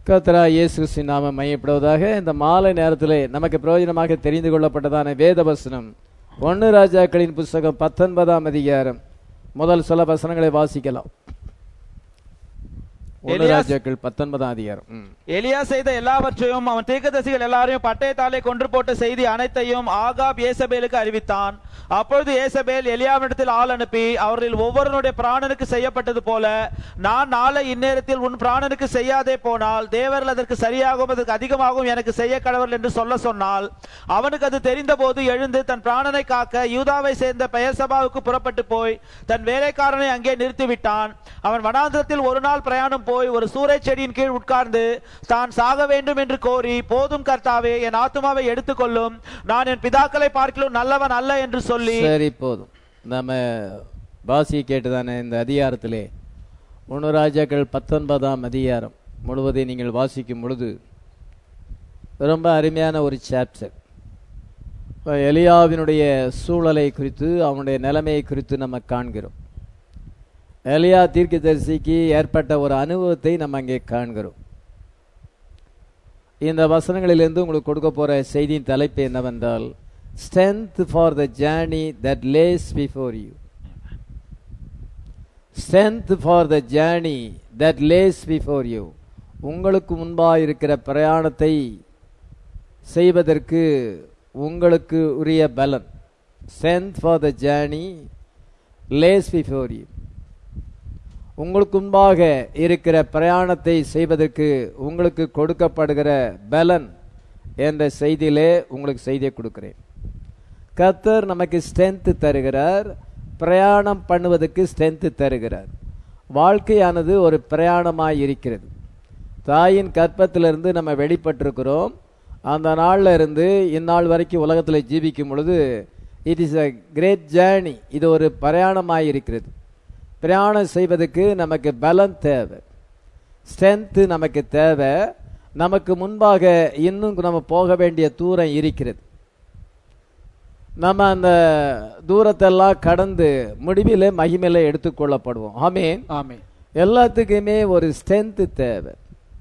கர்த்தரா இயேசு கிறிஸ்துவின் நாமம் மையப்படுவதாக இந்த மாலை நேரத்திலே நமக்கு பிரயோஜனமாக தெரிந்து கொள்ளப்பட்டதான வேத வசனம் ஒன்னு ராஜாக்களின் புஸ்தகம் பத்தொன்பதாம் அதிகாரம் முதல் சில வசனங்களை வாசிக்கலாம் ஒன்னு எலியாஸ்- ராஜாக்கள் பத்தொன்பதாம் அதிகாரம் ம். எலியா செய்த எல்லாவற்றையும் அவன் தீர்க்கதரிசிகள் எல்லாரையும் பட்டயத்தாலே கொன்று போட்ட செய்தி அனைத்தையும் ஆகாப் ஏசபேலுக்கு அறிவித்தான் அப்பொழுது ஏசபேல் எலியாவிடத்தில் ஆள் அனுப்பி அவர்களில் ஒவ்வொருவனுடைய பிராணனுக்கு செய்யப்பட்டது போல நான் நாளை இந்நேரத்தில் உன் பிராணனுக்கு செய்யாதே போனால் தேவர்கள் அதற்கு சரியாகவும் அதற்கு அதிகமாகவும் எனக்கு செய்ய கடவுள் என்று சொல்ல சொன்னால் அவனுக்கு அது தெரிந்தபோது எழுந்து தன் பிராணனை காக்க யூதாவை சேர்ந்த பெயர்சபாவுக்கு புறப்பட்டு போய் தன் வேலைக்காரனை அங்கே நிறுத்திவிட்டான் அவன் வனாந்திரத்தில் ஒரு நாள் பிரயாணம் போய் ஒரு சூறைச் செடியின் கீழ் உட்கார்ந்து தான் சாக வேண்டும் என்று கோரி போதும் கர்த்தாவே என் ஆத்துமாவை எடுத்துக்கொள்ளும் நான் என் பிதாக்களை பார்க்கிலும் நல்லவன் அல்ல என்று சொல்லி சரி போதும் நம்ம வாசி கேட்டுதானே இந்த அதிகாரத்திலே ஒன்னு ராஜாக்கள் பத்தொன்பதாம் அதிகாரம் முழுவதை நீங்கள் வாசிக்கும் பொழுது ரொம்ப அருமையான ஒரு சாப்டர் எலியாவினுடைய சூழலை குறித்து அவனுடைய நிலைமையை குறித்து நம்ம காண்கிறோம் எலியா தீர்க்கதரிசிக்கு ஏற்பட்ட ஒரு அனுபவத்தை நம்ம அங்கே காண்கிறோம் இந்த வசனங்களிலிருந்து உங்களுக்கு கொடுக்க போற செய்தியின் தலைப்பு என்னவென்றால் strength for the journey that lies before you strength for the journey that lies before you உங்களுக்கு முன்பாக இருக்கிற பிரயாணத்தை செய்வதற்கு உங்களுக்கு உரிய பலன் strength for the journey lies before you உங்களுக்கு முன்பாக இருக்கிற பிரயாணத்தை செய்வதற்கு உங்களுக்கு கொடுக்கப்படுகிற பலன் என்ற செய்தியிலே உங்களுக்கு செய்தியை கொடுக்கிறேன் கர்த்தர் நமக்கு ஸ்ட்ரென்த் தருகிறார் பிரயாணம் பண்ணுவதற்கு ஸ்ட்ரென்த் தருகிறார் வாழ்க்கையானது ஒரு பிரயாணமாய் இருக்கிறது தாயின் கற்பத்திலிருந்து நம்ம வெளிப்பட்டிருக்கிறோம் அந்த நாள்ல இருந்து இந்நாள் வரைக்கும் உலகத்தில் ஜீவிக்கும் பொழுது it is a great journey இது ஒரு பிரயாணமாய் இருக்கிறது பிரயாணம் செய்வதற்கு நமக்கு பலம் தேவை ஸ்ட்ரென்த்து நமக்கு தேவை நமக்கு முன்பாக இன்னும் நம்ம போக வேண்டிய தூரம் இருக்கிறது நம்ம அந்த தூரத்தெல்லாம் கடந்து முடிவில் மகிமையில எடுத்துக்கொள்ளப்படுவோம் ஆமீன் ஆமே எல்லாத்துக்குமே ஒரு ஸ்ட்ரென்த்து தேவை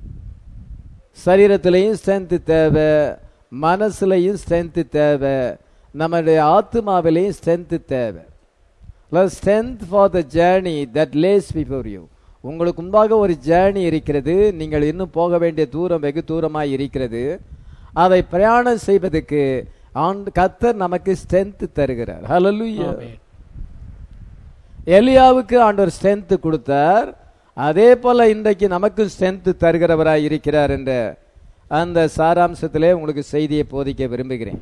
சரீரத்திலையும் ஸ்ட்ரென்த்து தேவை மனசுலையும் ஸ்ட்ரென்த்து தேவை நம்மளுடைய ஆத்மாவிலையும் ஸ்ட்ரென்த்து தேவை strength for the journey that lies before you உங்களுக்கு முன்பாக ஒரு ஜேர்னி இருக்கிறது நீங்கள் இன்னும் போக வேண்டிய தூரம் வெகு தூரமாய் இருக்கிறது அதை பிரயாணம் செய்வதற்கு ஆண்டு கத்தர் நமக்கு ஸ்ட்ரென்த் தருகிறார் ஹalleluya எலியாவுக்கு ஆண்டவர் ஸ்ட்ரென்த் கொடுத்தார் அதே போல இன்றைக்கு நமக்கும் ஸ்ட்ரென்த் தருகிறவராய் இருக்கிறார் என்ற அந்த சாராம்சத்திலே உங்களுக்கு செய்தியை போதிக்க விரும்புகிறேன்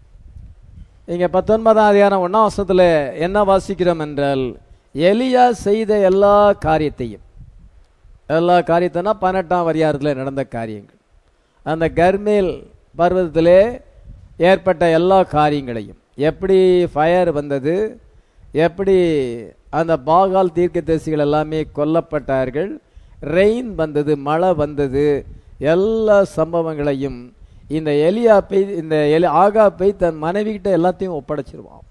இங்க பத்தொன்பதாம் அதிகாரம் ஒன்னாம் வருஷத்துல என்ன வாசிக்கிறோம் என்றால் எலியா செய்த எல்லா காரியத்தையும் எல்லா காரியத்தைனா பதினெட்டாம் அதிகாரத்தில் நடந்த காரியங்கள் அந்த கர்மேல் பர்வதத்திலே ஏற்பட்ட எல்லா காரியங்களையும் எப்படி ஃபயர் வந்தது எப்படி அந்த பாகால் தீர்க்கதரிசிகள் எல்லாமே கொல்லப்பட்டார்கள் ரெயின் வந்தது மழை வந்தது எல்லா சம்பவங்களையும் இந்த எலியாப்பை இந்த எலி ஆகாப்பை தன் மனைவி கிட்ட எல்லாத்தையும் ஒப்படைச்சிருவான்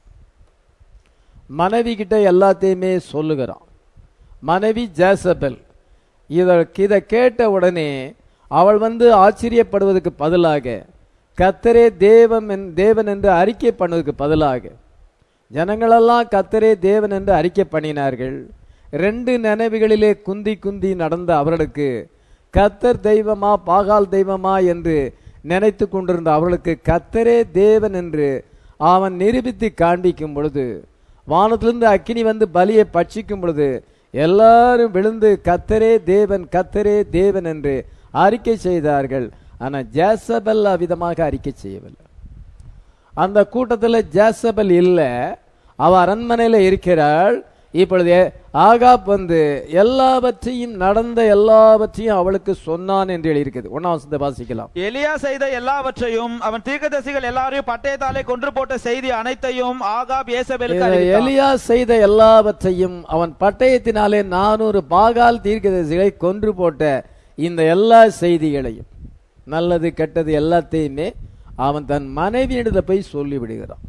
மனைவி கிட்ட எல்லாத்தையுமே சொல்லுகிறான் மனைவி ஜேசபெல் இத இதை கேட்ட உடனே அவள் வந்து ஆச்சரியப்படுவதற்கு பதிலாக கத்தரே தேவம் என்- தேவன் என்று அறிக்கை பண்ணுவதற்கு பதிலாக ஜனங்களெல்லாம் கத்தரே தேவன் என்று அறிக்கை பண்ணினார்கள் ரெண்டு நினைவுகளிலே குந்தி குந்தி நடந்த அவர்களுக்கு கத்தர் தெய்வமா பாகால் தெய்வமா என்று நினைத்து கொண்டிருந்த அவர்களுக்கு கத்தரே தேவன் என்று அவன் நிரூபித்து காண்பிக்கும் பொழுது வானத்திலிருந்து அக்கினி வந்து பலியை பட்சிக்கும் பொழுது எல்லாரும் விழுந்து கத்தரே தேவன் கத்தரே தேவன் என்று அறிக்கை செய்தார்கள் ஆனா ஜேசபல் அவ்விதமாக அறிக்கை செய்யவில்லை அந்த கூட்டத்தில் ஜேசபல் இல்ல அவ அரண்மனையில இருக்கிறாள் இப்பொழுது ஆகாப் வந்து எல்லாவற்றையும் நடந்த எல்லாவற்றையும் அவளுக்கு சொன்னான் என்று எழுதியிருக்கிறது ஒன்னாம் வசனத்தை வாசிக்கலாம் எலியா செய்த எல்லாவற்றையும் அவன் தீர்க்கதரிசிகள் எல்லாரையும் பட்டயத்தாலே கொன்று போட்ட செய்தி அனைத்தையும் ஆகாப் ஏசபேலுக்கு இதை அறிவித்தான். எலியா செய்த எல்லாவற்றையும் அவன் பட்டயத்தினாலே நானூறு பாகால் தீர்க்கதரிசிகளை கொன்று போட்ட இந்த எல்லா செய்திகளையும் நல்லது கெட்டது எல்லாத்தையுமே அவன் தன் மனைவியிடத்துல போய் சொல்லி விடுகிறான்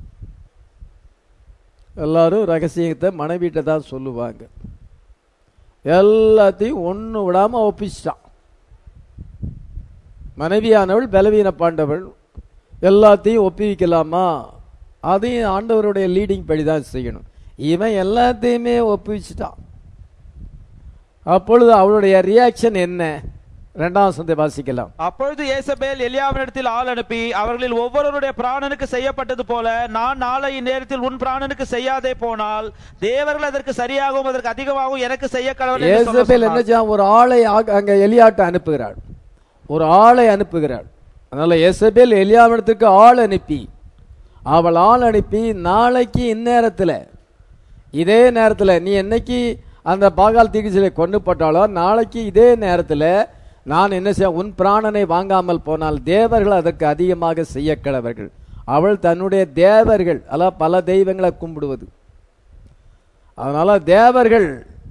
எல்லாரும் ரகசியத்தை மனைவிட்ட தான் சொல்லுவாங்க எல்லாத்தையும் ஒன்று விடாம ஒப்பிச்சிட்டான் மனைவியானவள் பலவீனப்பாண்டவள் எல்லாத்தையும் ஒப்புவிக்கலாமா அதையும் ஆண்டவருடைய லீடிங் படி தான் செய்யணும் இவன் எல்லாத்தையுமே ஒப்புவிச்சிட்டான் அப்பொழுது அவளுடைய ரியாக்ஷன் என்ன ரெண்டாம் சந்தை வாசிக்கலாம் அப்பொழுது ஏசபேல் எலியாவினிடத்தில் ஆள் அனுப்பி அவர்களில் ஒவ்வொருவருடைய பிராணனுக்கு செய்யப்பட்டது போல நான் நாளை இந்நேரத்தில் உன் பிராணனுக்கு செய்யாதே போனால் தேவர்கள் அதற்கு சரியாகவும் அதற்கு அதிகமாகவும் எனக்கு செய்ய கடவுள் என்று சொல்ல ஏசபேல் என்ன சொன்னார். செய்ய ஒரு ஆளை ஆக- அங்க எலியாட்ட அனுப்புகிறாள் ஒரு ஆளை அனுப்புகிறாள் அதனால ஏசபேல் எலியாவிடத்துக்கு ஆள் அனுப்பி அவள் ஆள் அனுப்பி நாளைக்கு இந்நேரத்துல இதே நேரத்துல நீ என்னைக்கு அந்த பாகால் தீகிச்சிலை கொண்டு போட்டாலோ நாளைக்கு இதே நேரத்துல நான் என்ன செய்ய உன் பிராணனை வாங்காமல் போனால் தேவர்கள் அதற்கு அதிகமாக செய்ய கடவர்கள் அவள் தன்னுடைய தேவர்கள் அல்ல பல தெய்வங்களை கும்பிடுவது அதனால தேவர்கள்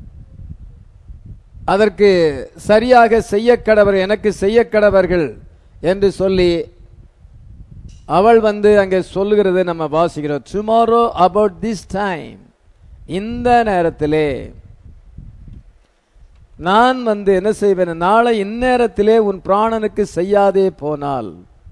அதற்கு சரியாக செய்ய கடவர் எனக்கு செய்ய கடவர்கள் என்று சொல்லி அவள் வந்து அங்கே சொல்லுகிறது நம்ம வாசிக்கிறோம் டுமாரோ அபவுட் திஸ் டைம் இந்த நேரத்திலே நான் வந்து என்ன செய்வேன் நாளை இந்நேரத்திலே உன் பிராணனுக்கு செய்யாதே போனால்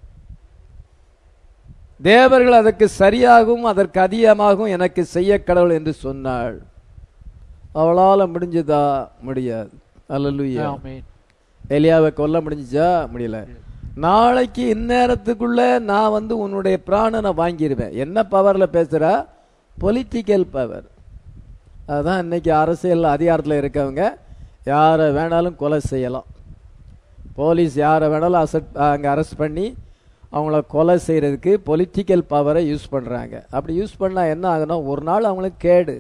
தேவர்கள் அதற்கு சரியாகவும் அதற்கு அதிகமாகவும் எனக்கு செய்ய கடவுள் என்று சொன்னாள் அவளால முடிஞ்சதா முடியாது அல்லலுயா ஆமென். எலியாவை கொல்ல முடிஞ்சுச்சா முடியல நாளைக்கு இந்நேரத்துக்குள்ள நான் வந்து உன்னுடைய பிராணனை வாங்கிடுவேன் என்ன பவர்ல பேசுறா பொலிட்டிக்கல் பவர் அதான் இன்னைக்கு அரசியல் அதிகாரத்தில் இருக்கவங்க யாரை வேணாலும் கொலை செய்யலாம் போலீஸ் யாரை வேணாலும் அசட் அங்கே அரெஸ்ட் பண்ணி அவங்கள கொலை செய்யறதுக்கு பொலிட்டிக்கல் பவரை யூஸ் பண்றாங்க அப்படி யூஸ் பண்ணா என்ன ஆகுனா ஒரு நாள் அவங்களுக்கு கேடு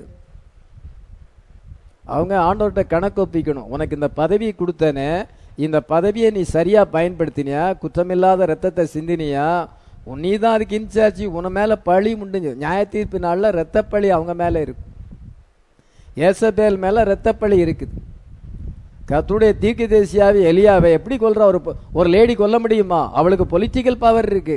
அவங்க ஆண்டவர்கிட்ட கணக்கு ஒப்பிக்கணும் உனக்கு இந்த பதவி கொடுத்தனே இந்த பதவியை நீ சரியா பயன்படுத்தினியா குற்றமில்லாத ரத்தத்தை சிந்தினியா உன் நீ தான் அதுக்கு இன்சார்ஜ் உன மேல பழி முடிஞ்சு நியாய தீர்ப்பு நாள்ல ரத்தப்பழி அவங்க மேல இருக்கு ஏசபேல் மேல ரத்தப்பழி இருக்குது கத்துடைய தீர்க்க தேசியாவை எலியாவை எப்படி கொல்றா ஒரு பொ- ஒரு லேடி கொல்ல முடியுமா அவளுக்கு பொலிட்டிக்கல் பவர் இருக்கு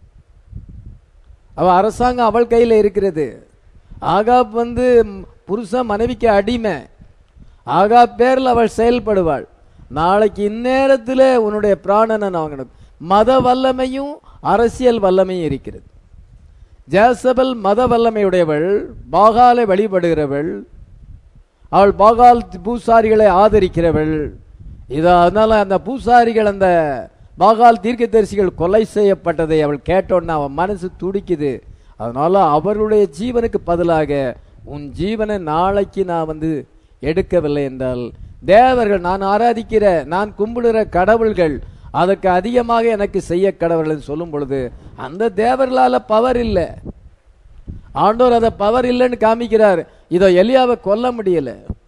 அவ அரசாங்கம் அவள் கையில இருக்கிறது ஆகாப் வந்து ம், புருஷன் மனைவிக்கு அடிமை ஆகாப் பேர்ல அவள் செயல்படுவாள் நாளைக்கு இந்நேரத்தில் உன்னுடைய பிராணனை நான் வாங்கணும் மத வல்லமையும் அரசியல் வல்லமையும் இருக்கிறது ஜேசபல் மத வல்லமையுடையவள் பாகாலை வழிபடுகிறவள் அவள் பாகால் பூசாரிகளை ஆதரிக்கிறவள் இது அதனால அந்த பூசாரிகள் அந்த பாகால் தீர்க்கதரிசிகள் கொலை செய்யப்பட்டதை அவள் கேட்டோன்னா அவன் மனசு துடிக்குது அதனால அவர்களுடைய ஜீவனுக்கு பதிலாக உன் ஜீவனை நாளைக்கு நான் வந்து எடுக்கவில்லை என்றால் தேவர்கள் நான் ஆராதிக்கிற நான் கும்பிடுற கடவுள்கள் அதற்கு அதிகமாக எனக்கு செய்ய கடவுள்கள் சொல்லும் பொழுது அந்த தேவர்களால பவர் இல்லை ஆண்டவர் அதை பவர் இல்லைன்னு காமிக்கிறார் இதோ எலியாவை கொல்ல முடியல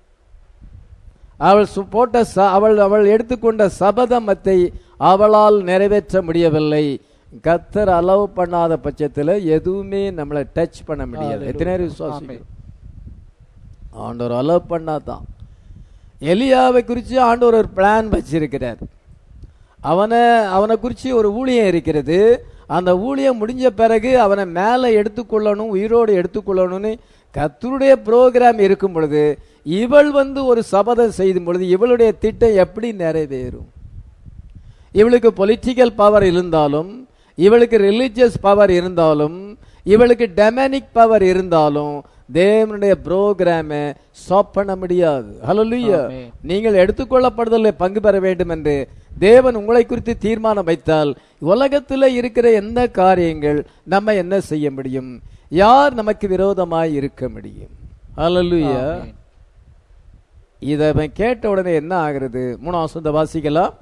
அவள் சு- போட்ட ச- அவள் அவள் எடுத்துக்கொண்ட சபதமத்தை அவளால் நிறைவேற்ற முடியவில்லை கத்தர் அலோவ் பண்ணாத பட்சத்துல எதுவுமே நம்மளை டச் பண்ண முடியாது எத்தனை பேர் விசுவாசிக்கிறோம் ஆண்டவர் அலோவ் பண்ணாதான் எலியாவை குறித்து ஆண்டவர் ஒரு பிளான் வச்சிருக்கிறார் அவனை அவனை குறித்து ஒரு ஊழியம் இருக்கிறது அந்த ஊழியம் முடிஞ்ச பிறகு அவனை மேலே எடுத்துக்கொள்ளணும் உயிரோடு எடுத்துக்கொள்ளணும்னு கத்தருடைய ப்ரோக்ராம் இருக்கும் பொழுது இவள் வந்து ஒரு சபதம் செய்யும் பொழுது இவளுடைய திட்டம் எப்படி நிறைவேறும் இவளுக்கு பொலிட்டிக்கல் பவர் இருந்தாலும் இவளுக்கு ரிலிஜியஸ் பவர் இருந்தாலும் இவளுக்கு டெமனிக் பவர் இருந்தாலும் தேவனுடைய புரோகிராமை ஸ்டாப் பண்ண முடியாது ஹalleluya ஆமென். நீங்கள் எடுத்துக்கொள்ளப்படுதலில் பங்கு பெற வேண்டும் என்று தேவன் உங்களை குறித்து தீர்மானம் வைத்தால் உலகத்தில் இருக்கிற எந்த காரியங்கள் நம்ம என்ன செய்ய முடியும் யார் நமக்கு விரோதமாய் இருக்க முடியும் ஹalleluya ஆமென். இதை அவன் கேட்ட உடனே என்ன ஆகிறது மூணாம் வசனத்தை வாசிக்கலாம்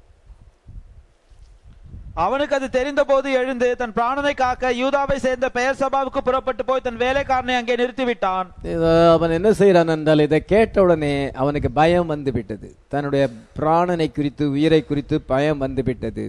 அவனுக்கு அது தெரிந்தபோது எழுந்து தன் பிராணனை காக்க யூதாவை சேர்ந்த பெயர் சபாவுக்கு புறப்பட்டு போய் தன் வேலைக்காரனை அங்கே நிறுத்திவிட்டான் இத அவன் என்ன செய்யறான் என்றால் இதை கேட்ட உடனே அவனுக்கு பயம் வந்து விட்டது தன்னுடைய பிராணனை குறித்து உயிரை குறித்து பயம் வந்து விட்டது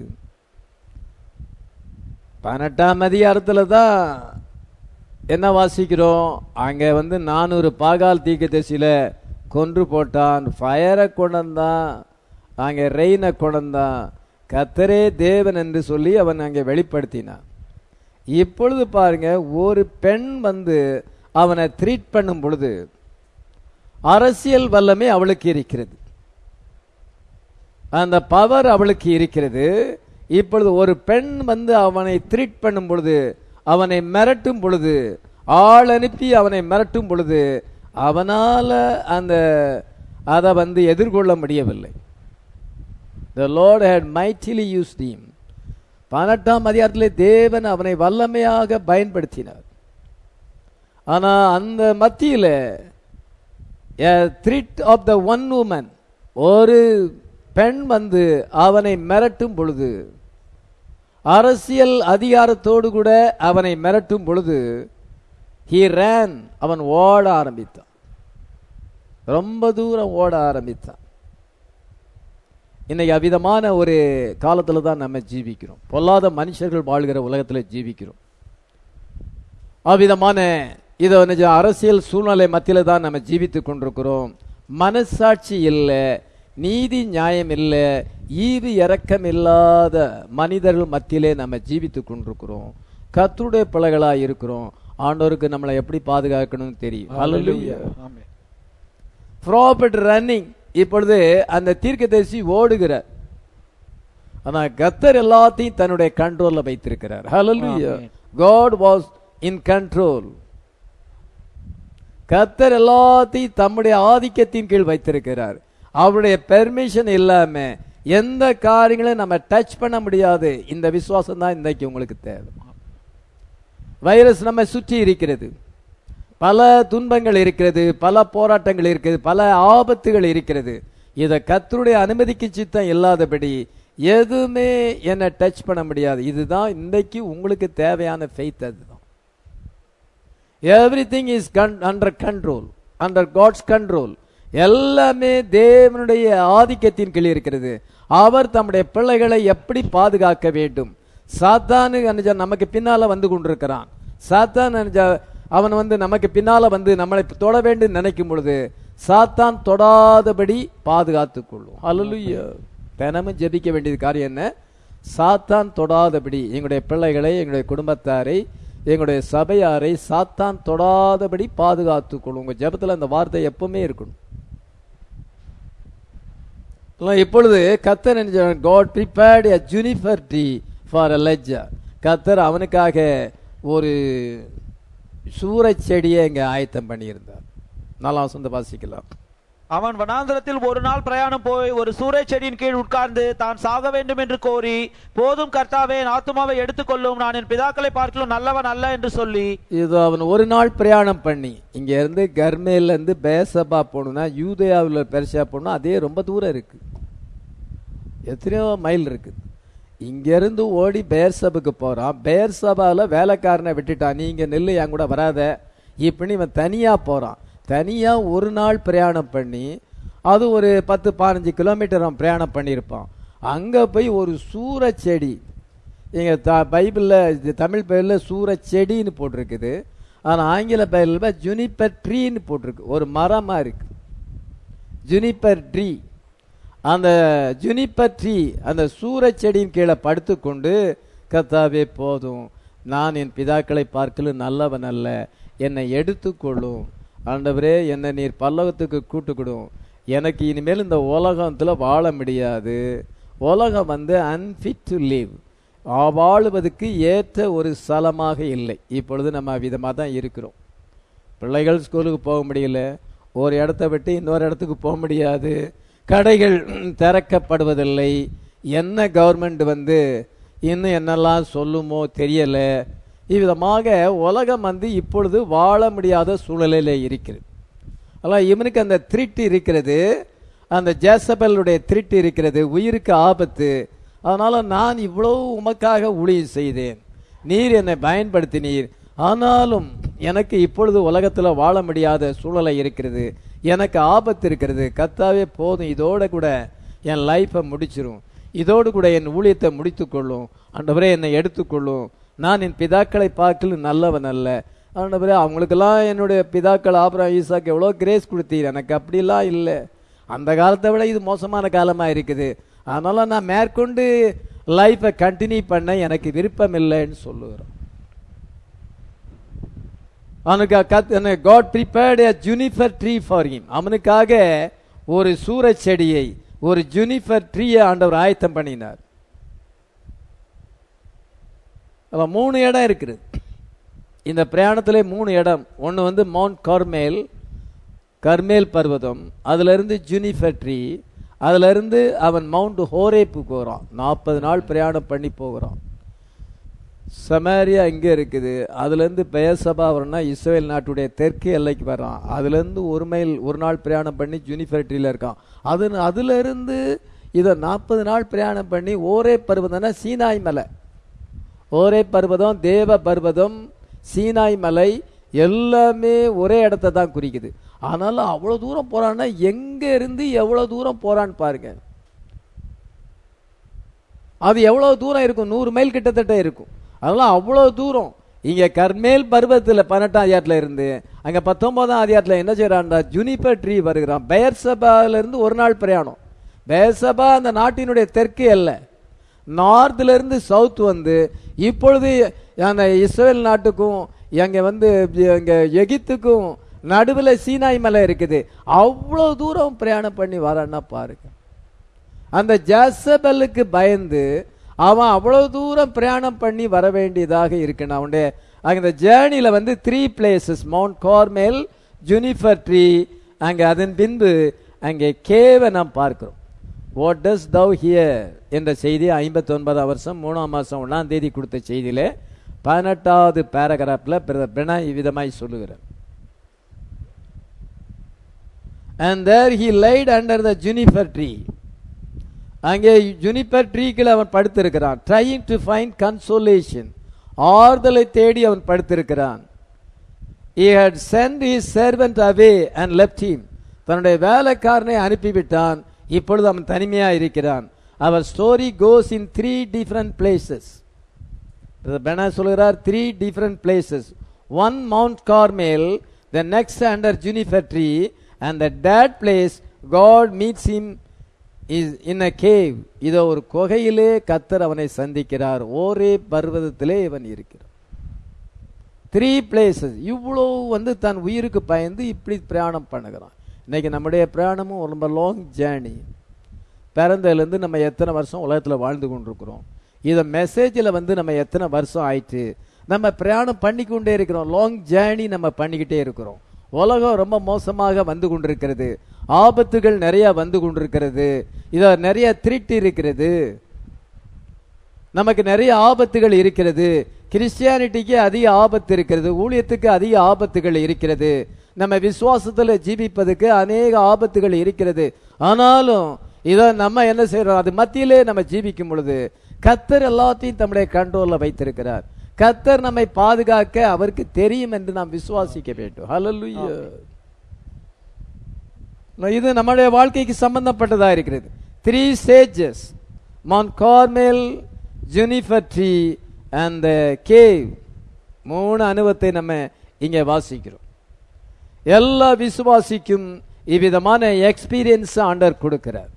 பதினெட்டாம் அதிகாரத்துல தான் என்ன வாசிக்கிறோம் அங்க வந்து நானூறு பாகால் தீக்கதரிசியில கொன்று போட்டான் ஃபயரை கொண்டான் அங்கே ரெயினை கொண்டான் கத்தரே தேவன் என்று சொல்லி அவன் அங்கே வெளிப்படுத்தினான் இப்பொழுது பாருங்க ஒரு பெண் வந்து அவனை ட்ரீட் பண்ணும் பொழுது அரசியல் வல்லமை அவளுக்கு இருக்கிறது அந்த பவர் அவளுக்கு இருக்கிறது இப்பொழுது ஒரு பெண் வந்து அவனை த்ரீட் பண்ணும் பொழுது அவனை மிரட்டும் பொழுது ஆள் அனுப்பி அவனை மிரட்டும் பொழுது அவனால அந்த அதை வந்து எதிர்கொள்ள முடியவில்லை the lord had mightily used him பதினெட்டாம் அதிகாரத்திலே தேவன் அவனை வல்லமையாக பயன்படுத்தினார் ஆனா அந்த மத்தியில third of the one woman ஒரு பெண் வந்து அவனை மிரட்டும் பொழுது அரசியல் அதிகாரத்தோடு கூட அவனை மிரட்டும் பொழுது he ran அவன் ஓட ஆரம்பித்தான் ரொம்ப தூரம் ஓட ஆரம்பித்தான் இன்னைக்கு அவ்விதமான ஒரு காலத்துல தான் நம்ம ஜீவிக்கிறோம் பொல்லாத மனுஷர்கள் வாழ்கிற உலகத்துல ஜீவிக்கிறோம் அவ்விதமான இதை நிஜ- அரசியல் சூழ்நிலை மத்தியில தான் நம்ம ஜீவித்துக் கொண்டிருக்கிறோம் மனசாட்சி இல்லை நீதி நியாயம் இல்லை ஈவு இரக்கம் இல்லாத மனிதர்கள் மத்தியிலே நம்ம ஜீவித்துக் கொண்டிருக்கிறோம் கர்த்தருடைய பிள்ளைகளா இருக்கிறோம் ஆண்டவருக்கு நம்மளை எப்படி பாதுகாக்கணும்னு தெரியும் Hallelujah. ஆமென். ப்ராப்பர்ட் ரன்னிங் இப்பொழுது அந்த தீர்க்கதரிசி ஓடுகிறார் ஆனா கத்தர் எல்லாத்தையும் தன்னுடைய கண்ட்ரோல்ல வைத்திருக்கிறார் ஹalleluya Amen. God was in control கத்தர் எல்லாத்தையும் தம்முடைய ஆதிக்கத்தின் கீழ் வைத்திருக்கிறார் அவருடைய பெர்மிஷன் இல்லாம எந்த காரியங்களையும் நம்ம டச் பண்ண முடியாது இந்த விசுவாசம் தான் இன்றைக்கு உங்களுக்கு தேவை வைரஸ் நம்ம சுற்றி இருக்கிறது பல துன்பங்கள் இருக்கிறது பல போராட்டங்கள் இருக்கிறது பல ஆபத்துகள் இருக்கிறது இதை கத்தருடைய அனுமதிக்கு சித்தம் இல்லாதபடி எதுவுமே என்னை டச் பண்ண முடியாது இதுதான் இன்றைக்கு உங்களுக்கு தேவையான ஃபெய்த் அதுதான் everything is under control under God's control எல்லாமே தேவனுடைய ஆதிக்கத்தின் கீழ் இருக்கிறது அவர் தம்முடைய பிள்ளைகளை எப்படி பாதுகாக்க வேண்டும் சாத்தானு அனுஜா நமக்கு பின்னால வந்து கொண்டிருக்கிறான் சாத்தான் அனுஜா அவன் வந்து நமக்கு பின்னால வந்து நம்மளை தொட வேண்டும் நினைக்கும் பொழுது சாத்தான் தொடாதபடி பாதுகாத்துக் கொள்ளும் அல்லலுயா தினமும் ஜெபிக்க வேண்டியது காரியம் என்ன சாத்தான் தொடாதபடி எங்களுடைய பிள்ளைகளை எங்களுடைய குடும்பத்தாரை எங்களுடைய சபையாரை சாத்தான் தொடாதபடி பாதுகாத்துக் கொள்ளும் உங்க ஜெபத்துல அந்த வார்த்தை எப்பவுமே இருக்கணும் எல்லாம் இப்பொழுது கத்தர் God prepared a juniper tree for a லெஜ்ஜா கத்தர் அவனுக்காக ஒரு சூரச் செடியை இங்க ஆயத்தம் பண்ணியிருந்தார் நல்லா சொந்த வாசிக்கலாம் அவன் வனாந்தரத்தில் ஒரு நாள் பிரயாணம் போய் ஒரு சூறை செடியின் கீழ் உட்கார்ந்து தான் சாக வேண்டும் என்று கோரி போதும் கர்த்தாவே என் ஆத்துமாவை எடுத்துக்கொள்ளும் நான் என் பிதாக்களை பார்க்கலும் நல்லவன் அல்ல என்று சொல்லி இது அவன் ஒரு நாள் பிரயாணம் பண்ணி இங்க இருந்து கர்மேல இருந்து பேசபா போகணும்னா யூதயாவில் பெருசா போகணும்னா அதே ரொம்ப தூரம் இருக்கு எத்தனையோ மைல் இருக்கு இங்க இருந்து ஓடி பேர்சபுக்கு போறான் பேர்சபால வேலைக்காரனை விட்டுட்டான் நீங்க நெல்லு என் கூட வராத இப்படி இவன் தனியா போறான் தனியா ஒரு நாள் பிரயாணம் பண்ணி அது ஒரு பத்து பதினஞ்சு கிலோமீட்டர் அவன் பிரயாணம் பண்ணியிருப்பான் அங்க போய் ஒரு சூரச் செடி எங்க த பைபிளில் இது தமிழ் பெயரில் சூர செடின்னு போட்டிருக்குது ஆனால் ஆங்கில பெயரில் ஜுனிப்பர் ட்ரீன்னு போட்டிருக்கு ஒரு மரமா இருக்கு ஜுனிப்பர் ட்ரீ அந்த ஜுனிப்பர் ட்ரீ அந்த சூர செடியின் கீழே படுத்துக்கொண்டு கர்த்தாவே போதும் நான் என் பிதாக்களை பார்க்கலும் நல்லவன் அல்ல என்னை எடுத்துக்கொள்ளும் ஆண்டவரே என்னை நீர் பல்லவத்துக்கு கூட்டுக்கிடும் எனக்கு இனிமேல் இந்த உலகத்துல வாழ முடியாது உலகம் வந்து அன்ஃபிட் டு லிவ் வாழுவதற்கு ஏற்ற ஒரு ஸ்தலமாக இல்லை இப்பொழுது நம்ம விதமாக தான் இருக்கிறோம் பிள்ளைகள் ஸ்கூலுக்கு போக முடியல ஒரு இடத்த விட்டு இன்னொரு இடத்துக்கு போக முடியாது கடைகள் திறக்கப்படுவதில்லை என்ன கவர்மெண்ட் வந்து இன்னும் என்னெல்லாம் சொல்லுமோ தெரியல இவ்விதமாக உலகம் வந்து இப்பொழுது வாழ முடியாத சூழ்நிலையில இருக்கிறது அதான் இவனுக்கு அந்த திருட்டு இருக்கிறது அந்த ஜேசபலுடைய திருட்டு இருக்கிறது உயிருக்கு ஆபத்து அதனால நான் இவ்வளவு உமக்காக ஊழியம் செய்தேன் நீர் என்னை பயன்படுத்தினீர் ஆனாலும் எனக்கு இப்பொழுது உலகத்துல வாழ முடியாத சூழ்நிலை இருக்கிறது எனக்கு ஆபத்து இருக்கிறது கத்தாவே போதும் இதோட கூட என் லைஃப்பை முடிச்சிரும் இதோடு கூட என் ஊழியத்தை முடித்துக்கொள்ளும் ஆண்டவரே என்னை எடுத்துக்கொள்ளும் நான் என் பிதாக்களை பார்க்கல நல்லவன் அல்ல ஆண்டவரே அவங்களுக்கெல்லாம் என்னுடைய பிதாக்கள் ஆபரம் ஈசாக்கு எவ்வளோ கிரேஸ் கொடுத்தீர் எனக்கு அப்படிலாம் இல்லை அந்த காலத்தை விட இது மோசமான காலமா இருக்குது அதனால நான் மேற்கொண்டு லைஃப்பை கண்டினியூ பண்ண எனக்கு விருப்பம் இல்லைன்னு சொல்லுகிறோம் அவனுக்கு கத் God prepared a juniper tree for him அவனுக்காக ஒரு சூரச் செடியை ஒரு ஜுனிஃபர் ட்ரீயை ஆண்டவர் ஆயத்தம் பண்ணினார் அப்ப மூணு இடம் இருக்குது இந்த பிரயாணத்திலே மூணு இடம் ஒன்று வந்து மவுண்ட் கர்மேல் கர்மேல் பர்வதம் அதுல இருந்து ஜூனிஃபர் ட்ரீ அதுல இருந்து அவன் மவுண்ட் ஹோரேப்புக்கு போகிறான் நாற்பது நாள் பிரயாணம் பண்ணி போகிறான் சமாரியா இங்கே இருக்குது அதுலேருந்து பெயர்சபா வரணும்னா இஸ்ரேல் நாட்டுடைய தெற்கு எல்லைக்கு வர்றான் அதுலேருந்து ஒரு மைல் ஒரு நாள் பிரயாணம் பண்ணி ஜூனிஃபேக்டரியில் இருக்கான் அது அதுலேருந்து இதை நாற்பது நாள் பிரயாணம் பண்ணி ஓரே பர்வதம்னா சீனாய் மலை ஓரே பர்வதம் தேவ பர்வதம் சீனாய் மலை எல்லாமே ஒரே இடத்த தான் குறிக்குது ஆனாலும் அவ்வளோ தூரம் போறான்னா எங்க இருந்து எவ்வளோ தூரம் போறான்னு பாருங்க அது எவ்வளவு தூரம் இருக்கும் நூறு மைல் கிட்டத்தட்ட இருக்கும் அதெல்லாம் அவ்வளவு தூரம் இங்க கர்மேல் பருவத்தில் பதினெட்டாம் அதிகாரத்துல இருந்து அங்க பத்தொன்பதாம் அதிகாரத்துல என்ன செய்யறான்டா ஜுனிபர் ட்ரீ வருகிறான் பெயர்சபால இருந்து ஒரு நாள் பிரயாணம் பெயர்சபா அந்த நாட்டினுடைய தெற்கு எல்லை நார்த்ல இருந்து சவுத் வந்து இப்பொழுது அந்த இஸ்ரேல் நாட்டுக்கும் அங்க வந்து அங்க எகிப்துக்கும் நடுவுல சீனாய் மலை இருக்குது அவ்வளவு தூரம் பிரயாணம் பண்ணி வரான்னா பாருங்க அந்த ஜாசபலுக்கு பயந்து அவன் அவ்வளவு தூரம் பிரயாணம் பண்ணி வர வேண்டியதாக இருக்கணும் அவனுடைய அந்த ஜேர்னில வந்து three places mount Carmel juniper tree அங்கே அதன் பின்பு அங்கே கேவை நாம் பார்க்கிறோம் வாட் டஸ் தவ் ஹியர் என்ற செய்தி ஐம்பத்தி ஒன்பதாம் வருஷம் மூணாம் மாதம் ஒன்றாம் தேதி கொடுத்த செய்தியில பதினெட்டாவது பேராகிராஃபில் பிரணா இவ்விதமாய் சொல்லுகிறார் and there he laid under the juniper tree அங்கே ஜுனிப்பர் ட்ரீக்கில் அவன் படுத்திருக்கிறான் ட்ரையிங் டு ஃபைண்ட் கன்சோலேஷன் ஆறுதலை தேடி அவன் படுத்திருக்கிறான் he had sent his servant away and left him தன்னுடைய வேலைக்காரனை அனுப்பிவிட்டான் இப்பொழுது அவன் தனிமையா இருக்கிறான் our story goes in three different places பெனா சொல்கிறார் three different places one mount Carmel the next under juniper tree and the டேட் place God meets him is in a cave இதோ ஒரு குகையிலே கத்தர் அவனை சந்திக்கிறார் ஒரே பர்வதத்திலே இவன் இருக்கிறான் த்ரீ பிளேசஸ் இவ்வளோ வந்து தன் உயிருக்கு பயந்து இப்படி பிரயாணம் பண்ணுகிறான் இன்னைக்கு நம்முடைய பிரயாணமும் ரொம்ப லாங் ஜேர்னி பிறந்ததுலேருந்து நம்ம எத்தனை வருஷம் உலகத்தில் வாழ்ந்து கொண்டிருக்கிறோம் இதை மெசேஜில் வந்து நம்ம எத்தனை வருஷம் ஆயிட்டு நம்ம பிரயாணம் பண்ணிக்கொண்டே இருக்கிறோம் லாங் ஜேர்னி நம்ம பண்ணிக்கிட்டே இருக்கிறோம் உலகம் ரொம்ப மோசமாக வந்து கொண்டிருக்கிறது ஆபத்துகள் நிறைய வந்து கொண்டிருக்கிறது இத நிறைய திருட்டு இருக்கிறது நமக்கு நிறைய ஆபத்துகள் இருக்கிறது கிறிஸ்டியானிட்டிக்கு அதிக ஆபத்து இருக்கிறது ஊழியத்துக்கு அதிக ஆபத்துகள் இருக்கிறது நம்ம விசுவாசத்துல ஜீவிப்பதுக்கு அநேக ஆபத்துகள் இருக்கிறது ஆனாலும் இதை நம்ம என்ன செய்யறோம் அது மத்தியிலே நம்ம ஜீவிக்கும் பொழுது கத்தர் எல்லாத்தையும் தம்முடைய கண்ட்ரோல்ல வைத்திருக்கிறார் கத்தர் நம்மை பாதுகாக்க அவருக்கு தெரியும் என்று நாம் விசுவாசிக்க வேண்டும் ஹalleluya இது நம்முடைய வாழ்க்கைக்கு சம்பந்தப்பட்டதா இருக்கிறது three stages mount Carmel juniper tree and cave மூணு அனுபவத்தை நம்ம இங்க வாசிக்கிறோம் எல்லா விசுவாசிக்கும் இவ்விதமான எக்ஸ்பீரியன்ஸ் ஆண்டர் கொடுக்கிறார்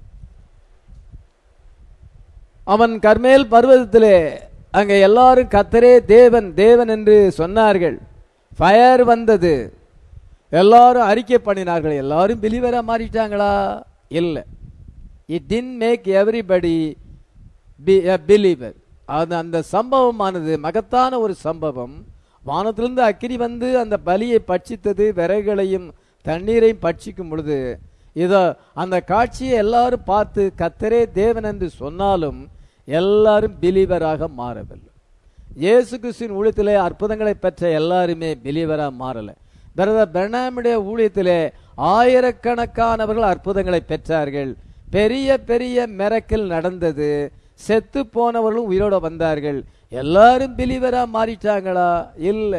அவன் கர்மேல் பர்வதத்திலே அங்க எல்லாரும் கத்தரே தேவன் தேவன் என்று சொன்னார்கள் ஃபயர் வந்தது எல்லாரும் அறிக்கை பண்ணினார்கள் எல்லாரும் பிலிவரா மாறிட்டாங்களா இல்லை it didn't make everybody be believer அது அந்த சம்பவமானது மகத்தான ஒரு சம்பவம் வானத்திலிருந்து அக்கினி வந்து அந்த பலியை பட்சித்தது விறகுகளையும் தண்ணீரையும் பட்சிக்கும் பொழுது இதோ அந்த காட்சியை எல்லாரும் பார்த்து கத்தரே தேவன் என்று சொன்னாலும் எல்லாரும் பிலீவராக மாறவில்லை இயேசு கிறிஸ்துவின் ஊழியத்திலே அற்புதங்களை பெற்ற எல்லாருமே பிலீவரா மாறல பிரதர் பெர்னாமுடைய ஊழியத்திலே ஆயிரக்கணக்கானவர்கள் அற்புதங்களை பெற்றார்கள் பெரிய பெரிய மிரக்கல் நடந்தது செத்து போனவர்களும் உயிரோட வந்தார்கள் எல்லாரும் பிலிவரா மாறிட்டாங்களா இல்ல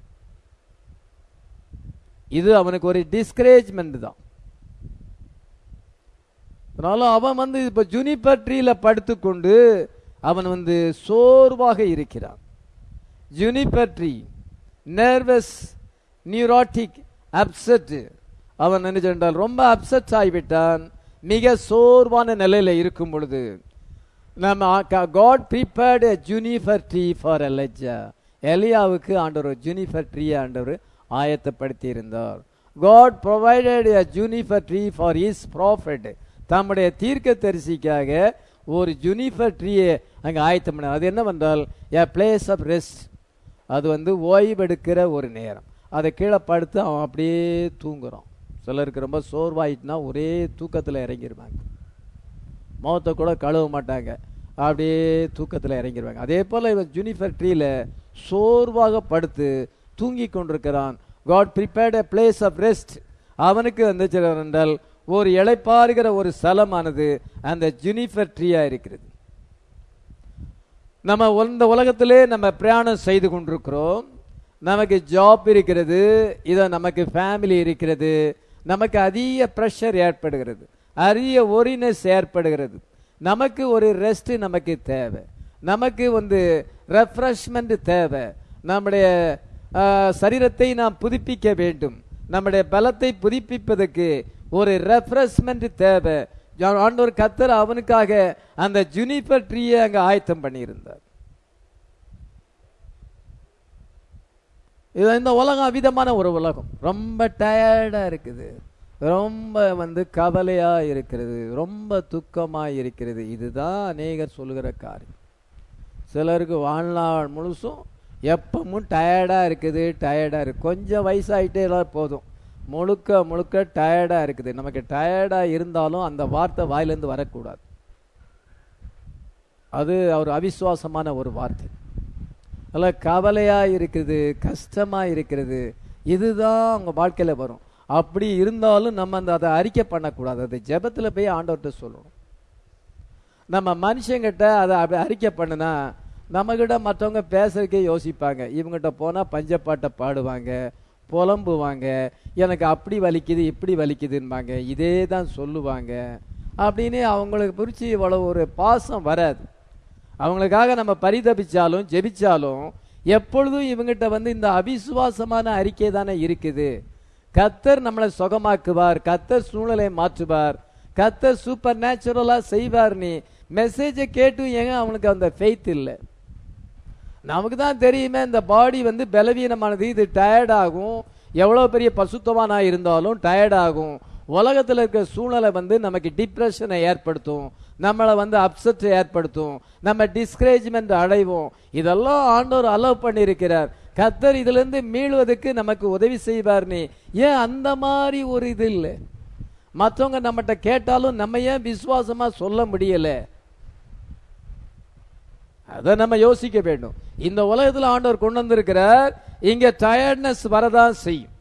இது அவனுக்கு ஒரு டிஸ்கரேஜ்மெண்ட் தான் அதனால அவன் வந்து இப்ப ஜுனிபர் ட்ரீல படுத்துக்கொண்டு அவன் வந்து சோர்வாக இருக்கிறான் juniper tree nervous neurotic upset அவன் என்ன சென்றால் ரொம்ப அப்செட் ஆகிவிட்டான் மிக சோர்வான நிலையில இருக்கும் பொழுது நம்ம God prepared a juniper tree for Elijah எலியாவுக்கு ஆண்டவர் ஜூனிஃபர் ட்ரீ ஆண்டவர் ஆயத்தப்படுத்தி இருந்தார் God provided a juniper tree for his prophet தம்முடைய தீர்க்க தரிசிக்காக ஒரு ஜுனிஃபர் ட்ரீயை அங்கே ஆயத்தம் பண்ண அது என்னவென்றால் எ பிளேஸ் ஆஃப் ரெஸ்ட் அது வந்து ஓய்வெடுக்கிற ஒரு நேரம் அதை கீழே படுத்து அவன் அப்படியே தூங்குறான் சிலருக்கு ரொம்ப சோர்வாயிட்டுனா ஒரே தூக்கத்தில் இறங்கிருவாங்க முகத்தை கூட கழுவ மாட்டாங்க அப்படியே தூக்கத்தில் இறங்கிருவாங்க அதே போல் இவன் ஜூனிஃபர் ட்ரீல சோர்வாக படுத்து தூங்கி கொண்டிருக்கிறான் God prepared a place of rest அவனுக்கு வந்து என்றால் ஒரு இளைப்பாறுகிற ஒரு ஸ்தலமானது அந்த ஜுனிஃபர் ட்ரீயா இருக்கிறது நம்ம இந்த உலகத்திலே நம்ம பிரயாணம் செய்து கொண்டிருக்கிறோம் நமக்கு ஜாப் இருக்கிறது இதை நமக்கு ஃபேமிலி இருக்கிறது நமக்கு அதிக ப்ரெஷர் ஏற்படுகிறது அதிக ஒரினஸ் ஏற்படுகிறது நமக்கு ஒரு ரெஸ்ட் நமக்கு தேவை நமக்கு வந்து ரெஃப்ரெஷ்மெண்ட் தேவை நம்முடைய ஆ, சரீரத்தை நாம் புதுப்பிக்க வேண்டும் நம்முடைய பலத்தை புதுப்பிப்பதற்கு ஒரு ரெஃப்ரெஷ்மெண்ட் தேவை ஜா- ஆண்டவர் கத்தர் அவனுக்காக அந்த ஜுனிபர் ட்ரீயை அங்க ஆயத்தம் பண்ணியிருந்தார் இது இந்த உலகம் அவிதமான ஒரு உலகம் ரொம்ப டயர்டா இருக்குது ரொம்ப வந்து கவலையா இருக்கிறது ரொம்ப துக்கமா இருக்கிறது இதுதான் அநேகர் சொல்லுகிற காரியம் சிலருக்கு வாழ்நாள் முழுசும் எப்பவும் டயர்டா இருக்குது டயர்டா இருக்கு கொஞ்சம் வயசாயிட்டே எல்லாம் போதும் முழுக்க முழுக்க டயர்டா இருக்குது நமக்கு டயர்டா இருந்தாலும் அந்த வார்த்தை வாயிலிருந்து வரக்கூடாது அது ஒரு அவிசுவாசமான ஒரு வார்த்தை அல்ல கவலையா இருக்குது கஷ்டமா இருக்கிறது இதுதான் அவங்க வாழ்க்கையில வரும் அப்படி இருந்தாலும் நம்ம அந்த அதை அறிக்கை பண்ணக்கூடாது அது ஜெபத்துல போய் ஆண்டவர்கிட்ட சொல்லணும் நம்ம மனுஷங்கிட்ட அதை அப்படி அறிக்கை பண்ணுனா நம்மகிட்ட மற்றவங்க பேசுறதுக்கே யோசிப்பாங்க இவங்ககிட்ட போனா பஞ்சப்பாட்டை பாடுவாங்க புலம்புவாங்க எனக்கு அப்படி வலிக்குது இப்படி வலிக்குதுன்பாங்க இதே தான் சொல்லுவாங்க அப்படின்னு அவங்களுக்கு குறித்து இவ்வளவு ஒரு பாசம் வராது அவங்களுக்காக நம்ம பரிதபிச்சாலும் ஜெபிச்சாலும் எப்பொழுதும் இவங்கிட்ட வந்து இந்த அவிசுவாசமான அறிக்கை தானே இருக்குது கத்தர் நம்மளை சுகமாக்குவார் கத்தர் சூழ்நிலையை மாற்றுவார் கத்தர் சூப்பர் நேச்சுரலா செய்வார் நீ மெசேஜை கேட்டும் ஏங்க அவனுக்கு அந்த ஃபெய்த் இல்லை நமக்கு தான் தெரியுமே இந்த பாடி வந்து பலவீனமானது இது டயர்ட் ஆகும் எவ்வளவு பெரிய பசுத்தவானா இருந்தாலும் டயர்ட் ஆகும் உலகத்துல இருக்க சூழ்நிலை வந்து நமக்கு டிப்ரெஷனை ஏற்படுத்தும் நம்மளை வந்து அப்செட் ஏற்படுத்தும் நம்ம டிஸ்கரேஜ்மெண்ட் அடைவோம் இதெல்லாம் ஆண்டவர் அலோவ் பண்ணியிருக்கிறார் கத்தர் இதுல இருந்து மீளுவதற்கு நமக்கு உதவி செய்வார் நீ ஏன் அந்த மாதிரி ஒரு இது இல்லை மற்றவங்க நம்மகிட்ட கேட்டாலும் நம்ம ஏன் விசுவாசமா சொல்ல முடியல அதை நம்ம யோசிக்க வேண்டும் இந்த உலகத்துல ஆண்டவர் கொண்டு வந்திருக்கிறார் இங்க டயர்ட்னஸ் வரதான் செய்யும்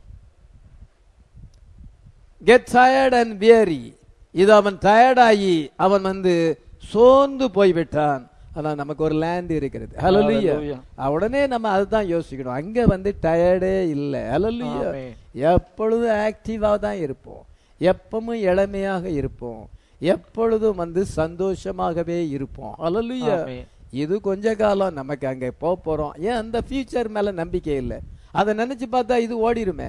கெட் டயர்ட் அண்ட் வியரி இது அவன் டயர்ட் ஆகி அவன் வந்து சோர்ந்து போய்விட்டான் அதான் நமக்கு ஒரு லேண்ட் இருக்கிறது ஹalleluya Hallelujah. உடனே நம்ம அதுதான் யோசிக்கணும் அங்க வந்து டயர்டே இல்லை ஹalleluya Amen. எப்பொழுதும் ஆக்டிவா தான் இருப்போம் எப்பவும் இளமையாக இருப்போம் எப்பொழுதும் வந்து சந்தோஷமாகவே இருப்போம் ஹalleluya Amen. இது கொஞ்ச காலம் நமக்கு அங்க போக போறோம் ஏன் அந்த ஃபியூச்சர் மேல நம்பிக்கை இல்லை அதை நினைச்சு பார்த்தா இது ஓடிருமே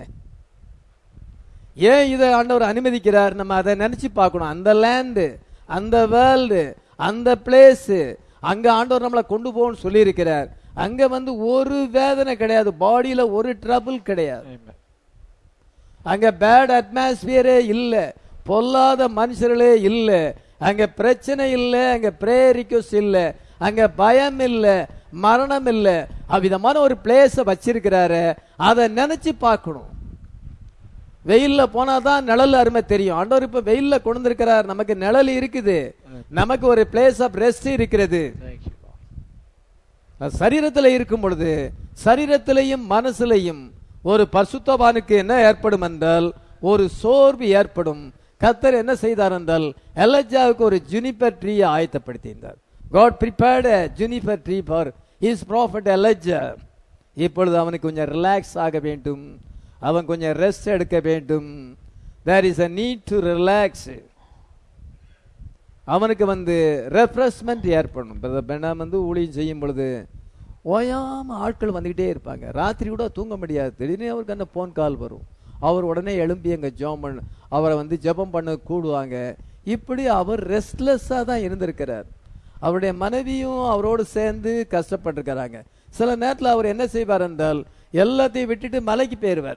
ஏன் இதை ஆண்டவர் அனுமதிக்கிறார் நம்ம அதை நினைச்சு பார்க்கணும் அந்த லேண்டு அந்த வேர்ல்டு அந்த பிளேஸ் அங்க ஆண்டவர் நம்மளை கொண்டு போகணும்னு சொல்லியிருக்கிறார் அங்க வந்து ஒரு வேதனை கிடையாது பாடியில ஒரு ட்ரபிள் கிடையாது Amen. அங்க பேட் அட்மாஸ்பியரே இல்ல பொல்லாத மனுஷர்களே இல்ல அங்க பிரச்சனை இல்ல அங்க பிரேயர் ரிக்வஸ்ட் இல்ல அங்க பயம் இல்ல மரணம் இல்ல அவ்விதமான ஒரு பிளேஸ வச்சிருக்கிறாரு அதை நினைச்சு பார்க்கணும் வெயில்ல போனாதான் நிழல் அருமை தெரியும் ஆண்டவர் இப்ப வெயில்ல கொண்டு வந்திருக்கிறார் நமக்கு நிழல் இருக்குது நமக்கு ஒரு பிளேஸ் ஆஃப் ரெஸ்ட் இருக்கிறது Thank you, Lord. சரீரத்துல இருக்கும் பொழுது சரீரத்திலையும் மனசுலையும் ஒரு பசுத்தவானுக்கு என்ன ஏற்படும் என்றால் ஒரு சோர்வு ஏற்படும் கத்தர் என்ன செய்தார் என்றால் எலஜாவுக்கு ஒரு ஜுனிபர் ட்ரீயை ஆயத்தப்படுத்தியிருந்தார் God prepared a juniper tree for his prophet Elijah இப்பொழுது அவனுக்கு கொஞ்சம் ரிலாக்ஸ் ஆக வேண்டும் அவன் கொஞ்சம் ரெஸ்ட் எடுக்க வேண்டும் there is a need to relax அவனுக்கு வந்து ரெஃப்ரெஷ்மெண்ட் ஏற்படணும் பிரதர் பெண்ணாம் வந்து ஊழியம் செய்யும் பொழுது ஓயாம ஆட்கள் வந்துகிட்டே இருப்பாங்க ராத்திரி கூட தூங்க முடியாது திடீர்னு அவருக்கு அந்த ஃபோன் கால் வரும் அவர் உடனே எழும்பி அங்க ஜெபம் பண்ண அவரை வந்து ஜெபம் பண்ண கூடுவாங்க இப்படி அவர் ரெஸ்ட்லெஸ்ஸா தான் இருந்திருக்கிறார் அவருடைய மனைவியும் அவரோடு சேர்ந்து கஷ்டப்பட்டிருக்கிறாங்க சில நேரத்தில் அவர் என்ன செய்வார் என்றால் எல்லாத்தையும் விட்டுட்டு மலைக்கு போயிருவார்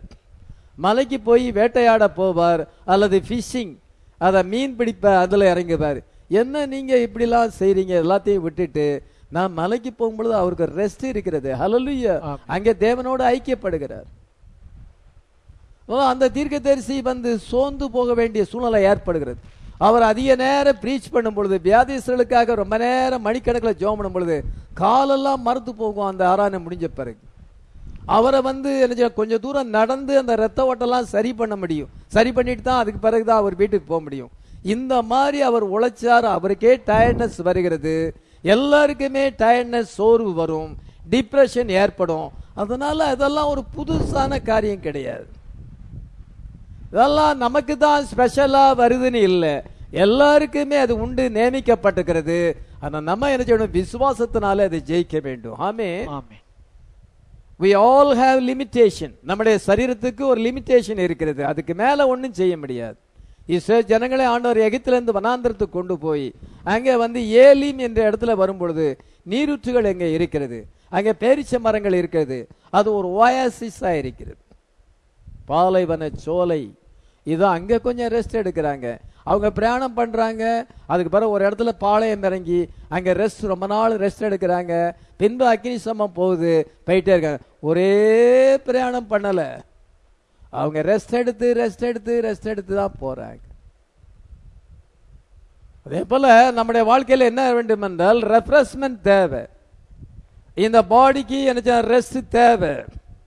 மலைக்கு போய் வேட்டையாட போவார் அல்லது ஃபிஷிங் அதை மீன் பிடிப்ப அதுல இறங்குவார் என்ன நீங்க இப்படிலாம் செய்றீங்க எல்லாத்தையும் விட்டுட்டு நான் மலைக்கு போகும்பொழுது அவருக்கு ரெஸ்ட் இருக்கிறது ஹalleluya ஆமென். அங்கே தேவனோடு ஐக்கியப்படுகிறார் ஓ, அந்த தீர்க்கதரிசி வந்து சோர்ந்து போக வேண்டிய சூழ்நிலை ஏற்படுகிறது அவர் அதிக நேரம் ப்ரீச் பண்ணும் பொழுது வியாதிஸ்தர்களுக்காக ரொம்ப நேரம் மணிக்கணக்கில் ஜோம் பண்ணும் பொழுது காலெல்லாம் மறுத்து போகும் அந்த ஆராதனை முடிஞ்ச பிறகு அவரை வந்து என்ன செய்ய, கொஞ்சம் தூரம் நடந்து அந்த ரத்த ஓட்டெல்லாம் சரி பண்ண முடியும் சரி பண்ணிட்டு தான் அதுக்கு பிறகு தான் அவர் வீட்டுக்கு போக முடியும் இந்த மாதிரி அவர் உழைச்சார் அவருக்கே டயர்ட்னஸ் வருகிறது எல்லாருக்குமே டயர்ட்னஸ் சோர்வு வரும் டிப்ரெஷன் ஏற்படும் அதனால அதெல்லாம் ஒரு புதுசான காரியம் கிடையாது இதெல்லாம் நமக்கு தான் ஸ்பெஷலா வருதுன்னு இல்லை எல்லாருக்குமே அது உண்டு நியமிக்கப்பட்டிருக்கிறது ஆனா நம்ம என்ன செய்யணும் விசுவாசத்தினால அதை ஜெயிக்க வேண்டும் ஆமே ஆமென் we all have limitation நம்முடைய சரீரத்துக்கு ஒரு லிமிட்டேஷன் இருக்கிறது அதுக்கு மேல ஒண்ணும் செய்ய முடியாது இஸ்ரேல் ஜனங்களை ஆண்டவர் எகிப்திலிருந்து வனாந்திரத்துக்கு கொண்டு போய் அங்கே வந்து ஏலீம் என்ற இடத்துல வரும்பொழுது நீரூற்றுகள் எங்கே இருக்கிறது அங்கே பேரிச்ச மரங்கள் இருக்கிறது அது ஒரு ஓயாசிஸா இருக்கிறது பாலைவன சோலை இதோ அங்க கொஞ்சம் ரெஸ்ட் எடுக்கிறாங்க அவங்க பிரயாணம் பண்றாங்க அதுக்கு பிறகு ஒரு இடத்துல பாளையம் இறங்கி அங்க ரெஸ்ட் ரொம்ப நாள் ரெஸ்ட் எடுக்கிறாங்க பின்பு அக்னி சமம் போகுது போயிட்டே இருக்காங்க ஒரே பிரயாணம் பண்ணல அவங்க ரெஸ்ட் எடுத்து ரெஸ்ட் எடுத்து ரெஸ்ட் எடுத்து தான் போறாங்க அதே போல நம்முடைய வாழ்க்கையில என்ன வேண்டும் என்றால் ரெஃப்ரெஷ்மெண்ட் தேவை இந்த பாடிக்கு என்ன ரெஸ்ட் தேவை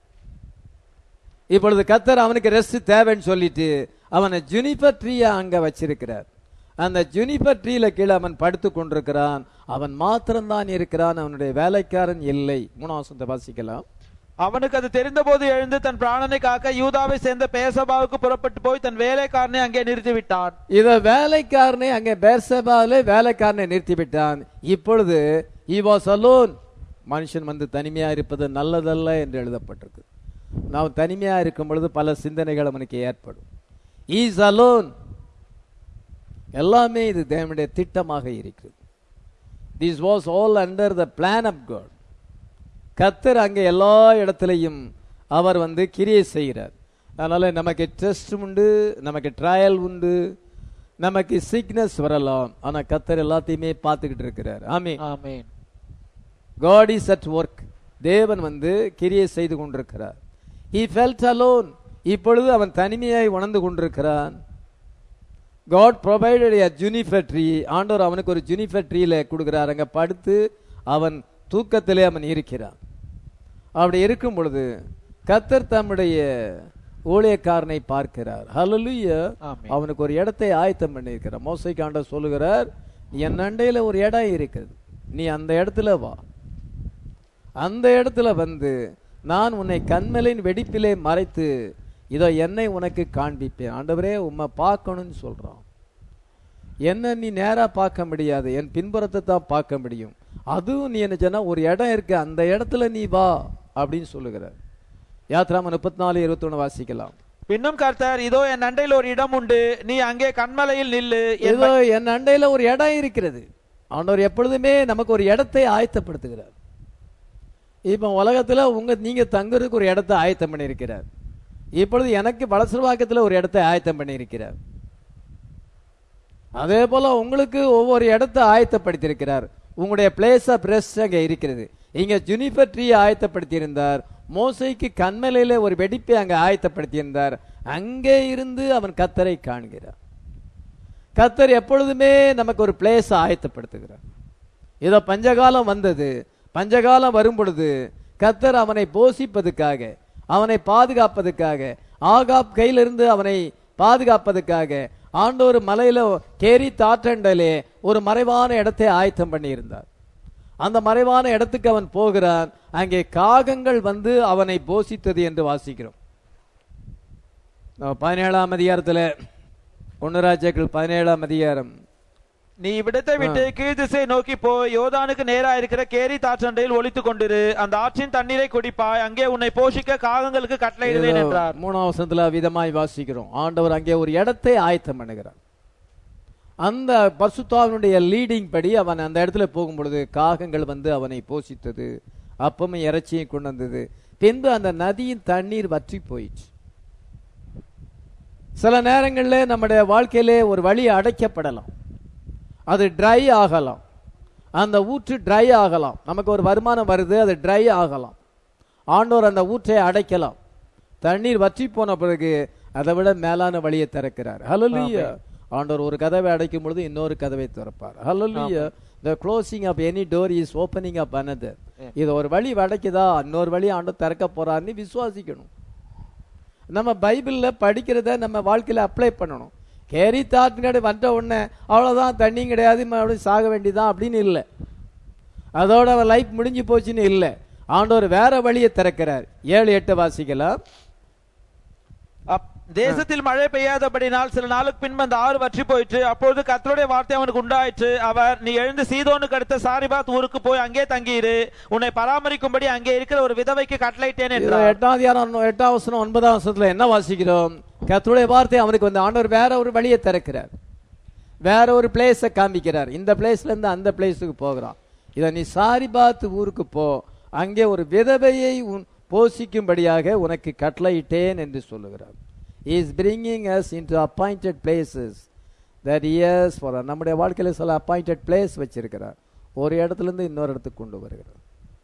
இப்பொழுது கத்தர் அவனுக்கு ரெஸ்ட் தேவைன்னு சொல்லிட்டு அவனை ஜுனிபர் ட்ரீயா அங்க வச்சிருக்கிறார் அந்த ஜுனிபர் ட்ரீல கீழே அவன் படுத்து கொண்டிருக்கிறான் அவன் மாத்திரம்தான் இருக்கிறான் அவனுடைய வேலைக்காரன் இல்லை மூணாம் வசனத்தை வாசிக்கலாம் அவனுக்கு அது தெரிந்தபோது எழுந்து தன் பிராணனை காக்க யூதாவை சேர்ந்த பேசபாவுக்கு புறப்பட்டு போய் தன் வேலைக்காரனை அங்கே நிறுத்திவிட்டான் இத வேலைக்காரனை அங்கே பேர்சபாவிலே வேலைக்காரனை நிறுத்தி விட்டான் இப்பொழுது he was alone மனுஷன் வந்து தனிமையா இருப்பது நல்லதல்ல என்று எழுதப்பட்டிருக்கு நாம் தனிமையா இருக்கும் பொழுது பல சிந்தனைகள் அவனுக்கு ஏற்படும் இஸ் alone எல்லாமே இது தேவனுடைய திட்டமாக இருக்கிறது this was all under the plan of God கத்தர் அங்கே எல்லா இடத்துலையும் அவர் வந்து கிரியை செய்கிறார் அதனால நமக்கு டெஸ்ட் உண்டு நமக்கு ட்ரையல் உண்டு நமக்கு சிக்னஸ் வரலாம் ஆனா கத்தர் எல்லாத்தையுமே பார்த்துக்கிட்டு இருக்கிறார் ஆமே amen God is at work தேவன் வந்து கிரியை செய்து கொண்டிருக்கிறார் he felt alone இப்பொழுது அவன் தனிமையாய் உணர்ந்து கொண்டிருக்கிறான் God provided a juniper tree ஆண்டவர் அவனுக்கு ஒரு juniper ட்ரீல கொடுக்கிறார் அங்க படுத்து அவன் தூக்கத்திலே அவன் இருக்கிறான் அப்படி இருக்கும் பொழுது கத்தர் தம்முடைய ஊழியக்காரனை பார்க்கிறார் ஹalleluya ஆமென். அவனுக்கு ஒரு இடத்தை ஆயத்தம் பண்ணியிருக்கிறார் மோசைக்கு ஆண்டவர் சொல்லுகிறார் என் அண்டையில ஒரு இடம் இருக்குது நீ அந்த இடத்துல வா அந்த இடத்துல வந்து நான் உன்னை கண்மலையின் வெடிப்பிலே மறைத்து இதோ என்னை உனக்கு காண்பிப்பேன் ஆண்டவரே உம்மை பார்க்கணும்னு சொல்றான் என்ன நீ நேரா பார்க்க முடியாது என் பின்புறத்தை தான் பார்க்க முடியும் அதுவும் நீ என்ன சொன்னா ஒரு இடம் இருக்கு அந்த இடத்துல நீ வா அப்படின்னு சொல்லுகிறார் யாத்ராம முப்பத்தி நாலு இருபத்தி வாசிக்கலாம் பின்னும் கர்த்தர் இதோ என் அண்டையில் ஒரு இடம் உண்டு நீ அங்கே கண்மலையில் நில்லு என் ஏதோ என் அண்டையில ஒரு இடம் இருக்கிறது ஆண்டவர் எப்பொழுதுமே நமக்கு ஒரு இடத்தை ஆயத்தப்படுத்துகிறார் இப்ப உலகத்துல உங்க நீங்க தங்குறதுக்கு ஒரு இடத்தை ஆயத்தம் பண்ணியிருக்கிறார் இப்பொழுது எனக்கு வளசர்வாக்கத்துல ஒரு இடத்தை ஆயத்தம் பண்ணியிருக்கிறார் அதே போல உங்களுக்கு ஒவ்வொரு இடத்தை ஆயத்தப்படுத்தியிருக்கிறார் உங்களுடைய பிளேஸ் ஆஃப் ரெஸ்ட் அங்க இருக்கிறது இங்க ஜுனிபர் ட்ரீ ஆயத்தப்படுத்தியிருந்தார் மோசைக்கு கண்மலையில ஒரு வெடிப்பை அங்க ஆயத்தப்படுத்தியிருந்தார் அங்கே இருந்து அவன் கத்தரை காண்கிறார் கத்தர் எப்பொழுதுமே நமக்கு ஒரு பிளேஸ் ஆயத்தப்படுத்துகிறார் இதோ பஞ்சகாலம் வந்தது பஞ்சகாலம் வரும் பொழுது கத்தர் அவனை போஷிப்பதுக்காக அவனை பாதுகாப்பதுக்காக ஆகாப் கையிலிருந்து அவனை பாதுகாப்பதுக்காக ஆண்டோர் மலையில கேரி தாற்றண்டலே ஒரு மறைவான இடத்தை ஆயத்தம் பண்ணியிருந்தார் அந்த மறைவான இடத்துக்கு அவன் போகிறான் அங்கே காகங்கள் வந்து அவனை போஷித்தது என்று வாசிக்கிறோம் நம்ம பதினேழாம் அதிகாரத்துல ஒன்னராஜாக்கள் பதினேழாம் அதிகாரம் நீ இவ்விடத்தை விட்டு கீழ் திசை நோக்கி போய் யோதானுக்கு நேரா இருக்கிற கேரி தாற்றண்டையில் ஒளித்துக் கொண்டிரு அந்த ஆற்றின் தண்ணீரை குடிப்பாய் அங்கே உன்னை போஷிக்க காகங்களுக்கு கட்டளையிடுவேன் ஏதோ என்றார் மூணாம் வசனத்துல விதமாய் வாசிக்கிறோம் ஆண்டவர் அங்கே ஒரு இடத்தை ஆயத்தம் பண்ணுகிறார் அந்த பசுத்தாவினுடைய லீடிங் படி அவன் அந்த இடத்துல போகும் பொழுது காகங்கள் வந்து அவனை போஷித்தது அப்பமும் இறைச்சியும் கொண்டு வந்தது பின்பு அந்த நதியின் தண்ணீர் வற்றி போயிடுச்சு சில நேரங்களில் நம்முடைய வாழ்க்கையிலே ஒரு வழி அடைக்கப்படலாம் அது ட்ரை ஆகலாம் அந்த ஊற்று ட்ரை ஆகலாம் நமக்கு ஒரு வருமானம் வருது அது ட்ரை ஆகலாம் ஆண்டவர் அந்த ஊற்றை அடைக்கலாம் தண்ணீர் வற்றி போன பிறகு அதை விட மேலான வழியை திறக்கிறார் ஹalleluya ஆண்டவர் ஒரு கதவை அடைக்கும் பொழுது இன்னொரு கதவை திறப்பார் ஹalleluya the closing of any door is opening up another இது ஒரு வழி அடைக்குதா இன்னொரு வழி ஆண்டவர் திறக்க போறாருன்னு விசுவாசிக்கணும் நம்ம பைபிள்ல படிக்கிறத நம்ம வாழ்க்கையில அப்ளை பண்ணணும் கேரி தாத்தினாடி வந்த உடனே அவ்வளவுதான் தண்ணியும் கிடையாது மறுபடியும் சாக வேண்டியதான் அப்படின்னு இல்லை அதோட அவன் லைஃப் முடிஞ்சு போச்சுன்னு இல்லை ஆண்டவர் வேற வழியை திறக்கிறார் ஏழு எட்டு வாசிக்கலாம் அப்- தேசத்தில் மழை பெய்யாதபடினால் சில நாளுக்கு பின்பு அந்த ஆறு வற்றி போயிற்று அப்பொழுது கர்த்தருடைய வார்த்தை அவனுக்கு உண்டாயிற்று அவர் நீ எழுந்து சீதோனுக்கு அடுத்த சாரிபாத் ஊருக்கு போய் அங்கே தங்கியிரு உன்னை பராமரிக்கும்படி அங்கே இருக்கிற ஒரு விதவைக்கு கட்டளையிட்டேன் இதுல என்றார் எட்டாம் அதிகாரம் எட்டாம் வசனம் ஒன்பதாம் வசனத்துல என்ன வாசிக்கிறோம் கர்த்தருடைய வார்த்தை அவனுக்கு வந்து ஆண்டவர் வேற ஒரு வழியை திறக்கிறார் வேற ஒரு பிளேஸை காமிக்கிறார் இந்த பிளேஸ்ல இருந்து அந்த பிளேஸுக்கு போகிறான் இதை நீ சாரிபாத் ஊருக்கு போ அங்கே ஒரு விதவையை உன் போஷிக்கும்படியாக உனக்கு கட்டளையிட்டேன் என்று சொல்லுகிறார் is bringing us into appointed places that years for நம்முடைய வாழ்க்கையில சில அப்பாயிண்டட் பிளேஸ் வச்சிருக்கிறார் ஒரு இடத்துல இருந்து இன்னொரு இடத்துக்கு கொண்டு வருகிறார்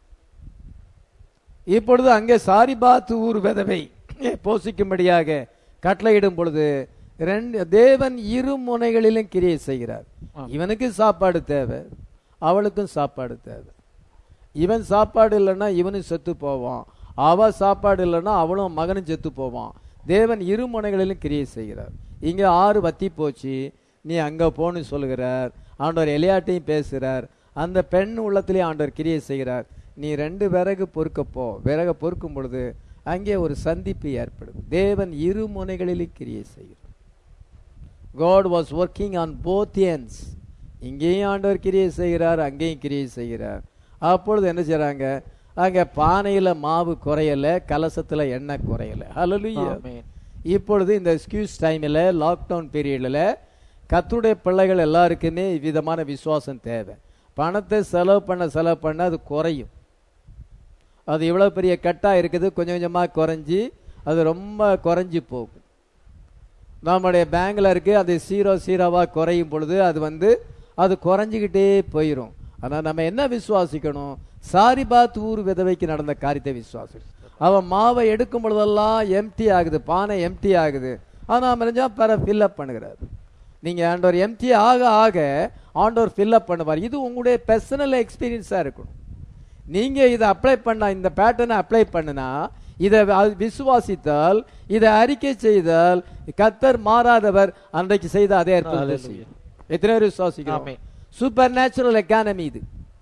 இப்பொழுது அங்கே சாரிபாத் ஊர் விதவை போஷிக்கும்படியாக கட்டளையிடும் பொழுது ரெண்டு தேவன் இரு முனைகளிலும் கிரியை செய்கிறார் இவனுக்கு சாப்பாடு தேவை அவளுக்கும் சாப்பாடு தேவை இவன் சாப்பாடு இல்லைன்னா இவனும் செத்து போவான் அவ சாப்பாடு இல்லைன்னா அவளும் மகனும் செத்து போவான் தேவன் இரு முனைகளிலும் கிரியை செய்கிறார் இங்க ஆறு வத்தி போச்சு நீ அங்க போன்னு சொல்லுகிறார் ஆண்டவர் எலியாட்டையும் பேசுகிறார் அந்த பெண் உள்ளத்திலே ஆண்டவர் கிரியை செய்கிறார் நீ ரெண்டு விறகு பொறுக்க போ விறக பொறுக்கும் பொழுது அங்கே ஒரு சந்திப்பு ஏற்படும் தேவன் இரு முனைகளிலும் கிரியை செய்கிறார் God was working on both ends இங்கேயும் ஆண்டவர் கிரியை செய்கிறார் அங்கேயும் கிரியை செய்கிறார் அப்பொழுது என்ன செய்றாங்க அங்க பானையில மாவு குறையல கலசத்துல எண்ணெய் குறையல ஹalleluya ஆமென். இப்பொழுது இந்த எக்ஸ்கியூஸ் டைமில் லாக்டவுன் பீரியடில் கத்துடைய பிள்ளைகள் எல்லாருக்குமே விதமான விசுவாசம் தேவை பணத்தை செலவு பண்ண செலவு பண்ண அது குறையும் அது இவ்வளோ பெரிய கட்டா இருக்குது கொஞ்சம் கொஞ்சமாக குறைஞ்சி அது ரொம்ப குறைஞ்சி போகும் நம்முடைய பேங்க்ல இருக்கு அது சீரோ சீரோவா குறையும் பொழுது அது வந்து அது குறைஞ்சிக்கிட்டே போயிடும் ஆனா நம்ம என்ன விசுவாசிக்கணும் சாரிபாத் ஊர் விதவைக்கு நடந்த காரியத்தை விசுவாசி அவன் மாவை எடுக்கும் பொழுதெல்லாம் எம்டி ஆகுது பானை எம்டி ஆகுது ஆனா மறைஞ்சா பிற ஃபில்அப் பண்ணுகிறார் நீங்க ஆண்டவர் எம்டி ஆக ஆக ஆண்டவர் ஃபில்அப் பண்ணுவார் இது உங்களுடைய பர்சனல் எக்ஸ்பீரியன்ஸா இருக்கணும் நீங்க இதை அப்ளை பண்ணா இந்த பேட்டர்னை அப்ளை பண்ணுனா இதை அ- விசுவாசித்தால் இதை அறிக்கை செய்தால் கத்தர் மாறாதவர் அன்றைக்கு செய்த அதே அற்புதத்தை Hallelujah. செய்யும் எத்தனை பேர் விசுவாசிக்கிறோம் ஆமென். சூப்பர் நேச்சுரல் எக்கானமி இது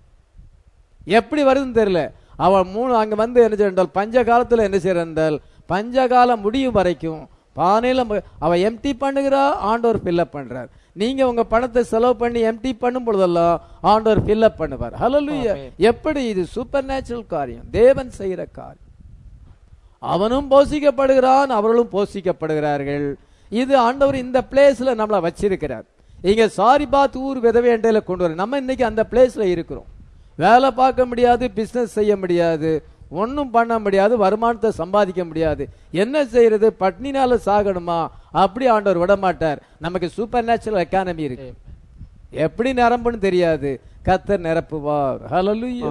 எப்படி வருதுன்னு தெரியல அவன் மூணு அங்க வந்து என்ன செய்யறால் பஞ்ச காலத்துல என்ன செய்யறால் பஞ்சகாலம் முடியும் வரைக்கும் பானையில ம- அவ எம்டி பண்ணுகிறா ஆண்டவர் ஃபில்அப் பண்றார் நீங்க உங்க பணத்தை செலவு பண்ணி எம்டி பண்ணும் பொழுதெல்லாம் ஆண்டவர் ஃபில்அப் பண்ணுவார் ஹalleluya ஆமென். எப்படி இது சூப்பர் நேச்சுரல் காரியம் தேவன் செய்யற காரியம் அவனும் போஷிக்கப்படுகிறான் அவர்களும் போஷிக்கப்படுகிறார்கள் இது ஆண்டவர் இந்த பிளேஸ்ல நம்மள வச்சிருக்கிறார் இங்க சாரிபாத் ஊர் விதவேண்டையில கொண்டு வர நம்ம இன்னைக்கு அந்த பிளேஸ்ல இருக்கிறோம் வேலை பார்க்க முடியாது பிசினஸ் செய்ய முடியாது ஒன்றும் பண்ண முடியாது வருமானத்தை சம்பாதிக்க முடியாது என்ன செய்யறது பட்னினால சாகணுமா அப்படி ஆண்டவர் விட மாட்டார் நமக்கு சூப்பர் நேச்சுரல் எக்கானமி இருக்கு எப்படி நிரம்புன்னு தெரியாது கத்தர் நிரப்புவார் ஹalleluya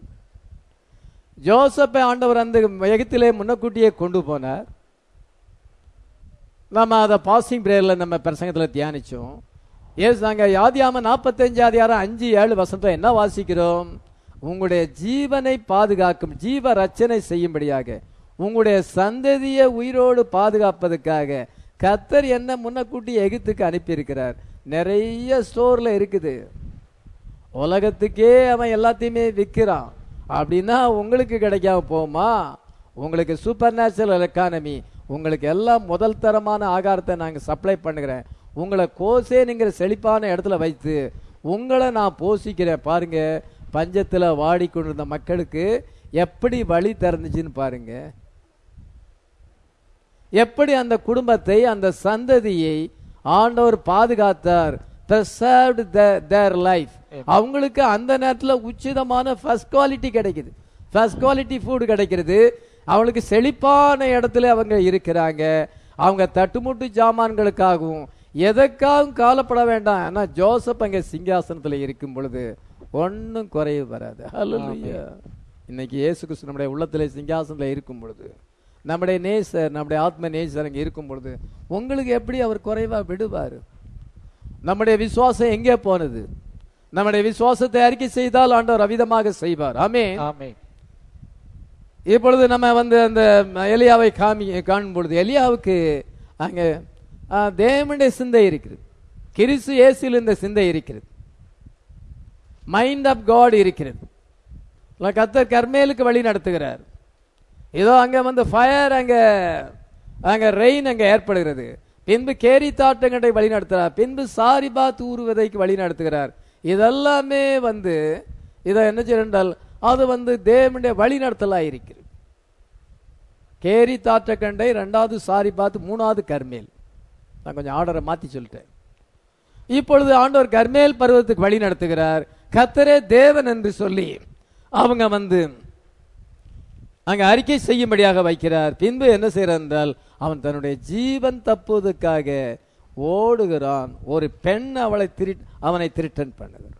ஜோசப்பை ஆண்டவர் அந்த எகத்திலே முன்னக்கூட்டியே கொண்டு போனார் நம்ம அதை பாசிங் பிரேயர்ல நம்ம பிரசங்கத்துல தியானிச்சோம் ஏஸ் நாங்க யாதியாம நாற்பத்தஞ்சு அதிகாரம் அஞ்சு ஏழு வசந்தம் என்ன வாசிக்கிறோம் உங்களுடைய ஜீவனை பாதுகாக்கும் ஜீவ ரச்சனை செய்யும்படியாக உங்களுடைய சந்ததியை உயிரோடு பாதுகாப்பதற்காக கத்தர் என்ன முன்னக்கூட்டி எகிப்துக்கு அனுப்பியிருக்கிறார் நிறைய ஸ்டோர்ல இருக்குது உலகத்துக்கே அவன் எல்லாத்தையுமே விற்கிறான் அப்படின்னா உங்களுக்கு கிடைக்காம போகுமா உங்களுக்கு சூப்பர் நேச்சுரல் எக்கானமி உங்களுக்கு எல்லாம் முதல் தரமான ஆகாரத்தை நாங்கள் சப்ளை பண்ணுகிறேன் உங்களை கோசேனுங்கிற செழிப்பான இடத்துல வைத்து உங்களை நான் போஷிக்கிறேன் பாருங்க பஞ்சத்தில் வாடிக்கொண்டிருந்த மக்களுக்கு எப்படி வழி திறந்துச்சுன்னு பாருங்க எப்படி அந்த குடும்பத்தை அந்த சந்ததியை ஆண்டவர் பாதுகாத்தார் preserved their- their life அவங்களுக்கு அந்த நேரத்துல உச்சிதமான ஃபர்ஸ்ட் குவாலிட்டி கிடைக்குது ஃபர்ஸ்ட் குவாலிட்டி ஃபுட் கிடைக்கிறது அவங்களுக்கு செழிப்பான இடத்துல அவங்க இருக்கிறாங்க அவங்க தட்டுமுட்டு ஜாமான்களுக்காகவும் எதற்காகவும் காலப்பட வேண்டாம் ஆனா ஜோசப் அங்க சிங்காசனத்துல இருக்கும் பொழுது ஒண்ணும் குறைவு வராது ஹalleluya இன்னைக்கு இயேசு கிறிஸ்து நம்முடைய உள்ளத்திலே சிங்காசனத்துல இருக்கும் பொழுது நம்முடைய நேசர் நம்முடைய ஆத்ம நேசர் அங்க இருக்கும் பொழுது உங்களுக்கு எப்படி அவர் குறைவா விடுவார் நம்முடைய விசுவாசம் எங்கே போனது நம்முடைய விசுவாசத்தை அறிக்கை செய்தால் ஆண்டவர் அவிதமாக செய்வார் ஆமென் ஆமென் இப்பொழுது நம்ம வந்து அந்த எலியாவை காமி காணும் பொழுது எலியாவுக்கு அங்க ஆ, தேவனுடைய சிந்தை இருக்கிறது கிறிஸ்து இயேசுவில் இந்த சிந்தை இருக்கிறது மைண்ட் ஆஃப் காட் இருக்கிறது இல்ல கர்த்தர் கர்மேலுக்கு வழி நடத்துகிறார் ஏதோ அங்க வந்து ஃபயர் அங்க அங்க ரெயின் அங்க ஏற்படுகிறது பின்பு கேரி தாட்டங்கட்டை வழி நடத்துகிறார் பின்பு சாரிபா தூறுவதைக்கு வழி நடத்துகிறார் இதெல்லாமே வந்து இதை என்ன செய்யறால் அது வந்து தேவனுடைய வழி நடத்தலா இருக்கிறது கேரி தாற்றக்கண்டை ரெண்டாவது சாரி பார்த்து மூணாவது கர்மேல் நான் கொஞ்சம் ஆர்டரை மாத்தி சொல்லிட்டேன் இப்பொழுது ஆண்டவர் கர்மேல் பருவத்துக்கு வழி நடத்துகிறார் கத்தரே தேவன் என்று சொல்லி அவங்க வந்து அங்க அறிக்கை செய்யும்படியாக வைக்கிறார் பின்பு என்ன செய்யறார் என்றால் அவன் தன்னுடைய ஜீவன் தப்புவதற்காக ஓடுகிறான் ஒரு பெண் அவளை திரு அவனை திருட்டன் பண்ணுகிறான்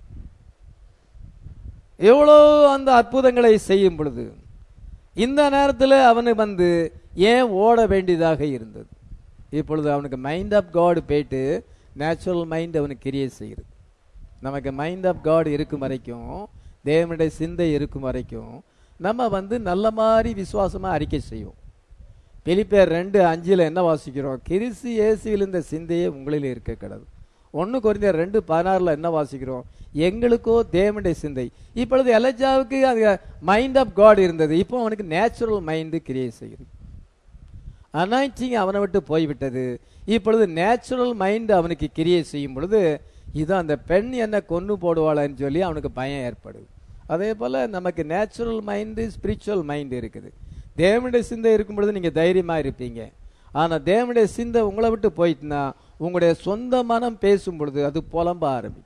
எவ்வளோ அந்த அற்புதங்களை செய்யும் பொழுது இந்த நேரத்தில் அவனு வந்து ஏன் ஓட வேண்டியதாக இருந்தது இப்பொழுது அவனுக்கு மைண்ட் ஆஃப் காட் போயிட்டு நேச்சுரல் மைண்ட் அவனுக்கு கிரியேட் செய்கிறது நமக்கு மைண்ட் ஆஃப் காட் இருக்கும் வரைக்கும் தேவனுடைய சிந்தை இருக்கும் வரைக்கும் நம்ம வந்து நல்ல மாதிரி விசுவாசமா அறிக்கை செய்வோம் பிலிப்பேர் ரெண்டு அஞ்சில் என்ன வாசிக்கிறோம் கிறிஸ்து இயேசுவில் இந்த சிந்தையே உங்களில் இருக்க கிடது ஒன்று குறைந்த ரெண்டு பதினாறுல என்ன வாசிக்கிறோம் எங்களுக்கோ தேவனுடைய சிந்தை இப்பொழுது எலஜாவுக்கு அது மைண்ட் ஆஃப் காட் இருந்தது இப்போ அவனுக்கு நேச்சுரல் மைண்டு கிரியேட் செய்யுது அனாய்ச்சிங் அவனை விட்டு போய்விட்டது இப்பொழுது நேச்சுரல் மைண்ட் அவனுக்கு கிரியேட் செய்யும் பொழுது இது அந்த பெண் என்ன கொன்னு போடுவாளான்னு சொல்லி அவனுக்கு பயம் ஏற்படுது அதே போல நமக்கு நேச்சுரல் மைண்டு ஸ்பிரிச்சுவல் மைண்ட் இருக்குது தேவனுடைய சிந்தை இருக்கும் பொழுது நீங்க தைரியமா இருப்பீங்க ஆனா தேவனுடைய சிந்தை உங்களை விட்டு போயிட்டுனா உங்களுடைய சொந்த மனம் பேசும் பொழுது அது புலம்ப ஆரம்பிக்கும்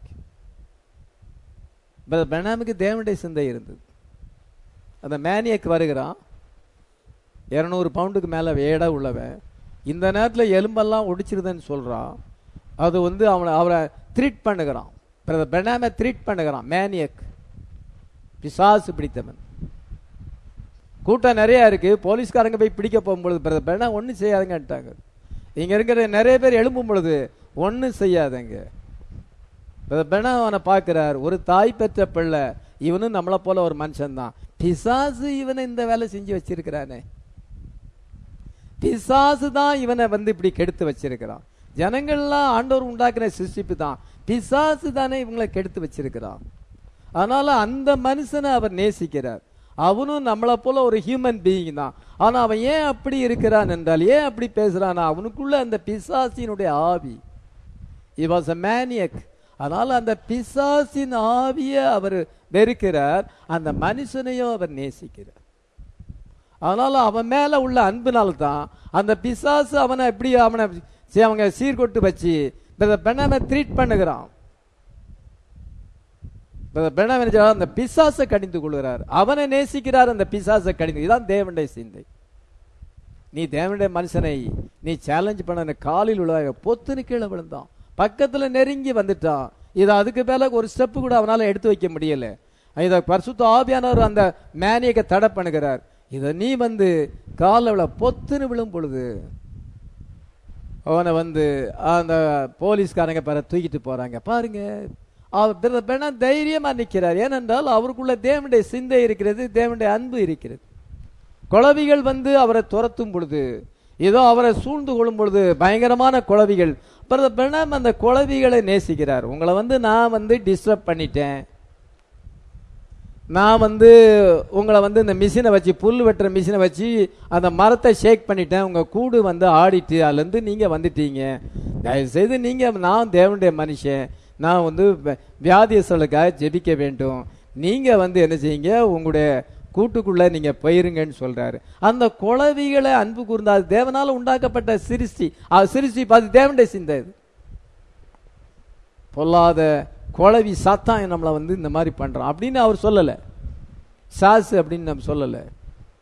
பிரதர் பிரணாமுக்கு தேவனுடைய சிந்தை இருந்தது அந்த மேனியக்கு வருகிறான் இரநூறு பவுண்டுக்கு மேலே வேடா உள்ளவன் இந்த நேரத்தில் எலும்பெல்லாம் ஒடிச்சிருதுன்னு சொல்கிறான் அது வந்து அவனை அவரை த்ரீட் பண்ணுகிறான் பிரதர் பிரணாமை த்ரீட் பண்ணுகிறான் மேனியக் பிசாசு பிடித்தவன் கூட்டம் நிறைய இருக்கு போலீஸ்காரங்க போய் பிடிக்க போகும்பொழுது பிரதர் பிரணா ஒன்றும் செய்யாதுங்கன்ட்டாங்க இங்க இருக்கிற நிறைய பேர் எழும்பும் பொழுது ஒன்றும் செய்யாதங்க பிரதர் பிரணா அவனை பார்க்கிறார் ஒரு தாய் பெற்ற பிள்ளை இவனும் நம்மளை போல ஒரு மனுஷன் தான் பிசாசு இவனை இந்த வேலை செஞ்சு வச்சிருக்கிறானே பிசாசு தான் இவனை வந்து இப்படி கெடுத்து வச்சிருக்கிறான் ஜனங்கள்லாம் ஆண்டவர் உண்டாக்குன சிருஷ்டிப்பு தான் பிசாசு தானே இவங்களை கெடுத்து வச்சிருக்கிறான் அதனால அந்த மனுஷனை அவர் நேசிக்கிறார் அவனும் நம்மளை போல ஒரு ஹியூமன் பீயிங் தான் ஆனா அவன் ஏன் அப்படி இருக்கிறான் என்றால் ஏன் அப்படி பேசுறானா அவனுக்குள்ள அந்த பிசாசினுடைய ஆவி இ வாஸ் அ மேனியக் அதனால அந்த பிசாசின் ஆவியை அவர் வெறுக்கிறார் அந்த மனுஷனையும் அவர் நேசிக்கிறார் அதனால அவன் மேல உள்ள அன்பினால தான் அந்த பிசாசு அவனை எப்படி அவனை சீ- அவங்க சீர்கொட்டு வச்சு பெண்ணாம ட்ரீட் பண்ணுகிறான் பெண்ணாம அந்த பிசாசை கடிந்து கொள்கிறார் அவனை நேசிக்கிறார் அந்த பிசாசை கடிந்து இதான் தேவனுடைய சிந்தை நீ தேவனுடைய மனுஷனை நீ சேலஞ்ச் பண்ண காலில் உள்ள பொத்துன்னு கீழே விழுந்தான் பக்கத்துல நெருங்கி வந்துட்டான் இது அதுக்கு மேல ஒரு ஸ்டெப் கூட அவனால எடுத்து வைக்க முடியல இத பரிசுத்த ஆவியானவர் அந்த மேனியக்க தடை பண்ணுகிறார் இத நீ வந்து காலில் விழ பொத்துன்னு விழும் பொழுது அவனை வந்து அந்த போலீஸ்காரங்க பேர தூக்கிட்டு போறாங்க பாருங்க அவர் பெண்ணா தைரியமா நிக்கிறார் ஏனென்றால் அவருக்குள்ள தேவனுடைய சிந்தை இருக்கிறது தேவனுடைய அன்பு இருக்கிறது குளவிகள் வந்து அவரை துரத்தும் பொழுது ஏதோ அவரை சூழ்ந்து கொள்ளும் பொழுது பயங்கரமான குளவிகள் பிரதர் பிரணாம் அந்த குளவிகளை நேசிக்கிறார் உங்களை வந்து நான் வந்து டிஸ்டர்ப் பண்ணிட்டேன் நான் வந்து உங்களை வந்து இந்த மிஷினை வச்சு புல் வெட்டுற மிஷினை வச்சு அந்த மரத்தை ஷேக் பண்ணிட்டேன் உங்க கூடு வந்து ஆடிட்டு அதுலேருந்து நீங்க வந்துட்டீங்க தயவுசெய்து நீங்க நான் தேவனுடைய மனுஷன் நான் வந்து வி- வியாதியஸ்தர்களுக்காக ஜெபிக்க வேண்டும் நீங்க வந்து என்ன செய்யுங்க உங்களுடைய கூட்டுக்குள்ள நீங்க போயிருங்கன்னு சொல்றாரு அந்த குளவிகளை அன்பு கூர்ந்தா அது தேவனால உண்டாக்கப்பட்ட சிருஷ்டி அது சிருஷ்டி பார்த்து தேவனுடைய சிந்தை இது பொல்லாத குளவி சாத்தான் நம்மளை வந்து இந்த மாதிரி பண்றான் அப்படின்னு அவர் சொல்லல சாசு அப்படின்னு நம்ம சொல்லல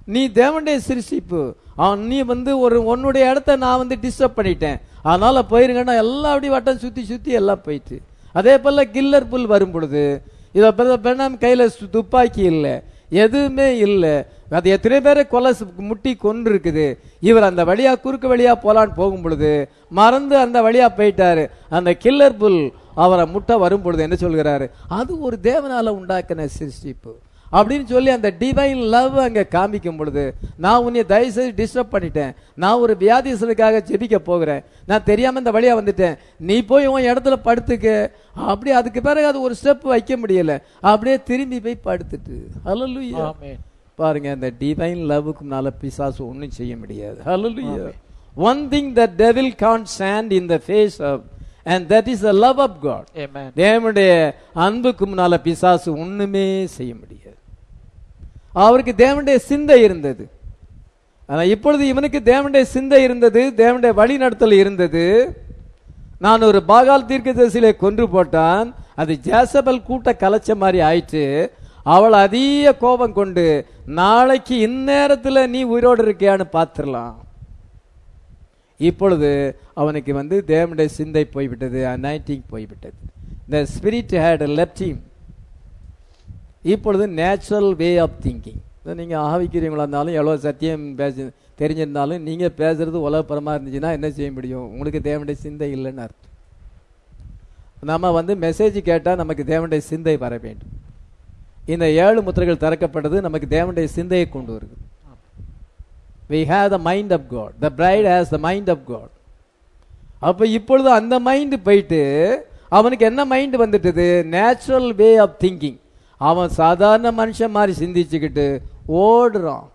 நீ தேவனுடைய சிருஷ்டிப்பு அவன் நீ வந்து ஒரு உன்னுடைய இடத்த நான் வந்து டிஸ்டர்ப் பண்ணிட்டேன் அதனால போயிருங்கன்னா எல்லாம் அப்படி வட்டம் சுத்தி சுத்தி எல்லாம் போயிட்டு அதே போல கில்லர் புல் வரும் பொழுது இதை பெண்ணாம் கையில சு- துப்பாக்கி இல்லை எதுவுமே இல்லை அது எத்தனை பேரை கொலை சு- முட்டி கொன்று இருக்குது இவர் அந்த வழியா குறுக்கு வழியா போலான்னு போகும் பொழுது மறந்து அந்த வழியா போயிட்டாரு அந்த கில்லர் புல் அவரை முட்டை வரும் பொழுது என்ன சொல்கிறாரு அது ஒரு தேவனால உண்டாக்கின சிருஷ்டிப்பு அப்படின்னு சொல்லி அந்த டிவைன் லவ் அங்க காமிக்கும் பொழுது நான் உன்னை தயவு செய்து டிஸ்டர்ப் பண்ணிட்டேன் நான் ஒரு வியாதிசனுக்காக ஜெபிக்க போகிறேன் நான் தெரியாம இந்த வழியா வந்துட்டேன் நீ போய் உன் இடத்துல படுத்துக்க அப்படி அதுக்கு பிறகு அது ஒரு ஸ்டெப் வைக்க முடியல அப்படியே திரும்பி போய் படுத்துட்டு ஹalleluya ஆமென் பாருங்க அந்த டிவைன் லவ்வுக்குனால பிசாசு ஒண்ணும் செய்ய முடியாது hallelujah one thing the devil can't stand in the face of and that is the love of God amen தேவனுடைய அன்புக்கு முன்னால பிசாசு ஒண்ணுமே செய்ய முடியாது அவருக்கு தேவனுடைய சிந்தை இருந்தது ஆனா இப்பொழுது இவனுக்கு தேவனுடைய சிந்தை இருந்தது தேவனுடைய வழி நடத்தல் இருந்தது நான் ஒரு பாகால் தீர்க்கதரிசியிலே கொன்று போட்டான் அது ஜேசபல் கூட்ட கலைச்ச மாதிரி ஆயிட்டு அவள் அதிக கோபம் கொண்டு நாளைக்கு இந்நேரத்துல நீ உயிரோடு இருக்கியான்னு பார்த்துடலாம் இப்பொழுது அவனுக்கு வந்து தேவனுடைய சிந்தை போய்விட்டது அனாயிட்டிங் போய்விட்டது the spirit had left him இப்பொழுது நேச்சுரல் வே ஆஃப் திங்கிங் நீங்கள் ஆவிக்கிறீங்களா இருந்தாலும் எவ்வளோ சத்தியம் பேச தெரிஞ்சிருந்தாலும் நீங்கள் பேசுறது உலகப்புறமா இருந்துச்சுன்னா என்ன செய்ய முடியும் உங்களுக்கு தேவனுடைய சிந்தை இல்லைன்னு அர்த்தம் நம்ம வந்து மெசேஜ் கேட்டால் நமக்கு தேவனுடைய சிந்தை வர வேண்டும் இந்த ஏழு முத்திரைகள் திறக்கப்பட்டது நமக்கு தேவனுடைய சிந்தையை கொண்டு வருது we have the mind of god the bride has the mind of god அப்ப இப்பொழுது அந்த மைண்ட் போயிட்டு அவனுக்கு என்ன மைண்ட் வந்துட்டது நேச்சுரல் வே ஆஃப் திங்கிங் அவன் சாதாரண மனுஷன் மாதிரி சிந்திச்சுக்கிட்டு ஓடுறான்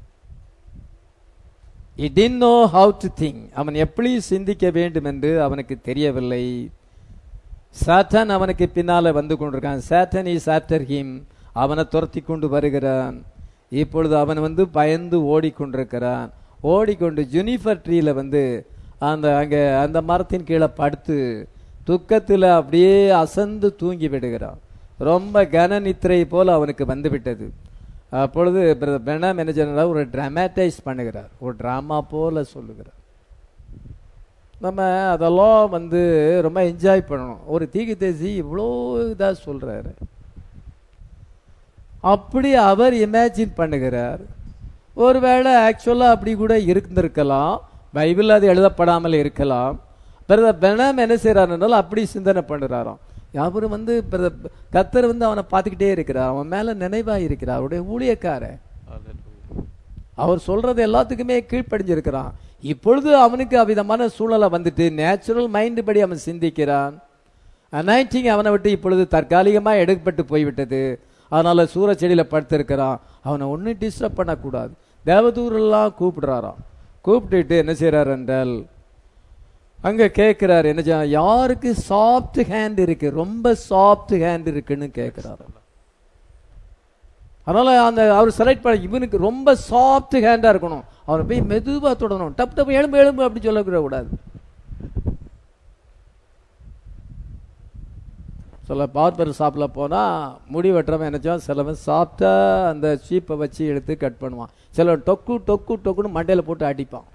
he didn't know how to think அவன் எப்படி சிந்திக்க வேண்டும் என்று அவனுக்கு தெரியவில்லை சாத்தான் அவனுக்கு பின்னால வந்து கொண்டிருக்கான் சாட்டன் இஸ் ஆஃப்டர் ஹிம் அவனை துரத்தி கொண்டு வருகிறான் இப்பொழுது அவன் வந்து பயந்து ஓடிக்கொண்டிருக்கிறான் ஓடிக்கொண்டு ஜுனிஃபர் ட்ரீல வந்து அந்த அங்க அந்த மரத்தின் கீழே படுத்து துக்கத்துல அப்படியே அசந்து தூங்கி விடுகிறான் ரொம்ப கன நித்திரை போல அவனுக்கு வந்து விட்டது அப்பொழுது பெனா மேனேஜர் ஒரு டிராமடைஸ் பண்ணுகிறார் ஒரு டிராமா போல சொல்லுகிறார் நம்ம அதெல்லாம் வந்து ரொம்ப என்ஜாய் பண்ணணும் ஒரு தீக்கு தேசி இவ்வளோ இதாக சொல்றாரு அப்படி அவர் இமேஜின் பண்ணுகிறார் ஒருவேளை ஆக்சுவலாக அப்படி கூட இருந்திருக்கலாம் பைபிள் அது எழுதப்படாமல் இருக்கலாம் பிரதர் பெனாம் என்ன செய்யறாருனாலும் அப்படி சிந்தனை பண்ணுறாராம் அவர் வந்து பிரதர் கத்தர் வந்து அவனை பார்த்துக்கிட்டே இருக்கிறார் அவன் மேல நினைவா இருக்கிறார் அவருடைய ஊழியக்காரன் அவர் சொல்றது எல்லாத்துக்குமே கீழ்ப்படிஞ்சிருக்கிறான் இப்பொழுது அவனுக்கு அவ்விதமான சூழ்நிலை வந்துட்டு நேச்சுரல் மைண்ட் படி அவன் சிந்திக்கிறான் அனாயிட்டிங் அவனை விட்டு இப்பொழுது தற்காலிகமாக எடுக்கப்பட்டு போய்விட்டது அதனால சூறச்செடியில் படுத்திருக்கிறான் அவனை ஒன்றும் டிஸ்டர்ப் பண்ணக்கூடாது தேவதூரெல்லாம் கூப்பிடுறாராம் கூப்பிட்டுட்டு என்ன செய்றார் என்றால் அங்க கேட்கிறார் என்ன செய்ய யாருக்கு சாஃப்ட் ஹேண்ட் இருக்கு ரொம்ப சாஃப்ட் ஹேண்ட் இருக்குன்னு கேட்கிறாரு அதனால அந்த அவர் செலக்ட் பண்ண இவனுக்கு ரொம்ப சாஃப்ட் ஹேண்டா இருக்கணும் அவனை போய் மெதுவா தொடணும் டப் டப் எலும்பு எலும்பு அப்படி சொல்ல கூடாது சொல்ல பார்பர் ஷாப்பில் போனால் முடி வெட்டுறவன் என்னச்சான் சிலவன் சாப்பிட்டா அந்த சீப்பை வச்சு எடுத்து கட் பண்ணுவான் சிலவன் டொக்கு டொக்கு டொக்குன்னு மண்டையில் போட்டு அடிப்பான்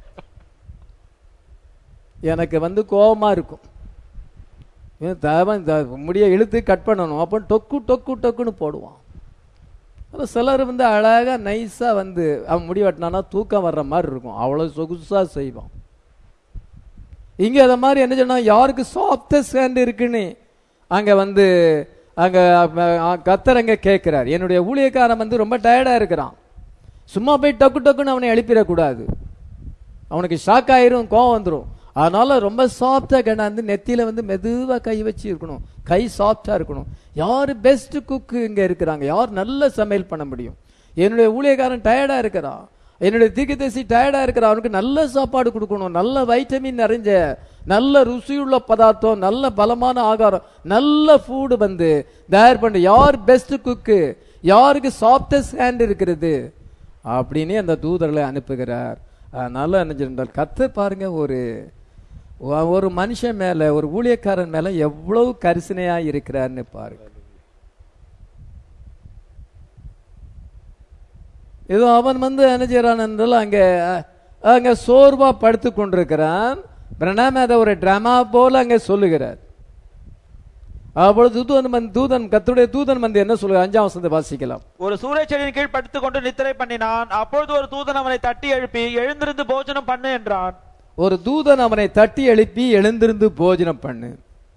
எனக்கு வந்து கோபமாக இருக்கும் இவன் தேவை இந்த முடியை இழுத்து கட் பண்ணணும் அப்போ டொக்கு டொக்கு டொக்குன்னு போடுவான் அப்புறம் சிலர் வந்து அழகாக நைஸாக வந்து அவன் முடி வெட்டினானா தூக்கம் வர்ற மாதிரி இருக்கும் அவ்வளோ சொகுசாக செய்வான் இங்கே அதை மாதிரி என்ன சொன்னா யாருக்கு சாஃப்டஸ்ட் ஹேண்ட் இருக்குன்னு அங்கே வந்து அங்கே கத்தர் அங்கே கேட்குறார் என்னுடைய ஊழியக்காரன் வந்து ரொம்ப டயர்டாக இருக்கிறான் சும்மா போய் டக்கு டக்குன்னு அவனை எழுப்பிடக்கூடாது அவனுக்கு ஷாக் ஆயிரும் கோவம் வந்துடும் அதனால ரொம்ப சாஃப்டாக கிடாந்து நெத்தியில வந்து மெதுவாக கை வச்சு இருக்கணும் கை சாஃப்டாக இருக்கணும் யார் பெஸ்ட் குக்கு இங்கே இருக்கிறாங்க யார் நல்ல சமையல் பண்ண முடியும் என்னுடைய ஊழியக்காரன் டயர்டாக இருக்கிறான் என்னுடைய தீர்க்கதரிசி டயர்டாக இருக்கிறான் அவனுக்கு நல்ல சாப்பாடு கொடுக்கணும் நல்ல வைட்டமின் நிறைஞ்ச நல்ல ருசியுள்ள பதார்த்தம் நல்ல பலமான ஆகாரம் நல்ல ஃபுட் வந்து தயார் பண்ண யார் பெஸ்ட் குக்கு யாருக்கு சாஃப்டஸ்ட் ஹேண்ட் இருக்கிறது அப்படின்னு அந்த தூதர்களை அனுப்புகிறார் அதனால என்ன சொன்னால் கத்து பாருங்க ஒரு ஒரு மனுஷன் மேல ஒரு ஊழியக்காரன் மேல எவ்வளவு கரிசனையா இருக்கிறார்னு பாருங்க இதோ அவன் வந்து என்ன செய்யறான் என்றால் அங்கே அங்கே சோர்வா படுத்து கொண்டிருக்கிறான் பிரணாம் அதை ஒரு டிராமா போல அங்கே சொல்லுகிறார் அப்பொழுது தூதன் வந்து தூதன் கத்துடைய தூதன் வந்து என்ன சொல்லுங்க அஞ்சாம் வசனத்தை வாசிக்கலாம் ஒரு சூறைச்செடியின் கீழ் படுத்துக் கொண்டு நித்திரை பண்ணினான் அப்பொழுது ஒரு தூதன் அவனை தட்டி எழுப்பி எழுந்திருந்து போஜனம் பண்ணு என்றான் ஒரு தூதன் அவனை தட்டி எழுப்பி எழுந்திருந்து போஜனம் பண்ணு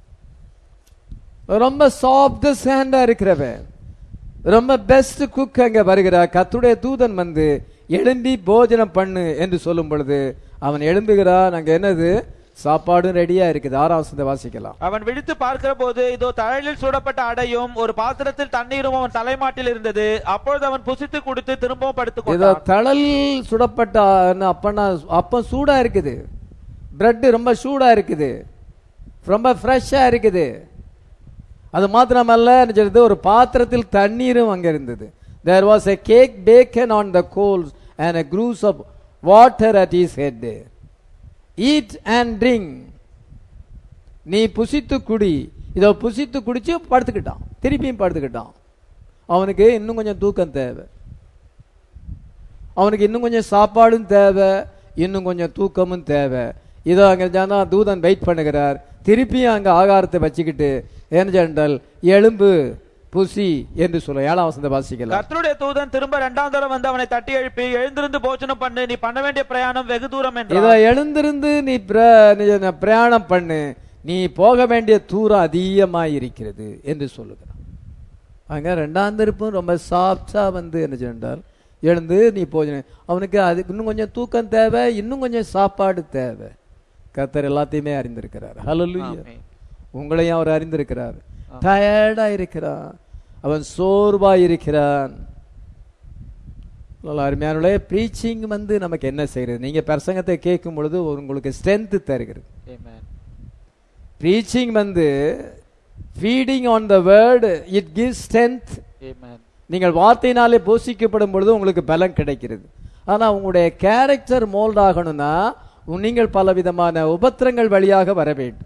ரொம்ப சாஃப்ட் ஹேண்டா இருக்கிறவன் ரொம்ப பெஸ்ட் குக் அங்க வருகிறார் கத்துடைய தூதன் வந்து எழும்பி போஜனம் பண்ணு என்று சொல்லும் பொழுது அவன் எழும்புகிறான் அங்க என்னது சாப்பாடும் ரெடியா இருக்குது ஆறாம் வசனத்தை வாசிக்கலாம் அவன் விழித்து பார்க்கிற போது இதோ தழலில் சுடப்பட்ட அடையும் ஒரு பாத்திரத்தில் தண்ணீரும் அவன் தலைமாட்டில் இருந்தது அப்பொழுது அவன் புசித்து குடித்து திரும்பவும் படுத்துக் இதோ கொண்டான் தழல் சுடப்பட்ட அப்பன்னா அப்பம் சூடா இருக்குது பிரெட் ரொம்ப சூடா இருக்குது ரொம்ப ஃப்ரெஷ்ஷா இருக்குது அது மாத்திரமல்ல என்ன செய்றது, ஒரு பாத்திரத்தில் தண்ணீரும் அங்க இருந்தது there was a cake baken on the coals and a cruse of water at his head eat and drink நீ புசித்து குடி இதோ புசித்து குடிச்சு படுத்துக்கிட்டான் திருப்பியும் படுத்துக்கிட்டான் அவனுக்கு இன்னும் கொஞ்சம் தூக்கம் தேவை அவனுக்கு இன்னும் கொஞ்சம் சாப்பாடும் தேவை இன்னும் கொஞ்சம் தூக்கமும் தேவை இதோ அங்க ஜனா தூதன் வெயிட் பண்ணுகிறார் திருப்பியும் அங்க ஆகாரத்தை வச்சுக்கிட்டு என்ன சென்றால் எலும்பு புசி என்று சொல்ல ஏழாம் வசந்த வாசிக்கலாம் கர்த்தருடைய தூதன் திரும்ப இரண்டாம் தரம் வந்து அவனை தட்டி எழுப்பி எழுந்திருந்து போஜனம் பண்ணு நீ பண்ண வேண்டிய பிரயாணம் வெகு தூரம் இதோ என்றான் எழுந்திருந்து நீ பிர- நீ என்ன பிரயாணம் பண்ணு நீ போக வேண்டிய தூரம் அதிகமாக இருக்கிறது என்று சொல்லுகிறான் அங்க ரெண்டாம் திருப்பும் ரொம்ப சாஃப்டா வந்து என்ன சென்றால் எழுந்து நீ போஜன அவனுக்கு அது இன்னும் கொஞ்சம் தூக்கம் தேவை இன்னும் கொஞ்சம் சாப்பாடு தேவை கர்த்தர் எல்லாத்தையுமே அறிந்திருக்கிறார் ஹalleluya ஆமென். உங்களையும் அவர் அறிந்திருக்கிறார் டயர்டா இருக்கிறான் அவன் சோர்வா இருக்கிறான் நல்லா அருமையானுடைய ப்ரீச்சிங் வந்து நமக்கு என்ன செய்யறது நீங்க பிரசங்கத்தை கேட்கும் பொழுது உங்களுக்கு ஸ்ட்ரென்த் தருகிறது Amen. ப்ரீச்சிங் வந்து feeding on the word it give strength Amen. நீங்கள் வார்த்தையினாலே போஷிக்கப்படும் பொழுது உங்களுக்கு பலம் கிடைக்கிறது ஆனா உங்களுடைய கேரக்டர் மோல்ட் ஆகணும்னா உ- நீங்கள் பல விதமான உபத்திரங்கள் வழியாக வர வேண்டும்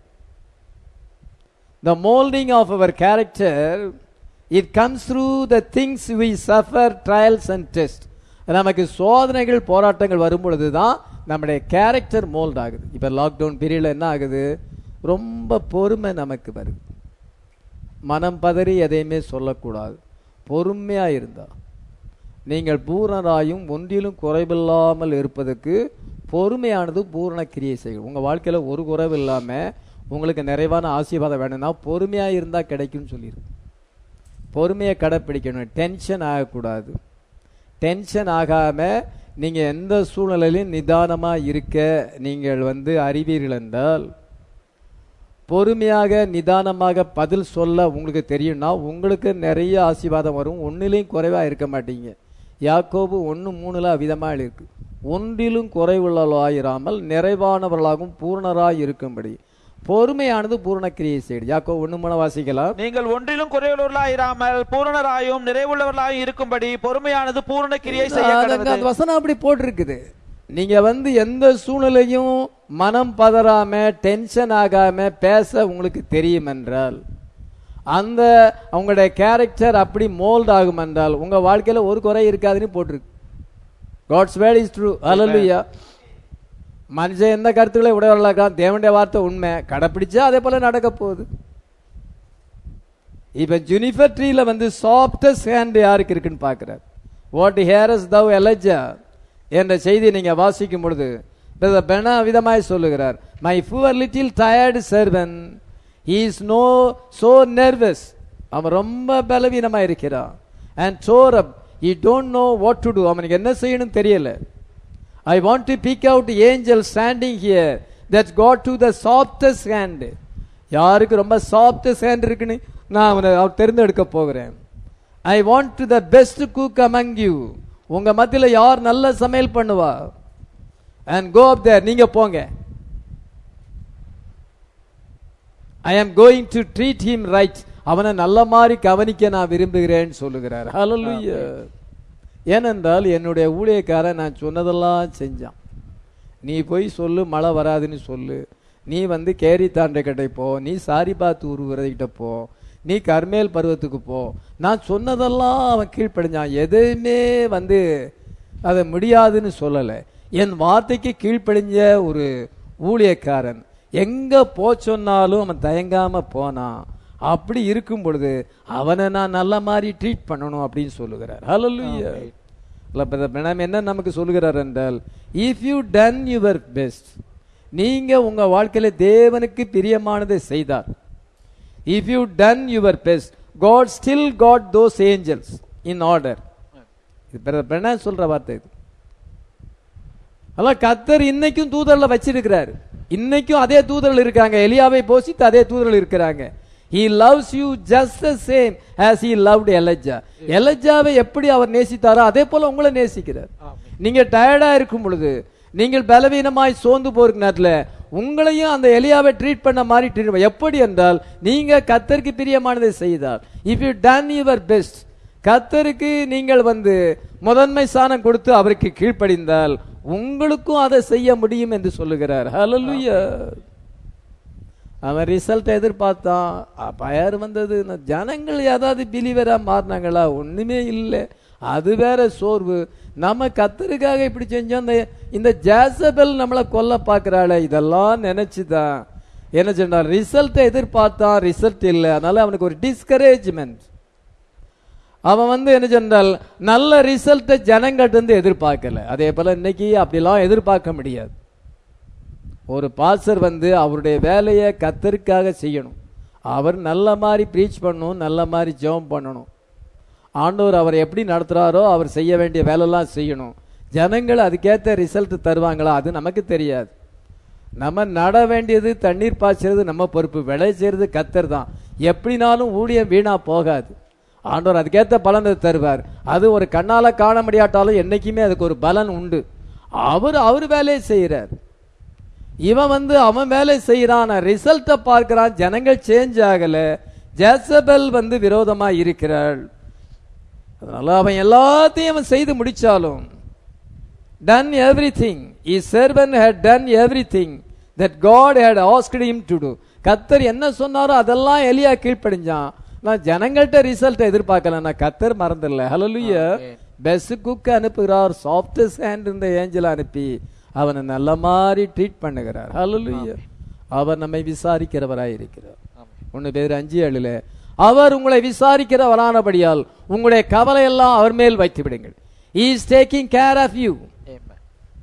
the molding of our character it comes through the things we suffer trials and test நமக்கு சோதனைகள் போராட்டங்கள் வரும் பொழுது தான் நம்முடைய கேரக்டர் மோல்ட் ஆகுது இப்போ லாக்டவுன் பீரியடில் என்ன ஆகுது ரொம்ப பொறுமை நமக்கு வருது மனம் பதறி எதையுமே சொல்லக்கூடாது பொறுமையா இருந்தா நீங்கள் பூரணராயும் ஒன்றிலும் குறைவில்லாமல் இருப்பதற்கு பொறுமையானது பூரண கிரியை செய்யும் உங்க வாழ்க்கையில ஒரு குறைவு இல்லாம உங்களுக்கு நிறைவான ஆசீர்வாதம் வேணும்னா பொறுமையா இருந்தா கிடைக்கும்னு சொல்லியிருக்கு பொறுமையை கடைப்பிடிக்கணும் டென்ஷன் ஆகக்கூடாது டென்ஷன் ஆகாம நீங்க எந்த சூழ்நிலையிலும் நிதானமா இருக்க நீங்கள் வந்து அறிவீர்கள் என்றால் பொறுமையாக நிதானமாக பதில் சொல்ல உங்களுக்கு தெரியும்னா உங்களுக்கு நிறைய ஆசீர்வாதம் வரும் ஒன்றிலையும் குறைவா இருக்க மாட்டீங்க யாக்கோபு ஒன்று மூணுல அவிதமா இருக்கு ஒன்றிலும் குறைவுள்ளவர்களாயிராமல் நிறைவானவர்களாகவும் பூர்ணராய் இருக்கும்படி பொறுமையானது பூரண கிரியை செய்யுது யாக்கோபு ஒன்று மூணு வாசிக்கலாம் நீங்கள் ஒன்றிலும் குறைவுள்ளவர்களாய் இராமல் பூரணராயும் நிறைவுள்ளவர்களாயும் இருக்கும்படி பொறுமையானது பூரண கிரியை செய்ய அது அங்க கடவுது. அந்த வசனம் அப்படி போட்டிருக்குது நீங்க வந்து எந்த சூழ்நிலையும் மனம் பதறாம டென்ஷன் ஆகாம பேச உங்களுக்கு தெரியும் என்றால் அந்த உங்களுடைய கேரக்டர் அப்படி மோல்ட் ஆகும் என்றால் உங்க வாழ்க்கையில ஒரு குறை இருக்காதுன்னு போட்டிருக்கு காட்ஸ் வேர்ட் இஸ் ட்ரூ அல்லலுயா மனுஷன் எந்த கருத்துக்களை உடையவர்களாக இருக்கான் தேவனுடைய வார்த்தை உண்மை கடைப்பிடிச்சா அதே போல நடக்க போகுது இப்ப ஜுனிஃபர் ட்ரீல வந்து சாஃப்டஸ்ட் ஹேண்ட் யாருக்கு இருக்குன்னு பார்க்கிறார் வாட் ஹேரஸ் தவ் எலஜா என்ற செய்தியை நீங்க வாசிக்கும் பொழுது பிரதர் பெனா விதமாய் சொல்லுகிறார் my poor little tired servant is no so nervous அவன் ரொம்ப பலவீனமா இருக்கிறான் and sore up he don't know what to do அவனுக்கு என்ன செய்யணும் தெரியல I want to pick out angel standing here that's God to the softest hand யாருக்கு ரொம்ப சாஃப்டஸ்ட் ஹேண்ட் இருக்குன்னு நான் அவனை அவர் தேர்ந்தெடுக்க போகிறேன் I want to the best cook among you உங்க மத்தியில யார் நல்ல சமையல் பண்ணுவா அண்ட் கோ அப் தேர் நீங்க போங்க I am going to treat him right அவனை நல்ல மாதிரி கவனிக்க நான் விரும்புகிறேன்னு சொல்லுகிறார் ஹalleluya ஏனென்றால் என்னுடைய ஊழியக்காரன் நான் சொன்னதெல்லாம் செஞ்சான் நீ போய் சொல்லு மழை வராதுன்னு சொல்லு நீ வந்து கேரி தாண்டை போ நீ சாரிபாத் உருவர்கிட்ட போ நீ கர்மேல் பருவத்துக்கு போ நான் சொன்னதெல்லாம் அவன் கீழ்ப்படிஞ்சான் எதுவுமே வந்து அதை முடியாதுன்னு சொல்லலை என் வார்த்தைக்கு கீழ்ப்படிஞ்ச ஒரு ஊழியக்காரன் எங்க போ சொன்னாலும் அவன் தயங்காம போனான் அப்படி இருக்கும் பொழுது அவனை நான் நல்ல மாதிரி ட்ரீட் பண்ணணும் அப்படின்னு சொல்லுகிறார் ஹalleluya இல்ல பிரதர் பிரணாம் என்ன நமக்கு சொல்லுகிறார் என்றால் if you done your best நீங்க உங்க வாழ்க்கையில தேவனுக்கு பிரியமானதை செய்தார் if you done your best God still got those angels in order இது பிரதர் பிரணாம் சொல்ற வார்த்தை இது அதான் கத்தர் இன்னைக்கும் தூதர்ல வச்சிருக்கிறார் இன்னைக்கும் அதே தூதர்கள் இருக்காங்க எலியாவை போசித்து அதே தூதர்கள் இருக்கிறாங்க he loves you just the same as he loved Elijah எலஜாவை எப்படி அவர் நேசித்தாரோ அதே போல உங்களை நேசிக்கிறார் நீங்க டயர்டா இருக்கும் பொழுது நீங்கள் பலவீனமாய் சோர்ந்து போகிற நேரத்துல உங்களையும் அந்த எலியாவை ட்ரீட் பண்ண மாதிரி ட்ரீட் எப்படி என்றால் நீங்க கத்தருக்கு பிரியமானதை செய்தால் if you done your best கத்தருக்கு நீங்கள் வந்து முதன்மை ஸ்தானம் கொடுத்து அவருக்கு கீழ்ப்படிந்தால் உங்களுக்கும் அதை செய்ய முடியும் என்று சொல்லுகிறார் ஹalleluya அவன் ரிசல்ட் எதிர்பார்த்தான் அ, பயர் வந்தது ந- ஜனங்கள் ஏதாவது பிலிவரா மாறினாங்களா ஒண்ணுமே இல்லை அது வேற சோர்வு நம்ம கத்தருக்காக இப்படி செஞ்சோம் இந்த இந்த ஜாசபெல் நம்மளை கொல்ல பார்க்கறாளே இதெல்லாம் நினைச்சுதான் என்ன சொன்னால் ரிசல்ட்டை எதிர்பார்த்தான் ரிசல்ட் இல்லை அதனால அவனுக்கு ஒரு டிஸ்கரேஜ்மெண்ட் அவன் வந்து என்ன சொன்னால் நல்ல ரிசல்ட்டை ஜனங்கள்ட்ட இருந்து எதிர்பார்க்கல அதே போல இன்னைக்கு அப்படிலாம் எதிர்பார்க்க முடியாது ஒரு பாஸ்டர் வந்து அவருடைய வேலையை கத்தருக்காக செய்யணும் அவர் நல்ல மாதிரி ப்ரீச் பண்ணணும் நல்ல மாதிரி ஜெபம் பண்ணணும் ஆண்டவர் அவர் எப்படி நடத்துறாரோ அவர் செய்ய வேண்டிய வேலைலாம் செய்யணும் ஜனங்கள் அதுக்கேற்ற ரிசல்ட் தருவாங்களா அது நமக்கு தெரியாது நம்ம நட வேண்டியது தண்ணீர் பாய்ச்சறது நம்ம பொறுப்பு விளை செய்யறது கத்தர் தான் எப்படினாலும் ஊழியம் வீணா போகாது ஆண்டவர் அதுக்கேற்ற பலன் தருவார் அது ஒரு கண்ணால காண முடியாட்டாலும் என்னைக்குமே அதுக்கு ஒரு பலன் உண்டு அவர் அவர் வேலையை செய்கிறார் இவன் வந்து அவன் வேலை செய்யறான் ரிசல்ட்டை பார்க்கிறான் ஜனங்கள் சேஞ்ச் ஆகல ஜேசபெல் வந்து விரோதமா இருக்கிறாள் அதனால அவன் எல்லாத்தையும் அவன் செய்து முடிச்சாலும் done everything his servant had done everything that god had asked him to do கத்தர் என்ன சொன்னாரோ அதெல்லாம் எலியா கீழ்ப்படிஞ்சான் நான் ஜனங்கள்ட்ட ரிசல்ட் எதிர்பார்க்கல நான் கத்தர் மறந்துடல ஹalleluya பெஸ்ட் குக் அனுப்புகிறார் சாஃப்டஸ்ட் ஹேண்ட் இந்த ஏஞ்சல் அனுப்பி அவனை நல்ல மாதிரி ட்ரீட் பண்ணுகிறார் ஹalleluya அவர் நம்மை விசாரிக்கிறவராய் இருக்கிறார் ஒன்னு பேர் அஞ்சு ஏழுல அவர் உங்களை விசாரிக்கிறவரானபடியால் உங்களுடைய கவலை எல்லாம் அவர் மேல் வைத்து விடுங்கள் he is taking care of you Amen.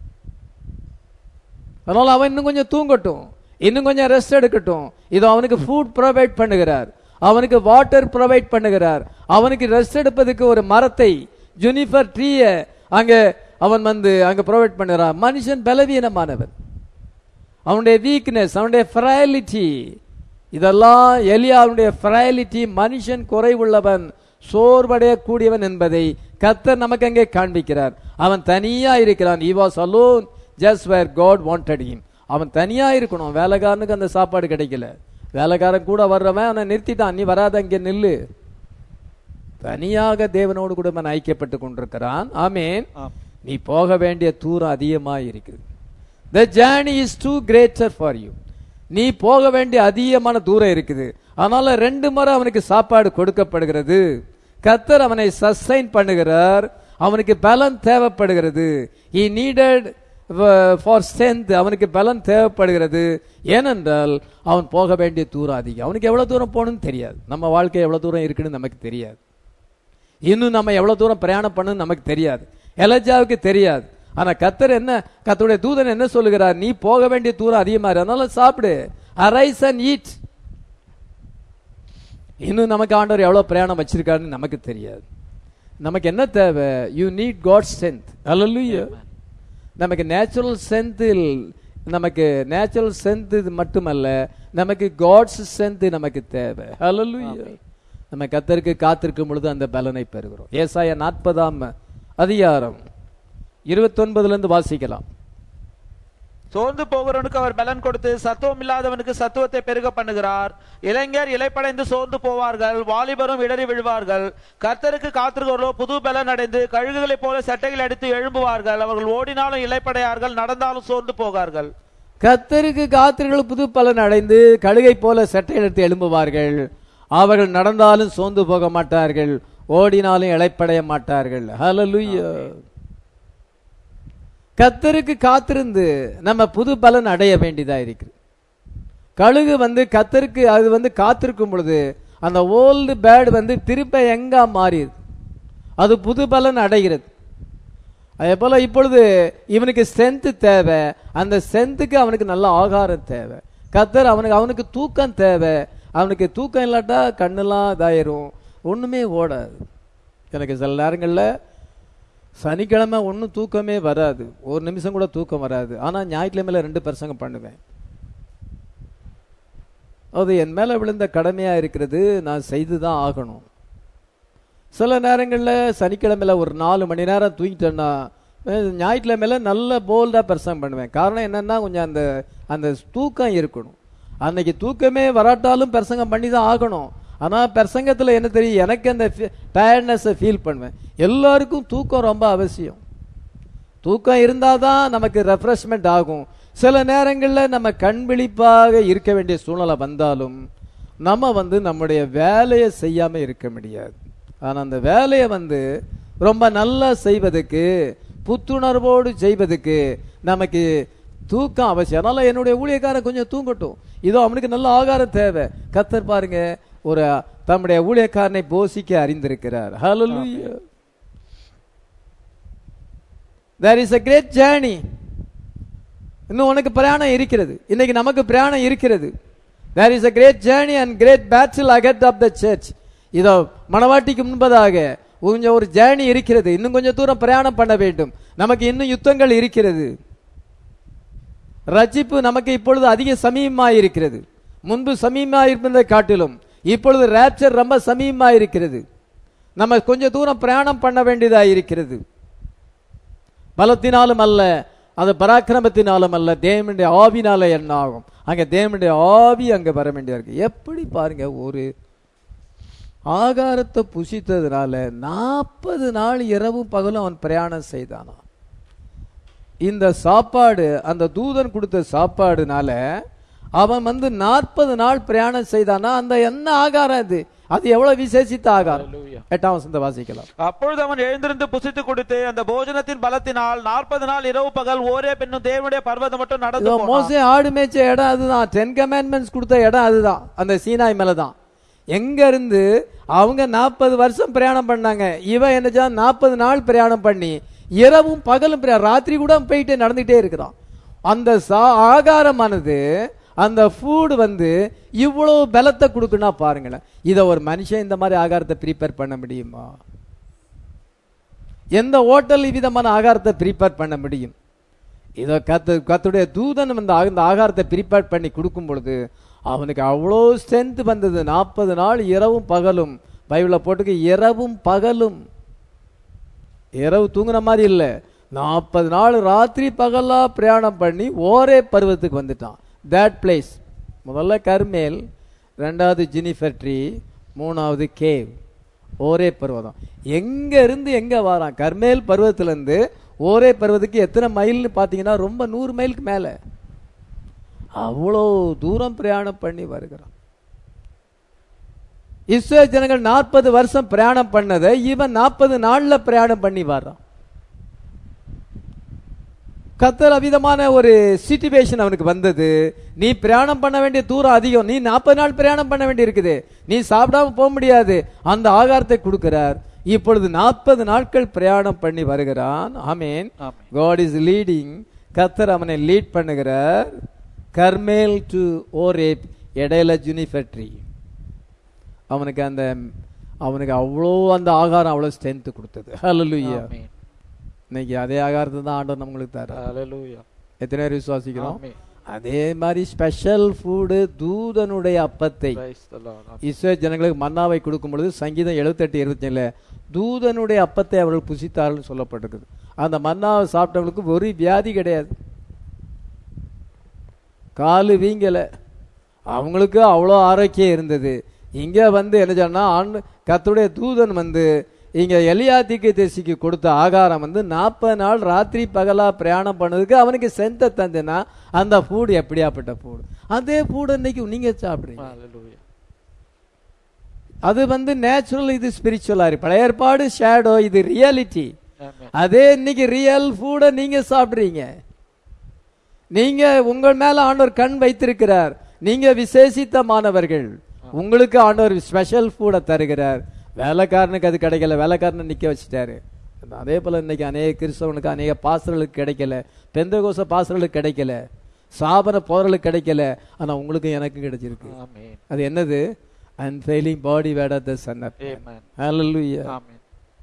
அதனால அவன் இன்னும் கொஞ்சம் தூங்கட்டும் இன்னும் கொஞ்சம் ரெஸ்ட் எடுக்கட்டும் இதோ அவனுக்கு ஃபுட் ப்ரொவைட் பண்ணுகிறார் அவனுக்கு வாட்டர் ப்ரொவைட் பண்ணுகிறார் அவனுக்கு ரெஸ்ட் எடுப்பதுக்கு ஒரு மரத்தை ஜுனிஃபர் ட்ரீய அங்க அவன் வந்து அங்க ப்ரொவைட் பண்ணுகிறான் மனுஷன் பலவீனமானவன் அவனுடைய வீக்னஸ் அவனுடைய ஃப்ரைலிட்டி இதெல்லாம் எலியாவுடைய ஃப்ரைலிட்டி மனுஷன் குறைவுள்ளவன் சோர்வடையக்கூடியவன் என்பதை கர்த்தர் நமக்கு அங்கே காண்பிக்கிறார் அவன் தனியா இருக்கிறான் he was alone just where god wanted him அவன் தனியா இருக்கணும் வேலைக்காரனுக்கு அந்த சாப்பாடு கிடைக்கல வேலைக்காரன் கூட வர்றவன் அவனை நிறுத்திட்டான் நீ வராத அங்கே நில்லு தனியாக தேவனோடு கூட அவன் ஐக்கியப்பட்டு கொண்டிருக்கிறான் ஆமேன் ஆம். நீ போக வேண்டிய தூரம் அதிகமாக இருக்குது the journey is too greater for you நீ போக வேண்டிய அதிகமான தூரம் இருக்குது அதனால ரெண்டு முறை அவனுக்கு சாப்பாடு கொடுக்கப்படுகிறது கத்தர் அவனை சஸ்டைன் பண்ணுகிறார் அவனுக்கு பலன் தேவைப்படுகிறது he நீடட் ஃபார் ஸ்ட்ரென்த் அவனுக்கு பலன் தேவைப்படுகிறது ஏனென்றால் அவன் போக வேண்டிய தூரம் அதிகம் அவனுக்கு எவ்வளவு தூரம் போகணும்னு தெரியாது நம்ம வாழ்க்கை எவ்வளவு தூரம் இருக்குன்னு நமக்கு தெரியாது இன்னும் நம்ம எவ்வளவு தூரம் பிரயாணம் பண்ணணும் நமக்கு தெரியாது எலஜாவுக்கு தெரியாது ஆனா கத்தர் என்ன கத்தருடைய தூதன் என்ன சொல்லுகிறார் நீ போக வேண்டிய தூரம் அதிகமா இருக்கு அதனால சாப்பிடு அரைஸ் அண்ட் ஈட் இன்னும் நமக்கு ஆண்டவர் எவ்வளவு பிரயாணம் வச்சிருக்காருன்னு நமக்கு தெரியாது நமக்கு என்ன தேவை யூ நீட் காட் ஸ்ட்ரென்த் அல்லல்லுயா நமக்கு நேச்சுரல் ஸ்ட்ரென்த்தில் நமக்கு நேச்சுரல் ஸ்ட்ரென்த் இது மட்டுமல்ல நமக்கு காட்ஸ் ஸ்ட்ரென்த் நமக்கு தேவை அல்லல்லுயா நம்ம கத்தருக்கு காத்திருக்கும் பொழுது அந்த பலனை பெறுகிறோம் ஏசாயா நாற்பதாம் அதிகாரம் இருபத்தொன்பதுல இருந்து வாசிக்கலாம் சோர்ந்து போகிறவனுக்கு அவர் பலன் கொடுத்து சத்துவம் இல்லாதவனுக்கு சத்துவத்தை பெருக பண்ணுகிறார் இளைஞர் இலைப்படைந்து சோர்ந்து போவார்கள் வாலிபரும் இடறி விழுவார்கள் கர்த்தருக்கு காத்திருக்கிறவர்களோ புது பலன் அடைந்து கழுகுகளைப் போல சட்டைகள் அடித்து எழும்புவார்கள் அவர்கள் ஓடினாலும் இலைப்படையார்கள் நடந்தாலும் சோர்ந்து போகார்கள் கத்தருக்கு காத்திர்கள் புது பலன் அடைந்து கழுகை போல சட்டை எடுத்து எழும்புவார்கள் அவர்கள் நடந்தாலும் சோர்ந்து போக மாட்டார்கள் ஓடினாலும் இளைப்படைய மாட்டார்கள் ஹalleluya கத்தருக்கு காத்திருந்து நம்ம புது பலன் அடைய வேண்டியதா இருக்கு கழுகு வந்து கத்தருக்கு அது வந்து காத்திருக்கும் பொழுது அந்த ஓல்டு பேர்டு வந்து திருப்ப எங்க மாறிடுது அது புது பலன் அடைகிறது அதே போல இப்பொழுது இவனுக்கு ஸ்ட்ரென்த் தேவை அந்த ஸ்ட்ரென்த்துக்கு அவனுக்கு நல்ல ஆகாரம் தேவை கத்தர் அவனுக்கு அவனுக்கு தூக்கம் தேவை அவனுக்கு தூக்கம் இல்லாட்டா கண்ணெல்லாம் இதாயிரும் ஒண்ணுமே ஓடாது எனக்கு சில நேரங்களில் சனிக்கிழமை ஒன்றும் தூக்கமே வராது ஒரு நிமிஷம் கூட தூக்கம் வராது ஆனால் ஞாயிற்றுக்கிழமையில ரெண்டு பிரசங்கம் பண்ணுவேன் அது என் மேலே விழுந்த கடமையாக இருக்கிறது நான் செய்து தான் ஆகணும் சில நேரங்களில் சனிக்கிழமையில ஒரு நாலு மணி நேரம் தூங்கிட்டேன்னா அஹ், ஞாயிற்றுக்கிழமையில நல்ல போல்டாக பிரசங்கம் பண்ணுவேன் காரணம் என்னன்னா கொஞ்சம் அந்த அந்த தூக்கம் இருக்கணும் அன்னைக்கு தூக்கமே வராட்டாலும் பிரசங்கம் பண்ணி தான் ஆகணும் ஆனால் பிரசங்கத்தில் என்ன தெரியும் எனக்கு அந்த டயர்ட்னஸை ஃபீல் பண்ணுவேன் எல்லாருக்கும் தூக்கம் ரொம்ப அவசியம் தூக்கம் இருந்தால் தான் நமக்கு ரெஃப்ரெஷ்மெண்ட் ஆகும் சில நேரங்களில் நம்ம கண் விழிப்பாக இருக்க வேண்டிய சூழ்நிலை வந்தாலும் நம்ம வந்து நம்முடைய வேலையை செய்யாமல் இருக்க முடியாது ஆனால் அந்த வேலையை வந்து ரொம்ப நல்லா செய்வதற்கு புத்துணர்வோடு செய்வதற்கு நமக்கு தூக்கம் அவசியம் அதனால என்னுடைய ஊழியக்காரன் கொஞ்சம் தூங்கட்டும் இதோ அவனுக்கு நல்ல ஆகாரம் தேவை கத்தர் பாருங்க ஒரு தம்முடைய ஊழியக்காரனை போஷிக்க அறிந்திருக்கிறார் ஹalleluya there is a great journey இன்னும் உனக்கு பிரயாணம் இருக்கிறது இன்னைக்கு நமக்கு பிரயாணம் இருக்கிறது there is a great journey and great battle ahead of the church இதோ மணவாட்டிக்கு முன்பதாக கொஞ்சம் ஒரு ஜேர்னி இருக்கிறது இன்னும் கொஞ்சம் தூரம் பிரயாணம் பண்ண வேண்டும் நமக்கு இன்னும் யுத்தங்கள் இருக்கிறது ரட்சிப்பு நமக்கு இப்பொழுது அதிக சமீபமாக இருக்கிறது முன்பு சமீபமாக இருந்ததை காட்டிலும் இப்பொழுது ரேப்சர் ரொம்ப சமீபமாக இருக்கிறது நம்ம கொஞ்சம் தூரம் பிரயாணம் பண்ண வேண்டியதாக இருக்கிறது பலத்தினாலும் அல்ல அது பராக்கிரமத்தினாலும் அல்ல தேவனுடைய ஆவினால என்ன ஆகும் அங்க தேவனுடைய ஆவி அங்க வர வேண்டியதா இருக்கு எப்படி பாருங்க ஒரு ஆகாரத்தை புசித்ததுனால நாற்பது நாள் இரவும் பகலும் அவன் பிரயாணம் செய்தானா இந்த சாப்பாடு அந்த தூதன் கொடுத்த சாப்பாடுனால அவன் வந்து நாற்பது நாள் பிரயாணம் செய்தானா அந்த என்ன ஆகாரம் அது அது எவ்வளவு விசேஷித்த ஆகாரம் Hallelujah. எட்டாம் வசந்த வாசிக்கலாம் அப்பொழுது அவன் எழுந்திருந்து புசித்து குடித்து அந்த போஜனத்தின் பலத்தினால் நாற்பது நாள் இரவு பகல் ஒரே பெண்ணும் தேவனுடைய பர்வதம் மட்டும் நடந்து இதோ போனான். மோசே ஆடு மேய்ச்ச இடம் அதுதான் டென் கமாண்ட்மெண்ட்ஸ் கொடுத்த இடம் அதுதான் அந்த சீனாய் மேல தான் எங்க இருந்து அவங்க நாற்பது வருஷம் பிரயாணம் பண்ணாங்க இவன் என்னச்சா நாற்பது நாள் பிரயாணம் பண்ணி இரவும் பகலும் பிரயா- ராத்திரி கூட போயிட்டு நடந்துட்டே இருக்கிறான் அந்த சா- ஆகாரமானது அந்த ஃபுட் வந்து இவ்வளவு பலத்தை கொடுக்குன்னா பாருங்களேன் இதை ஒரு மனுஷன் இந்த மாதிரி ஆகாரத்தை ப்ரிப்பேர் பண்ண முடியுமா எந்த ஹோட்டல் விதமான ஆகாரத்தை ப்ரிப்பேர் பண்ண முடியும் இதோ கத்து கத்துடைய தூதன் வந்து அந்த ஆகாரத்தை ப்ரிப்பேர் பண்ணி கொடுக்கும் பொழுது அவனுக்கு அவ்வளோ ஸ்ட்ரென்த் வந்தது நாற்பது நாள் இரவும் பகலும் பைபிளில் போட்டுக்கு இரவும் பகலும் இரவு தூங்குன மாதிரி இல்லை நாற்பது நாள் ராத்திரி பகலா பிரயாணம் பண்ணி ஓரே பருவத்துக்கு வந்துட்டான் தேட் பிளேஸ் முதல்ல கர்மேல் ரெண்டாவது ஜினிஃபர் ட்ரீ மூணாவது கேவ் ஓரே பர்வதம் எங்க இருந்து எங்க வரான் கர்மேல் பருவத்துல இருந்து ஓரே பருவத்துக்கு எத்தனை மைல்னு பாத்தீங்கன்னா ரொம்ப நூறு மைலுக்கு மேல அவ்வளோ தூரம் பிரயாணம் பண்ணி வருகிறான் இஸ்ரேல் ஜனங்கள் நாற்பது வருஷம் பிரயாணம் பண்ணதை இவன் நாற்பது நாள்ல பிரயாணம் பண்ணி வர்றான் கத்தர் அவிதமான ஒரு சிச்சுவேஷன் அவனுக்கு வந்தது நீ பிரயாணம் பண்ண வேண்டிய தூரம் அதிகம் நீ நாற்பது நாள் பிரயாணம் பண்ண வேண்டி இருக்குது நீ சாப்பிடாம போக முடியாது அந்த ஆகாரத்தை கொடுக்கிறார் இப்பொழுது நாற்பது நாட்கள் பிரயாணம் பண்ணி வருகிறான் ஆமேன் ஆமென். காட் இஸ் லீடிங் கத்தர் அவனை லீட் பண்ணுகிறார் கர்மேல் டு ஓரேப் இடையில ஜுனிஃபெட்ரி அவனுக்கு அந்த அவனுக்கு அவ்வளோ அந்த ஆகாரம் அவ்வளோ ஸ்ட்ரென்த் கொடுத்தது ஹalleluya ஆமென். இன்னைக்கு அதே ஆகாரத்தை தான் ஆண்டவர் நம்மளுக்கு தர Hallelujah. எத்தனை பேர் விசுவாசிக்கிறோம் ஆமென். அதே மாதிரி ஸ்பெஷல் ஃபுடு தூதனுடைய அப்பத்தை Praise the Lord. ஆமென். இஸ்ரேல் ஜனங்களுக்கு மன்னாவை கொடுக்கும் பொழுது சங்கீதம் எழுபத்தெட்டு இருபத்தேழுல தூதனுடைய அப்பத்தை அவர்கள் புசித்தார்கள் சொல்லப்பட்டிருக்குது அந்த மன்னாவை சாப்பிட்டவங்களுக்கு ஒரு வியாதி கிடையாது காலு வீங்கல அவங்களுக்கு அவ்வளோ ஆரோக்கியம் இருந்தது இங்க வந்து என்ன சொன்னா ஆண்டு கத்துடைய தூதன் வந்து இங்க எலியாத்திக்கு தேசிக்கு கொடுத்த ஆகாரம் வந்து நாற்பது நாள் ராத்திரி பகலா பிரயாணம் பண்ணதுக்கு அவனுக்கு செந்த தந்துனா அந்த ஃபுட் எப்படியாப்பட்ட ஃபுட் அதே ஃபுட் இன்னைக்கு நீங்க சாப்பிடுறீங்க Hallelujah. அது வந்து நேச்சுரல் இது ஸ்பிரிச்சுவலா இருக்கு பழைய ஏற்பாடு ஷேடோ இது ரியாலிட்டி Amen. அதே இன்னைக்கு ரியல் ஃபுட நீங்க சாப்பிடுறீங்க நீங்க உங்கள் மேல ஆண்டவர் கண் வைத்திருக்கிறார் நீங்க விசேஷித்தமானவர்கள் உங்களுக்கு ஆண்டவர் ஸ்பெஷல் ஃபுட தருகிறார் வேலைக்காரனுக்கு அது கிடைக்கல வேலைக்காரனை நிக்க வச்சுட்டாரு அதே போல இன்னைக்கு அநேக கிறிஸ்தவனுக்கு அநேக பாசர்களுக்கு கிடைக்கல பெந்தகோச பாசர்களுக்கு கிடைக்கல சாபன போதர்களுக்கு கிடைக்கல ஆனா உங்களுக்கு எனக்கு கிடைச்சிருக்கு Amen. அது என்னது unfailing body word of the son of Amen. ஹalleluya Amen.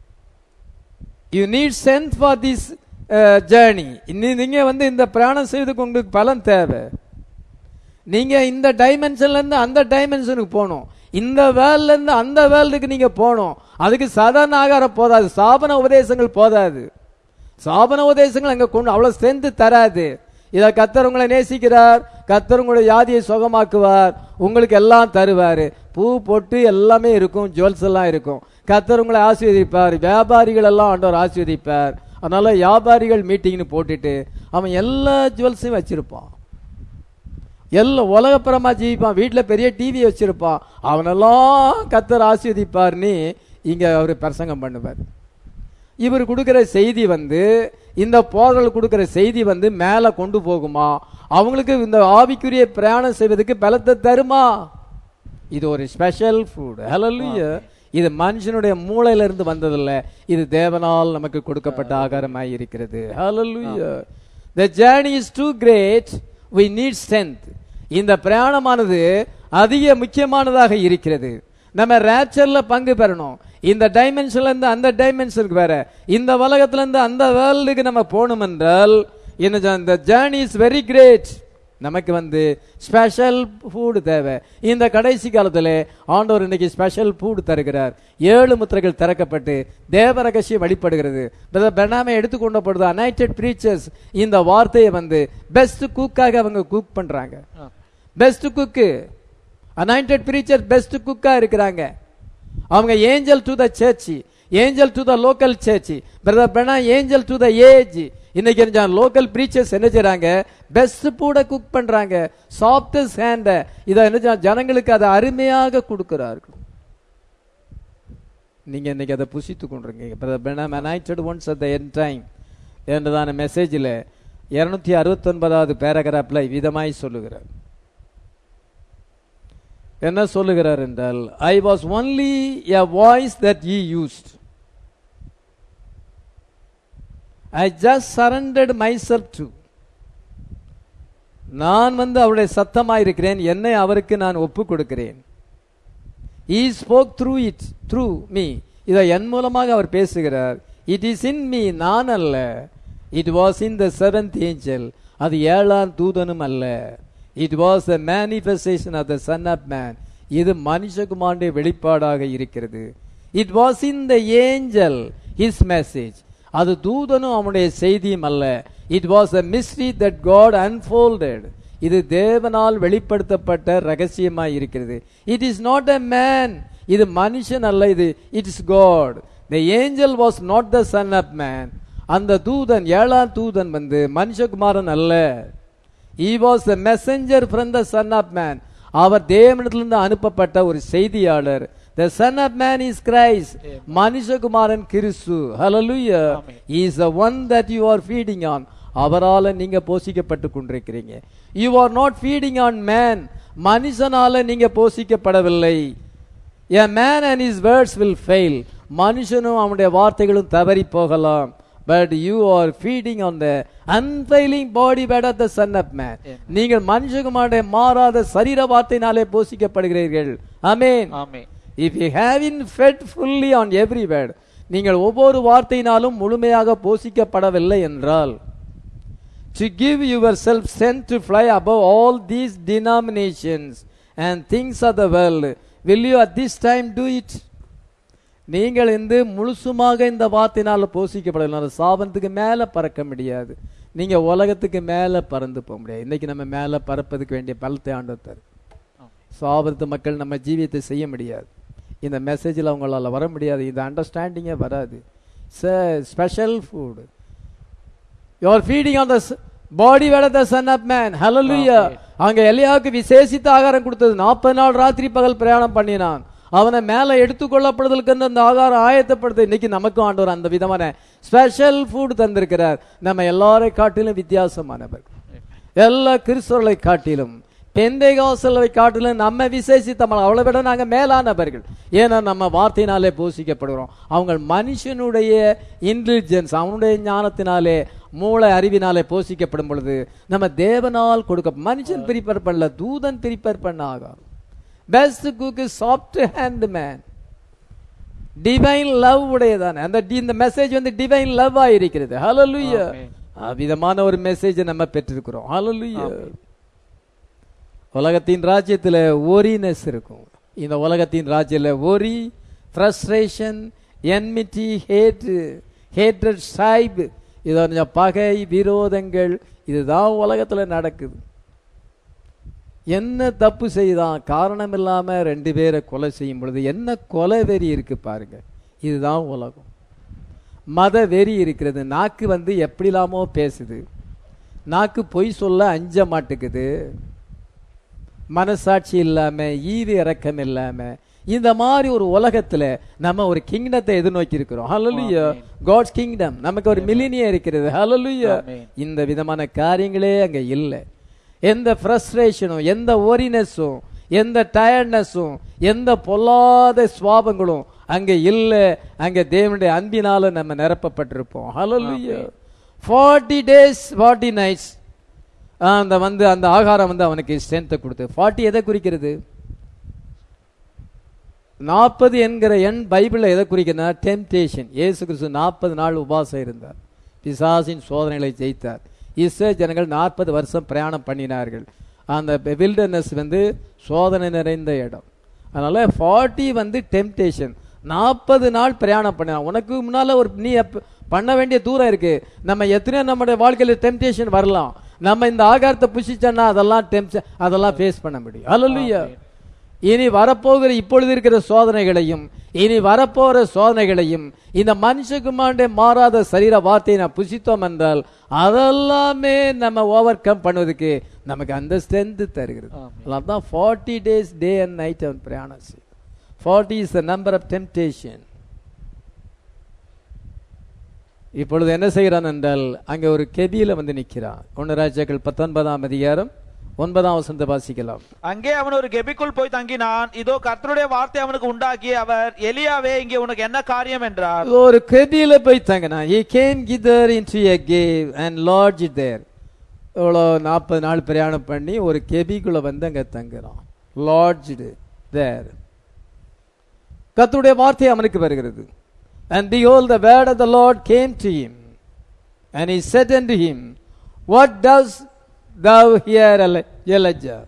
You need sense for this journey நீங்க வந்து இந்த பிரயாணம் செய்வதுக்கு உங்களுக்கு பலன் தேவை நீங்க இந்த டைமென்ஷன்ல இருந்து அந்த டைமென்ஷனுக்கு போகணும் இந்த வேல்ல இருந்து அந்த வேல்டுக்கு நீங்க போகணும் அதுக்கு சாதாரண ஆகாரம் போதாது சாபன உபதேசங்கள் போதாது சாபன உபதேசங்கள் அங்க கொண்டு அவ்வளவு ஸ்ட்ரென்த் தராது இத கத்தர் உங்களை நேசிக்கிறார் கத்தர் உங்களுடைய யாதியை சுகமாக்குவார் உங்களுக்கு எல்லாம் தருவாரு பூ பொட்டு எல்லாமே இருக்கும் ஜுவல்ஸ் எல்லாம் இருக்கும் கத்தர் உங்களை ஆசீர்வதிப்பார் வியாபாரிகள் எல்லாம் ஆண்டவர் ஆசீர்வதிப்பார் அதனால வியாபாரிகள் மீட்டிங்னு போட்டுட்டு அவன் எல்லா ஜுவல்ஸையும் வச்சிருப்பான் எல்லாம் உலகப்புறமா ஜீவிப்பான் வீட்டில் பெரிய டிவி வச்சிருப்பான் அவனெல்லாம் கத்தர் ஆசீர்வதிப்பார்னு இங்க அவர் பிரசங்கம் பண்ணுவார் இவர் கொடுக்கிற செய்தி வந்து இந்த போதல் கொடுக்கிற செய்தி வந்து மேலே கொண்டு போகுமா அவங்களுக்கு இந்த ஆவிக்குரிய பிரயாணம் செய்வதற்கு பலத்தை தருமா இது ஒரு ஸ்பெஷல் ஃபுட் ஹalleluya இது மனுஷனுடைய மூளையில இருந்து வந்ததில்ல இது தேவனால் நமக்கு கொடுக்கப்பட்ட ஆகாரமாய் இருக்கிறது ஹalleluya the journey is too great we need strength இந்த பிரயாணமானது அதிக முக்கியமானதாக இருக்கிறது நம்ம ரேப்சர்ல பங்கு பெறணும் இந்த டைமென்ஷன்ல இருந்து அந்த டைமென்ஷனுக்கு வேற இந்த உலகத்துல இருந்து அந்த வேர்ல்டுக்கு நம்ம போகணும் என்றால் என்ன இந்த ஜேர்னி இஸ் வெரி கிரேட் நமக்கு வந்து ஸ்பெஷல் ஃபுட் தேவை இந்த கடைசி காலத்தில் ஆண்டவர் இன்னைக்கு ஸ்பெஷல் ஃபுட் தருகிறார் ஏழு முத்திரைகள் திறக்கப்பட்டு தேவ ரகசியம் வெளிப்படுகிறது பிரதர் பெனாமை எடுத்துக்கொண்டப்படுது அனைட்டட் பிரீச்சர்ஸ் இந்த வார்த்தையை வந்து பெஸ்ட் குக்காக அவங்க குக் பண்றாங்க best cook anointed preacher best குக்கா இருக்கிறாங்க அவங்க angel to the church angel to the local church brother பெனா ஏஞ்சல் டு த ஏஜ் இன்னைக்கு என்ன லோக்கல் பிரீச்சர்ஸ் என்ன செய்றாங்க பெஸ்ட் கூட குக் பண்றாங்க சாஃப்டஸ்ட் ஹேண்ட இதை என்ன செய்றாங்க? ஜனங்களுக்கு அதை அருமையாக கொடுக்கிறார்கள் நீங்க இன்னைக்கு அதை புசித்து கொண்டிருக்கீங்க brother Branham anointed ones at the end time என்றதான மெசேஜில் இருநூத்தி அறுபத்தொன்பதாவது பேராகிராஃப்ல விதமாய் சொல்லுகிறார் என்ன சொல்லுகிறார் என்றால் I was only a voice that he used I just surrendered my self to நான் வந்து அவருடைய சத்தமாய் இருக்கிறேன் என்னை அவருக்கு நான் ஒப்பு கொடுக்கிறேன் he spoke through it through me இதை என் மூலமாக அவர் பேசுகிறார் இட் இஸ் இன் மீ நான் அல்ல it was in the seventh angel அது ஏழாம் தூதனும் அல்ல it was the manifestation of the son of man இது மனுஷகுமாருடைய வெளிப்பாடாக இருக்கிறது it was in the angel his message அது தூதனும் அவனுடைய செய்தியும் அல்ல it was a mystery that God unfolded இது தேவனால் வெளிப்படுத்தப்பட்ட ரகசியமாய் இருக்கிறது it is not a man இது மனுஷன் அல்ல இது it is God the angel was not the son of man அந்த தூதன் ஏழாம் தூதன் வந்து மனுஷகுமாரன் அல்ல he was a messenger from the son of man அவர் தேவனிடத்திலிருந்து அனுப்பப்பட்ட ஒரு செய்தியாளர் the son of man is christ மனுஷகுமாரன் கிறிஸ்து hallelujah Amen. he is the one that you are feeding on அவரால நீங்க போஷிக்கப்பட்டு கொண்டிருக்கிறீங்க you are not feeding on man மனுஷனால நீங்க போஷிக்கப்படவில்லை a man and his words will fail மனுஷனும் அவனுடைய வார்த்தைகளும் தவறி போகலாம் but you are feeding on the unfailing body bed of the son of man Amen. நீங்கள் மனுஷகுமாருடைய மாறாத சரீர வார்த்தையினாலே போஷிக்கப்படுகிறீர்கள் அமேன் ஆமென் if you haven't fed fully on every word நீங்கள் ஒவ்வொரு வார்த்தையினாலும் முழுமையாக போஷிக்கப்படவில்லை என்றால் to give your self sent to fly above all these denominations and things of the world will you at this time do it நீங்கள் இந்த முழுசுமாக இந்த வார்த்தையினால போஷிக்கப்படலாம் அந்த சாபனத்துக்கு மேல பறக்க முடியாது நீங்க உலகத்துக்கு மேல பறந்து போக முடியாது இன்னைக்கு நம்ம மேல பறப்பதுக்கு வேண்டிய பலத்தை ஆண்டவர் தரும் சாபத்து மக்கள் நம்ம ஜீவியத்தை செய்ய முடியாது இந்த மெசேஜில் அவங்களால வர முடியாது இந்த அண்டர்ஸ்டாண்டிங்கே வராது special food your feeding on the body word the son of man ஹalleluya Amen. அங்க எலியாவுக்கு விசேஷித்த ஆகாரம் கொடுத்தது நாற்பது நாள் ராத்திரி பகல் பிரயாணம் பண்ணினான் அவனை மேலே எடுத்துக்கொள்ளப்படுதலுக்கு அந்த ஆகாரம் ஆயத்தப்படுத்த இன்னைக்கு நமக்கும் ஆண்டவர் அந்த விதமான ஸ்பெஷல் ஃபுட் தந்திருக்கிறார் நம்ம எல்லாரை காட்டிலும் வித்தியாசமானவர் எல்லா கிறிஸ்தவர்களை காட்டிலும் பெந்தைகாசலை காட்டிலும் நம்ம விசேஷித்தமல் அவளை விட நாங்க மேலானவர்கள் ஏன்னா நம்ம வார்த்தையினாலே போஷிக்கப்படுகிறோம் அவங்க மனுஷனுடைய இன்டெலிஜென்ஸ் அவனுடைய ஞானத்தினாலே மூளை அறிவினாலே போஷிக்கப்படும் பொழுது நம்ம தேவனால் கொடுக்க மனுஷன் பிரிப்பர் பண்ணல தூதன் பிரிப்பர் பண்ண ஆகாது best cook soft hand man divine love உடையதானே அந்த டி- இந்த மெசேஜ் வந்து டிவைன் லவ் இருக்கிறது ஹalleluya Amen. விதமான ஒரு மெசேஜை நம்ம பெற்றிருக்கிறோம் ஹalleluya உலகத்தின் ராஜ்யத்துல ஒரினஸ் இருக்கும் இந்த உலகத்தின் ராஜ்யத்துல worry frustration enmity hate hatred சாய்ப் இது கொஞ்சம் பகை விரோதங்கள் இதுதான் உலகத்துல நடக்குது என்ன தப்பு செய்தான் காரணம் இல்லாம ரெண்டு பேரை கொலை செய்யும் பொழுது என்ன கொலை வெறி இருக்கு பாருங்க இதுதான் உலகம் மத வெறி இருக்கிறது நாக்கு வந்து எப்படிலாமோ பேசுது நாக்கு பொய் சொல்ல அஞ்ச மாட்டுக்குது மனசாட்சி இல்லாம ஈவு இறக்கம் இல்லாம இந்த மாதிரி ஒரு உலகத்துல நம்ம ஒரு கிங்டத்தை எதிர்நோக்கி இருக்கிறோம் ஹalleluya காட்ஸ் கிங்டம் நமக்கு ஒரு மில்லினியா இருக்கிறது ஹalleluya Amen. இந்த விதமான காரியங்களே அங்க இல்லை எந்த ஃப்ரஸ்ட்ரேஷனும் எந்த ஓரினஸும் எந்த டயர்ட்னஸும் எந்த பொல்லாத சுவாபங்களும் அங்க இல்லை அங்க தேவனுடைய அன்பினால நம்ம நிரப்பப்பட்டிருப்போம் ஹalleluya 40 டேஸ் 40 நைட்ஸ் அந்த வந்து அந்த ஆகாரம் வந்து அவனுக்கு ஸ்ட்ரென்த்தை கொடுத்து 40 எதை குறிக்கிறது நாற்பது என்கிற எண் பைபிள்ல எதை குறிக்கிறதுனா டெம்டேஷன் இயேசு கிறிஸ்து நாற்பது நாள் உபாசம் இருந்தார் பிசாசின் சோதனைகளை ஜெயித்தார் இஸ்ரேல் ஜனங்கள் நாற்பது வருஷம் பிரயாணம் பண்ணினார்கள் அந்த வில்டர்னஸ் வந்து சோதனை நிறைந்த இடம் அதனால ஃபார்ட்டி வந்து டெம்டேஷன் நாற்பது நாள் பிரயாணம் பண்ண உனக்கு முன்னால ஒரு நீ எப்ப- பண்ண வேண்டிய தூரம் இருக்கு நம்ம எத்தனையோ நம்முடைய வாழ்க்கையில டெம்டேஷன் வரலாம் நம்ம இந்த ஆகாரத்தை புஷிச்சோன்னா அதெல்லாம் டெம்ஷன் அதெல்லாம் ஃபேஸ் பண்ண முடியும் அல்லையா இனி வரப்போகிற இப்பொழுது இருக்கிற சோதனைகளையும் இனி வரப்போகிற சோதனைகளையும் இந்த மனுஷகுமாரே மாறாத சரீர வார்த்தையை நான் புசித்தோம் என்றால் அதெல்லாமே நம்ம ஓவர் கம் பண்ணுவதற்கு நமக்கு அந்த ஸ்ட்ரென்த் தருகிறது ஆமென். அதான் forty days day and night அவன் பிரயாணம் செய்யும் forty is the number of temptation இப்பொழுது என்ன செய்கிறான் என்றால் அங்கே ஒரு கெபியில வந்து நிற்கிறான் ஒன்று ராஜாக்கள் பத்தொன்பதாம் அதிகாரம் ஒன்பதாம் வசந்த வாசிக்கலாம் அங்கே அவன் ஒரு கெபிக்குள் போய் தங்கினான் இதோ கர்த்தருடைய வார்த்தை அவனுக்கு உண்டாக்கி அவர் எலியாவே இங்கே உனக்கு என்ன காரியம் என்றார் ஒரு கெபியில போய் தங்கினான் he came hither into a cave and lodged there இவ்வளோ நாற்பது நாள் பிரயாணம் பண்ணி ஒரு கெபிக்குள்ள வந்து அங்க தங்குறான் lodged there கர்த்தருடைய வார்த்தை அவனுக்கு வருகிறது and behold the word of the lord came to him and he said unto him what does thou here Eli- elijah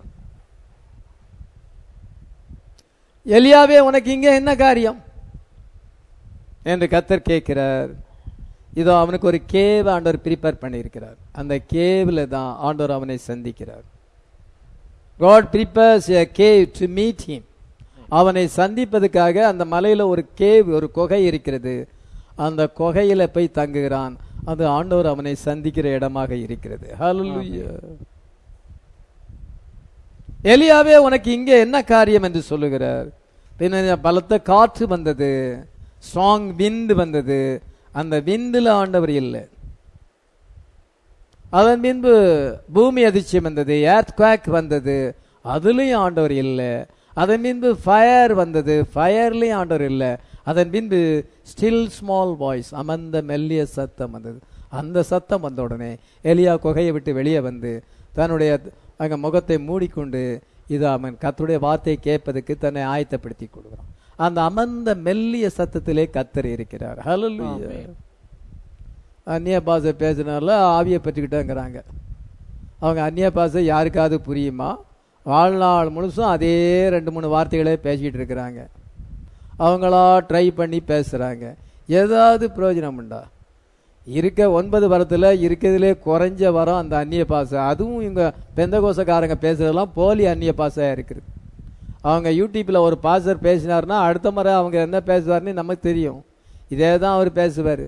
எலியாவே உனக்கு இங்க என்ன காரியம் என்று கத்தர் கேட்கிறார் இதோ அவனுக்கு ஒரு கேவ் ஆண்டவர் ப்ரிப்பேர் பண்ணியிருக்கிறார் அந்த கேவ்ல தான் ஆண்டவர் அவனை சந்திக்கிறார் God prepares a cave to meet him அவனை சந்திப்பதற்காக அந்த மலையில ஒரு கேவ் ஒரு குகை இருக்கிறது அந்த குகையில போய் தங்குகிறான் அது ஆண்டவர் அவனை சந்திக்கிற இடமாக இருக்கிறது Hallelujah. எலியாவே உனக்கு இங்கே என்ன காரியம் என்று சொல்லுகிறார் பின்ன பலத்த காற்று வந்தது ஸ்ட்ராங் விந்து வந்தது அந்த விந்துல ஆண்டவர் இல்லை அதன் பின்பு பூமி அதிர்ச்சியம் வந்தது ஏர்த் குவாக் வந்தது அதுலயும் ஆண்டவர் இல்லை அதன் பின்பு ஃபயர் வந்தது ஃபயர்லயும் ஆண்டவர் இல்லை அதன் பின்பு ஸ்டில் ஸ்மால் வாய்ஸ் அமர்ந்த மெல்லிய சத்தம் வந்தது அந்த சத்தம் வந்த உடனே எலியா குகையை விட்டு வெளியே வந்து தன்னுடைய அங்க முகத்தை மூடிக்கொண்டு இது அவன் கர்த்தருடைய வார்த்தையை கேட்பதற்கு தன்னை ஆயத்தப்படுத்தி கொடுக்குறான் அந்த அமர்ந்த மெல்லிய சத்தத்திலே கத்தர் இருக்கிறார் ஹalleluya ஆமென். அந்நிய பாஷை பேசினால ஆவியை பெற்றுக்கிட்டேங்கிறாங்க அவங்க அந்நிய பாஷை யாருக்காவது புரியுமா வாழ்நாள் முழுசும் அதே ரெண்டு மூணு வார்த்தைகளே பேசிக்கிட்டு இருக்கிறாங்க அவங்களா ட்ரை பண்ணி பேசுகிறாங்க ஏதாவது பிரயோஜனம் உண்டா இருக்க ஒன்பது வரத்தில் இருக்கிறதுலே குறைஞ்ச வரம் அந்த அந்நிய பாஷை அதுவும் இவங்க பெந்தகோசக்காரங்க பேசுறதெல்லாம் போலி அந்நிய பாஷையாக இருக்குது அவங்க யூடியூப்பில் ஒரு பாஸ்டர் பேசினார்னா அடுத்த முறை அவங்க என்ன பேசுவார்னு நமக்கு தெரியும் இதே தான் அவர் பேசுவார்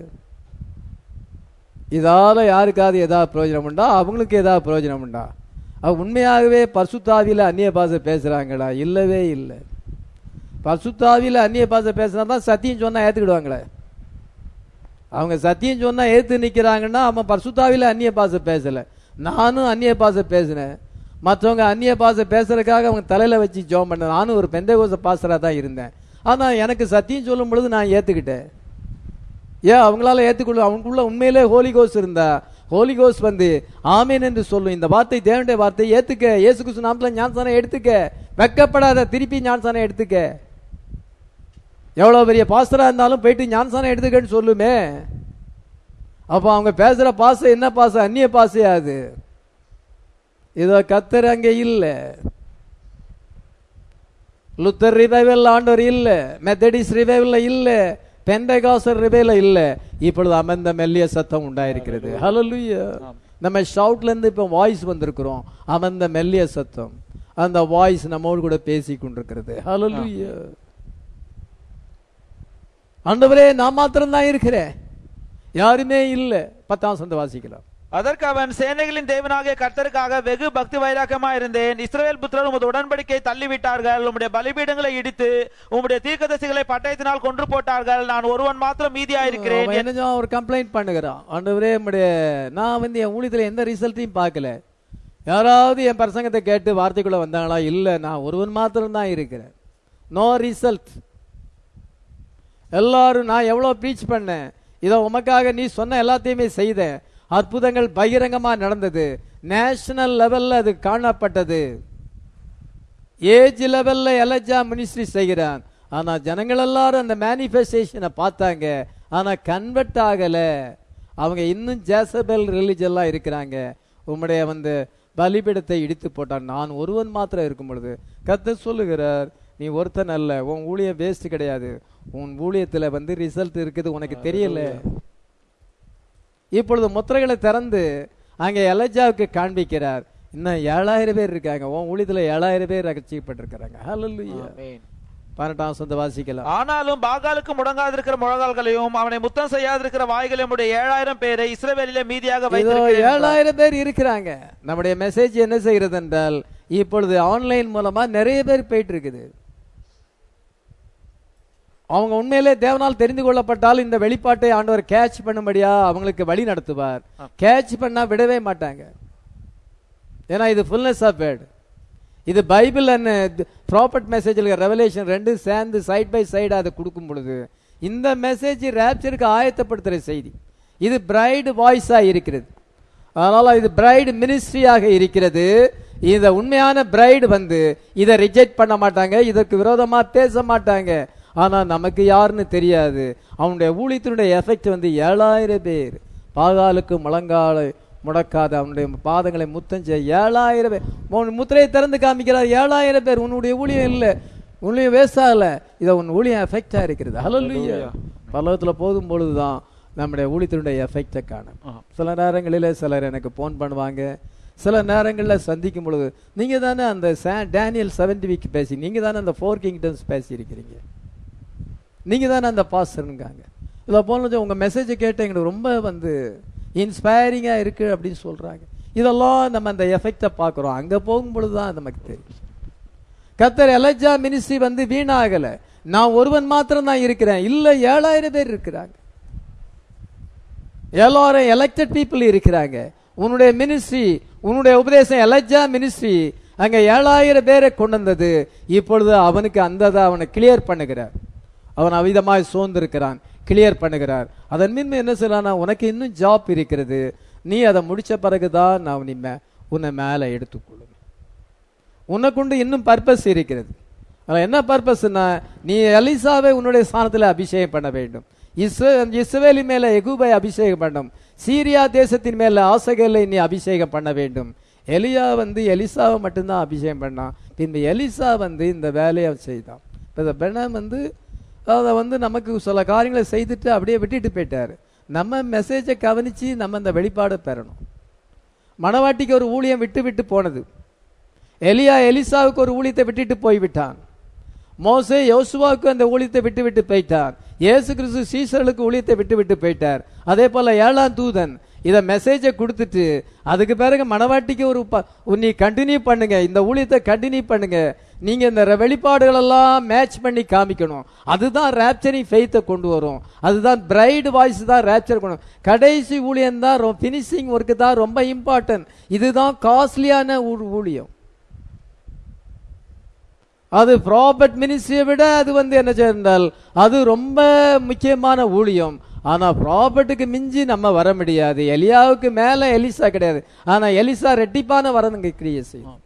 இதால யாருக்காவது ஏதாவது பிரயோஜனம் உண்டா அவங்களுக்கு ஏதாவது பிரயோஜனம் உண்டா அவங்க உண்மையாகவே பரிசுத்தாவியில் அந்நிய பாஷை பேசுகிறாங்களா இல்லவே இல்லை பசுத்தாவில அந்நிய பாஷை பேசினா தான் சத்தியம் சொன்னா ஏத்துக்கிடுவாங்களே அவங்க சத்தியம் சொன்னா ஏத்து நிக்கிறாங்கன்னா அவன் பரிசுத்தாவில அந்நிய பாஷை பேசல நானும் அந்நிய பாஷை பேசினேன் மற்றவங்க அந்நிய பாஷை பேசுறதுக்காக அவங்க தலையில வச்சு ஜோம் பண்ண நானும் ஒரு பெந்தகோச பாசரா தான் இருந்தேன் ஆனா எனக்கு சத்தியம் சொல்லும் பொழுது நான் ஏத்துக்கிட்டேன் ஏன் அவங்களால ஏத்துக்கொள்ள அவங்களுக்குள்ள உண்மையிலே ஹோலி கோஸ் இருந்தா ஹோலி கோஸ் வந்து ஆமேன் என்று சொல்லும் இந்த வார்த்தை தேவனுடைய வார்த்தை ஏத்துக்க இயேசு கிறிஸ்து நாமத்துல ஞானசானம் எடுத்துக்க வெக்கப்படாத திருப்பி ஞானசானம் எடுத்துக்க எவ்வளவு பெரிய பாஸ்டரா இருந்தாலும் போயிட்டு ஞானசானம் எடுத்துக்கன்னு சொல்லுமே அப்ப அவங்க பேசுற பாசை என்ன பாசை அந்நிய பாசையா அது இதோ கத்தர் அங்க இல்ல லுத்தர் ரிவைவல் ஆண்டவர் இல்ல மெத்தடிஸ் ரிவைவல்ல இல்ல பெண்டகாசர் ரிவைல இல்ல இப்பொழுது அமர்ந்த மெல்லிய சத்தம் உண்டாயிருக்கிறது ஹalleluya நம்ம ஷவுட்ல இருந்து இப்ப வாய்ஸ் வந்திருக்கிறோம் அமர்ந்த மெல்லிய சத்தம் அந்த வாய்ஸ் நம்மோடு கூட பேசி கொண்டிருக்கிறது ஹalleluya ஆண்டவரே நான் மாத்திரம் தான் இருக்கிறேன் யாருமே இல்ல பத்தாம் சந்த வாசிக்கலாம் அதற்கு அவன் சேனைகளின் தேவனாகிய கர்த்தருக்காக வெகு பக்தி வைராக்கமா இருந்தேன் இஸ்ரவேல் புத்திரர் உமது உடன்படிக்கை தள்ளிவிட்டார்கள் உம்முடைய பலிபீடங்களை இடித்து உம்முடைய தீர்க்கதரிசிகளை பட்டயத்தினால் கொன்று போட்டார்கள் நான் ஒருவன் மாத்திரம் மீதியாயிருக்கிறேன் அவன் என்ன செய்வான்? ஒரு கம்ப்ளைண்ட் பண்ணுகிறான் ஆண்டவரே நம்முடைய நான் வந்து என் ஊழியத்துல எந்த ரிசல்ட்டையும் பார்க்கல யாராவது என் பிரசங்கத்தை கேட்டு வார்த்தைக்குள்ள வந்தாங்களா இல்ல நான் ஒருவன் மாத்திரம் தான் இருக்கிறேன் நோ ரிசல்ட் எல்லாரும் நான் எவ்வளவு ப்ரீச் பண்ணேன் இதை உமக்காக நீ சொன்ன எல்லாத்தையுமே செய்தேன் அற்புதங்கள் பகிரங்கமா நடந்தது நேஷனல் லெவல்ல அது காணப்பட்டது ஏஜ் லெவல்ல எலஜா மினிஸ்ட்ரி செய்கிறான் ஆனா ஜனங்கள் எல்லாரும் அந்த மேனிஃபெஸ்டேஷனை பார்த்தாங்க ஆனா கன்வெர்ட் ஆகல அவங்க இன்னும் ஜேசபெல் ரிலிஜெல்லாம் இருக்கிறாங்க உம்முடைய வந்து பலிபீடத்தை இடித்து போட்டான் நான் ஒருவன் மாத்திரம் இருக்கும் பொழுது கத்த சொல்லுகிறார் நீ ஒருத்தன் அல்ல உன் ஊழியம் வேஸ்ட் கிடையாது உன் ஊழியத்துல வந்து ரிசல்ட் இருக்குது உனக்கு தெரியல இப்பொழுது முத்திரைகளை திறந்து அங்கே எலஜாவுக்கு காண்பிக்கிறார் இன்னும் ஏழாயிரம் பேர் இருக்காங்க உன் ஊழியத்துல ஏழாயிரம் பேர் ரகசிக்கப்பட்டிருக்கிறாங்க ஹalleluya பன்னெண்டாம் சொந்த வாசிக்கலாம் ஆனாலும் பாகாலுக்கு முடங்காதிருக்கிற முழங்கால்களையும் அவனை முத்தம் செய்யாதிருக்கிற வாய்களையும் உடைய ஏழாயிரம் பேரை இஸ்ரவேலிலே மீதியாக இதோ வைத்திருக்கிறேன் ஏழாயிரம் பேர் இருக்கிறாங்க நம்முடைய மெசேஜ் என்ன செய்கிறது என்றால் இப்பொழுது ஆன்லைன் மூலமா நிறைய பேர் போயிட்டு இருக்குது அவங்க உண்மையிலே தேவனால் தெரிந்து கொள்ளப்பட்டால் இந்த வெளிப்பாட்டை ஆண்டவர் கேட்ச் பண்ணும்படியா அவங்களுக்கு வழி நடத்துவார் கேட்ச் பண்ணா விடவே மாட்டாங்க ஏன்னா இது ஃபுல்னஸ் ஆஃப் வேர்டு இது பைபிள் அண்ட் ப்ராப்பர்ட் மெசேஜில் ரெவலேஷன் ரெண்டு சேர்ந்து சைட் பை சைடு அதை கொடுக்கும் பொழுது இந்த மெசேஜ் ரேப்சருக்கு ஆயத்தப்படுத்துகிற செய்தி இது பிரைடு வாய்ஸா இருக்கிறது அதனால இது பிரைடு மினிஸ்ட்ரியாக இருக்கிறது இந்த உண்மையான பிரைடு வந்து இதை ரிஜெக்ட் பண்ண மாட்டாங்க இதற்கு விரோதமா பேச மாட்டாங்க ஆனா நமக்கு யாருன்னு தெரியாது அவனுடைய ஊழியத்தினுடைய எஃபெக்ட் வந்து ஏழாயிரம் பேர் பாகாலுக்கு முழங்கால முடக்காத அவனுடைய பாதங்களை முத்தம் செய்ய ஏழாயிரம் பேர் உன் முத்திரையை திறந்து காமிக்கிறார் ஏழாயிரம் பேர் உன்னுடைய ஊழியம் இல்லை ஊழியம் வேஸ்ட் ஆகல இதை உன் ஊழியம் எஃபெக்டா இருக்கிறது ஹalleluya பல்லவத்துல போகும் பொழுதுதான் நம்முடைய ஊழியத்தினுடைய எஃபெக்டை காணும் சில நேரங்களில் சிலர் எனக்கு ஃபோன் பண்ணுவாங்க சில நேரங்களில் சந்திக்கும் பொழுது நீங்க தானே அந்த சா- டேனியல் செவன்டி வீக் பேசி நீங்க தானே அந்த ஃபோர் கிங்டம்ஸ் பேசி இருக்கிறீங்க நீங்க தானே அந்த பாஸ்டருங்காங்க இதில் போன உங்க மெசேஜை கேட்டு எங்களுக்கு ரொம்ப வந்து இன்ஸ்பைரிங்கா இருக்கு அப்படின்னு சொல்றாங்க இதெல்லாம் நம்ம அந்த எஃபெக்டை பார்க்குறோம் அங்க போகும் பொழுது தான் நமக்கு தெரியும் கத்தர் எலஜா மினிஸ்ட்ரி வந்து வீணாகல நான் ஒருவன் மாத்திரம் தான் இருக்கிறேன் இல்ல ஏழாயிரம் பேர் இருக்கிறாங்க எல்லாரும் எலெக்டட் பீப்புள் இருக்கிறாங்க உன்னுடைய மினிஸ்ட்ரி உன்னுடைய உபதேசம் எலஜா மினிஸ்ட்ரி அங்க ஏழாயிரம் பேரை கொண்டு வந்தது இப்பொழுது அவனுக்கு அந்த அவனை கிளியர் பண்ணுகிறார் அவன் அவிதமாய் சோர்ந்திருக்கிறான் கிளியர் பண்ணுகிறார் அதன் மீன் என்ன சொல்லலாம்னா உனக்கு இன்னும் ஜாப் இருக்கிறது நீ அதை முடிச்ச பிறகுதான் நான் உன்னை மே- உன்னை மேலே எடுத்துக்கொள்ளுவேன் உனக்குண்டு இன்னும் பர்பஸ் இருக்கிறது ஆனா என்ன பர்பஸ்னா நீ எலிசாவை உன்னுடைய ஸ்தானத்தில் அபிஷேகம் பண்ண வேண்டும் இஸ்ரே இஸ்ரவேலி மேல எகுபை அபிஷேகம் பண்ணணும் சீரியா தேசத்தின் மேல ஆசகலை நீ அபிஷேகம் பண்ண வேண்டும் எலியா வந்து எலிசாவை மட்டும்தான் அபிஷேகம் பண்ணான் பின்பு எலிசா வந்து இந்த வேலையை செய்தான் இப்போ இந்த பெண்ணம் வந்து அதை வந்து நமக்கு சில காரியங்களை செய்துட்டு அப்படியே விட்டுட்டு போயிட்டாரு நம்ம மெசேஜை கவனிச்சு நம்ம இந்த வெளிப்பாடை பெறணும் மணவாட்டிக்கு ஒரு ஊழியம் விட்டு விட்டு போனது எலியா எலிசாவுக்கு ஒரு ஊழியத்தை விட்டுட்டு போய்விட்டான் மோசே யோசுவாவுக்கு அந்த ஊழியத்தை விட்டு விட்டு போயிட்டான் இயேசு கிறிஸ்து சீசர்களுக்கு ஊழியத்தை விட்டு விட்டு போயிட்டார் அதே போல ஏழாம் தூதன் இத மெசேஜை கொடுத்துட்டு அதுக்கு பிறகு மணவாட்டிக்கு ஒரு ப- நீ கண்டினியூ பண்ணுங்க இந்த ஊழியத்தை கண்டினியூ பண்ணுங்க நீங்க இந்த ரெ- வெளிப்பாடுகள் எல்லாம் மேட்ச் பண்ணி காமிக்கணும் அதுதான் ரேப்சரிங் ஃபெய்த்தை கொண்டு வரும் அதுதான் பிரைட் வாய்ஸ் தான் ரேப்சர் கொண்டு வரும். கடைசி ஊழியம் தான் ஃபினிஷிங் ஒர்க்கு தான் ரொம்ப இம்பார்ட்டன்ட் இதுதான் காஸ்ட்லியான ஊழியம் அது ப்ராபர்ட் மினிஸ்ட்ரியை விட அது வந்து என்ன செய்தால் அது ரொம்ப முக்கியமான ஊழியம் ஆனா ப்ராபர்ட்டுக்கு மிஞ்சி நம்ம வர முடியாது எலியாவுக்கு மேல எலிசா கிடையாது ஆனா எலிசா ரெட்டிப்பான வரதுங்க கிரியை செய்யும்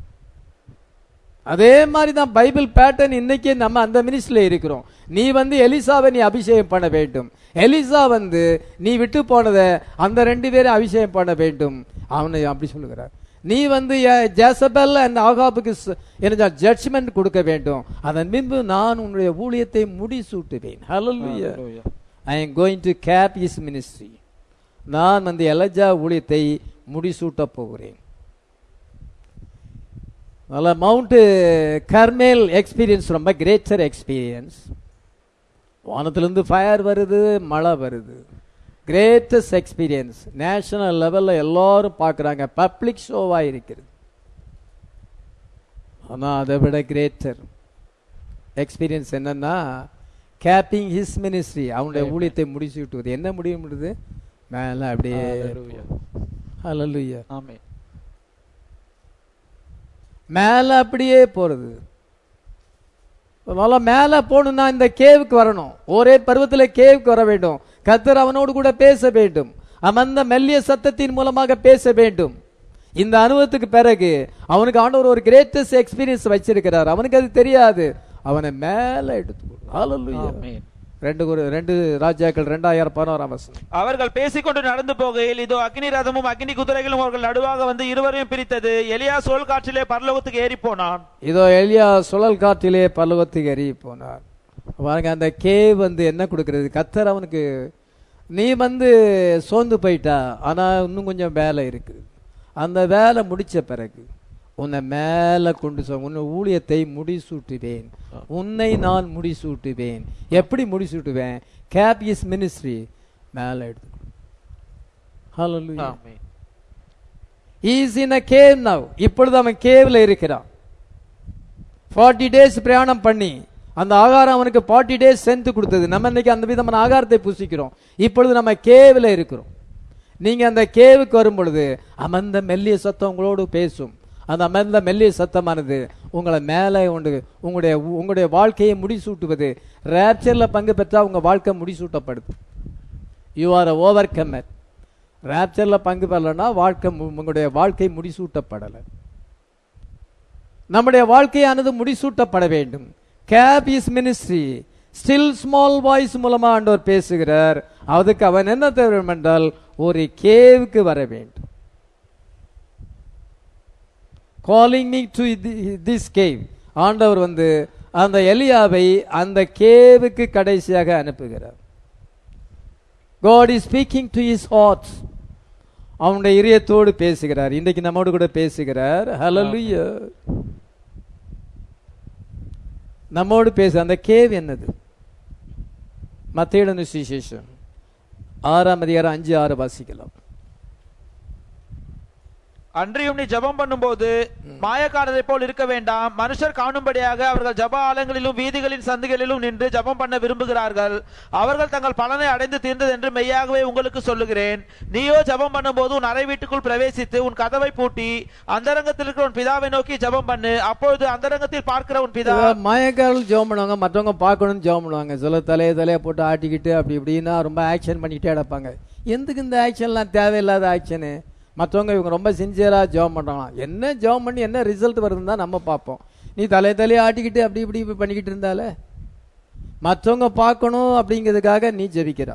அதே மாதிரி தான் பைபிள் பேட்டர்ன் இன்னைக்கு நம்ம அந்த மினிஸ்ட்ரியில இருக்கிறோம் நீ வந்து எலிசாவை நீ அபிஷேகம் பண்ண வேண்டும் எலிசா வந்து நீ விட்டு போனதை அந்த ரெண்டு பேரும் அபிஷேகம் பண்ண வேண்டும் அவனை அப்படி சொல்லுகிறார் நீ வந்து ஜேசபெல் அண்ட் ஆகாபுக்கு ச- என்ன ஜட்ஜ்மெண்ட் கொடுக்க வேண்டும் அதன் பின்பு நான் உன்னுடைய ஊழியத்தை முடிசூட்டுவேன் ஹalleluya I am going to cap his ministry நான் வந்து எலஜா ஊழியத்தை முடிசூட்ட போகிறேன் நல்ல மவுண்ட் கர்மேல் எக்ஸ்பீரியன்ஸ் ரொம்ப கிரேட்டர் எக்ஸ்பீரியன்ஸ் வானத்திலிருந்து ஃபயர் வருது மழை வருது கிரேட்டஸ்ட் எக்ஸ்பீரியன்ஸ் நேஷனல் லெவலில் எல்லாரும் பார்க்குறாங்க பப்ளிக் ஷோவாக இருக்கிறது ஆனால் அதை விட கிரேட்டர் எக்ஸ்பீரியன்ஸ் என்னன்னா கேப்பிங் ஹிஸ் மினிஸ்ட்ரி அவனுடைய ஊழியத்தை முடிச்சு விட்டுவது என்ன முடிய முடியுது மேலே அப்படியே Hallelujah. ஹalleluya ஆமென் மேலே அப்படியே போறது அதனால மேலே போகணும்னா இந்த கேவுக்கு வரணும் ஒரே பருவத்தில் கேவுக்கு வர வேண்டும் கத்தர் அவனோடு கூட பேச வேண்டும் அமர்ந்த மெல்லிய சத்தத்தின் மூலமாக பேச வேண்டும் இந்த அனுபவத்துக்கு பிறகு அவனுக்கு ஆண்டவர் ஒரு கிரேட்டஸ்ட் எக்ஸ்பீரியன்ஸ் வச்சிருக்கிறார் அவனுக்கு அது தெரியாது அவனை மேலே எடுத்து ஹalleluya ஆமென் ரெண்டு ஒரு ரெண்டு ராஜாக்கள் ரெண்டாயிரம் பதினோராம் வசனம் அவர்கள் பேசிக்கொண்டு நடந்து போகையில் இதோ அக்னி ரதமும் அக்னி குதிரைகளும் அவர்கள் நடுவாக வந்து இருவரையும் பிரித்தது எலியா சோல் காற்றிலே பரலோகத்துக்கு ஏறி போனான் இதோ எலியா சுழல் காற்றிலே பல்லவத்துக்கு எறி போனார் பாருங்க அந்த கேவ் வந்து என்ன கொடுக்கிறது கத்தர் அவனுக்கு நீ வந்து சோர்ந்து போயிட்டா ஆனா இன்னும் கொஞ்சம் வேலை இருக்குது அந்த வேலை முடிச்ச பிறகு உன்னை மேல கொண்டு சொ உன்னை ஊழியத்தை முடிசூட்டுவேன் உன்னை நான் முடிசூட்டுவேன் எப்படி முடிசூட்டுவேன் கேப் இஸ் மினிஸ்ட்ரி மேல எடுத்து ஹalleluya ஆமென் is in a cave now இப்பொழுது அவன் கேவ்ல இருக்கிறான் ஃபார்ட்டி டேஸ் பிரயாணம் பண்ணி அந்த ஆகாரம் அவனுக்கு ஃபார்ட்டி டேஸ் சென்த்து கொடுத்தது நம்ம இன்னைக்கு அந்த விதமான ஆகாரத்தை புசிக்கிறோம் இப்பொழுது நம்ம கேவ்ல இருக்கிறோம் நீங்க அந்த கேவுக்கு வரும் பொழுது அமர்ந்த மெல்லிய சத்தம் உங்களோடு பேசும் அந்த அமர்ந்த மெல்லிய சத்தமானது உங்களை மேலே உண்டு உங்களுடைய உங்களுடைய வாழ்க்கையை முடிசூட்டுவது ரேப்சர்ல பங்கு பெற்றா உங்க வாழ்க்கை முடிசூட்டப்படுது யூ ஆர் ஓவர் கம்மர் ரேப்சர்ல பங்கு பெறலைன்னா வாழ்க்கை மு- உங்களுடைய வாழ்க்கை முடிசூட்டப்படலை நம்முடைய வாழ்க்கையானது முடிசூட்டப்பட வேண்டும் cap his ministry still small voice மூலமா ஆண்டவர் பேசுகிறார் அதுக்கு அவன் என்ன தேவை என்றால் ஒரு கேவுக்கு வர வேண்டும் calling me to this cave ஆண்டவர் வந்து அந்த எலியாவை அந்த கேவுக்கு கடைசியாக அனுப்புகிறார் God is speaking to his heart அவனுடைய இதயத்தோடு பேசுகிறார் இன்றைக்கு நம்மோடு கூட பேசுகிறார் ஹalleluya நம்மோடு பேசு அந்த கேவ் என்னது மத்தேயுடன் சுவிசேஷம் ஆறாம் அதிகாரம் அஞ்சு ஆறு வாசிக்கலாம் அன்றியும் நீ ஜெபம் பண்ணும்போது மாயக்காரரை போல் இருக்க வேண்டாம் மனுஷர் காணும்படியாக அவர்கள் ஜெப ஆலயங்களிலும் வீதிகளின் சந்துகளிலும் நின்று ஜெபம் பண்ண விரும்புகிறார்கள் அவர்கள் தங்கள் பலனை அடைந்து தீர்ந்தது என்று மெய்யாகவே உங்களுக்கு சொல்லுகிறேன் நீயோ ஜெபம் பண்ணும்போது உன் அறை வீட்டுக்குள் பிரவேசித்து உன் கதவை பூட்டி அந்தரங்கத்தில் இருக்கிற உன் பிதாவை நோக்கி ஜெபம் பண்ணு அப்பொழுது அந்தரங்கத்தில் பார்க்கிற உன் பிதா மயக்காரர்கள் ஜெபம் பண்ணுவாங்க மற்றவங்க பார்க்கணும்னு ஜெபம் பண்ணுவாங்க சில தலையை தலையை போட்டு ஆட்டிக்கிட்டு அப்படி இப்படின்னா ரொம்ப ஆக்ஷன் பண்ணிக்கிட்டே கிடப்பாங்க எதுக்கு இந்த ஆக்ஷன்லாம் தேவையில்லாத ஆக்ஷனு மற்றவங்க இவங்க ரொம்ப சின்சியராக ஜெபம் பண்ணுறாங்களாம் என்ன ஜெபம் பண்ணி என்ன ரிசல்ட் வருதுன்னு தான் நம்ம பார்ப்போம் நீ தலையை தலையை ஆட்டிக்கிட்டு அப்படி இப்படி இப்படி பண்ணிக்கிட்டு இருந்தாலே மற்றவங்க பார்க்கணும் அப்படிங்கிறதுக்காக நீ ஜெபிக்கிறா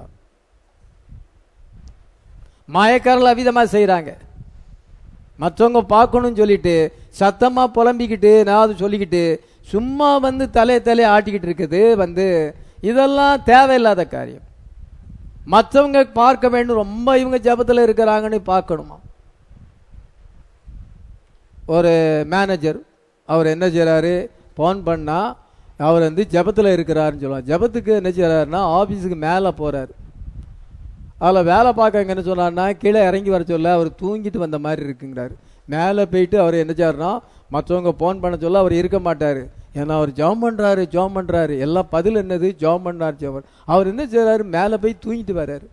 மாயக்காரர்கள் அவிதமாக செய்கிறாங்க மற்றவங்க பார்க்கணும்னு சொல்லிட்டு சத்தமா புலம்பிக்கிட்டு நான் சொல்லிக்கிட்டு சும்மா வந்து தலையை தலையை ஆட்டிக்கிட்டு இருக்குது வந்து இதெல்லாம் தேவையில்லாத காரியம் மற்றவங்க பார்க்க வேண்டும் ரொம்ப இவங்க ஜெபத்துல இருக்கிறாங்கன்னு பார்க்கணுமா ஒரு மேனேஜர் அவர் என்ன செய்றாரு ஃபோன் பண்ணா அவர் வந்து ஜெபத்துல இருக்கிறாருன்னு சொல்லுவாங்க ஜெபத்துக்கு என்ன செய்றாருன்னா ஆபீஸுக்கு மேலே போறாரு அதில் வேலை பார்க்க என்ன சொன்னார்னா கீழே இறங்கி வர சொல்ல அவர் தூங்கிட்டு வந்த மாதிரி இருக்குங்கிறாரு மேலே போயிட்டு அவர் என்ன செய்யறாருன்னா மற்றவங்க ஃபோன் பண்ண சொல்ல அவர் இருக்க மாட்டார் ஏன்னா அவர் ஜாம் பண்றாரு ஜாம் பண்றாரு எல்லாம் பதில் என்னது ஜாம் பண்ணார் ஜாம் அவர் என்ன செய்றாரு மேலே போய் தூங்கிட்டு வர்றாரு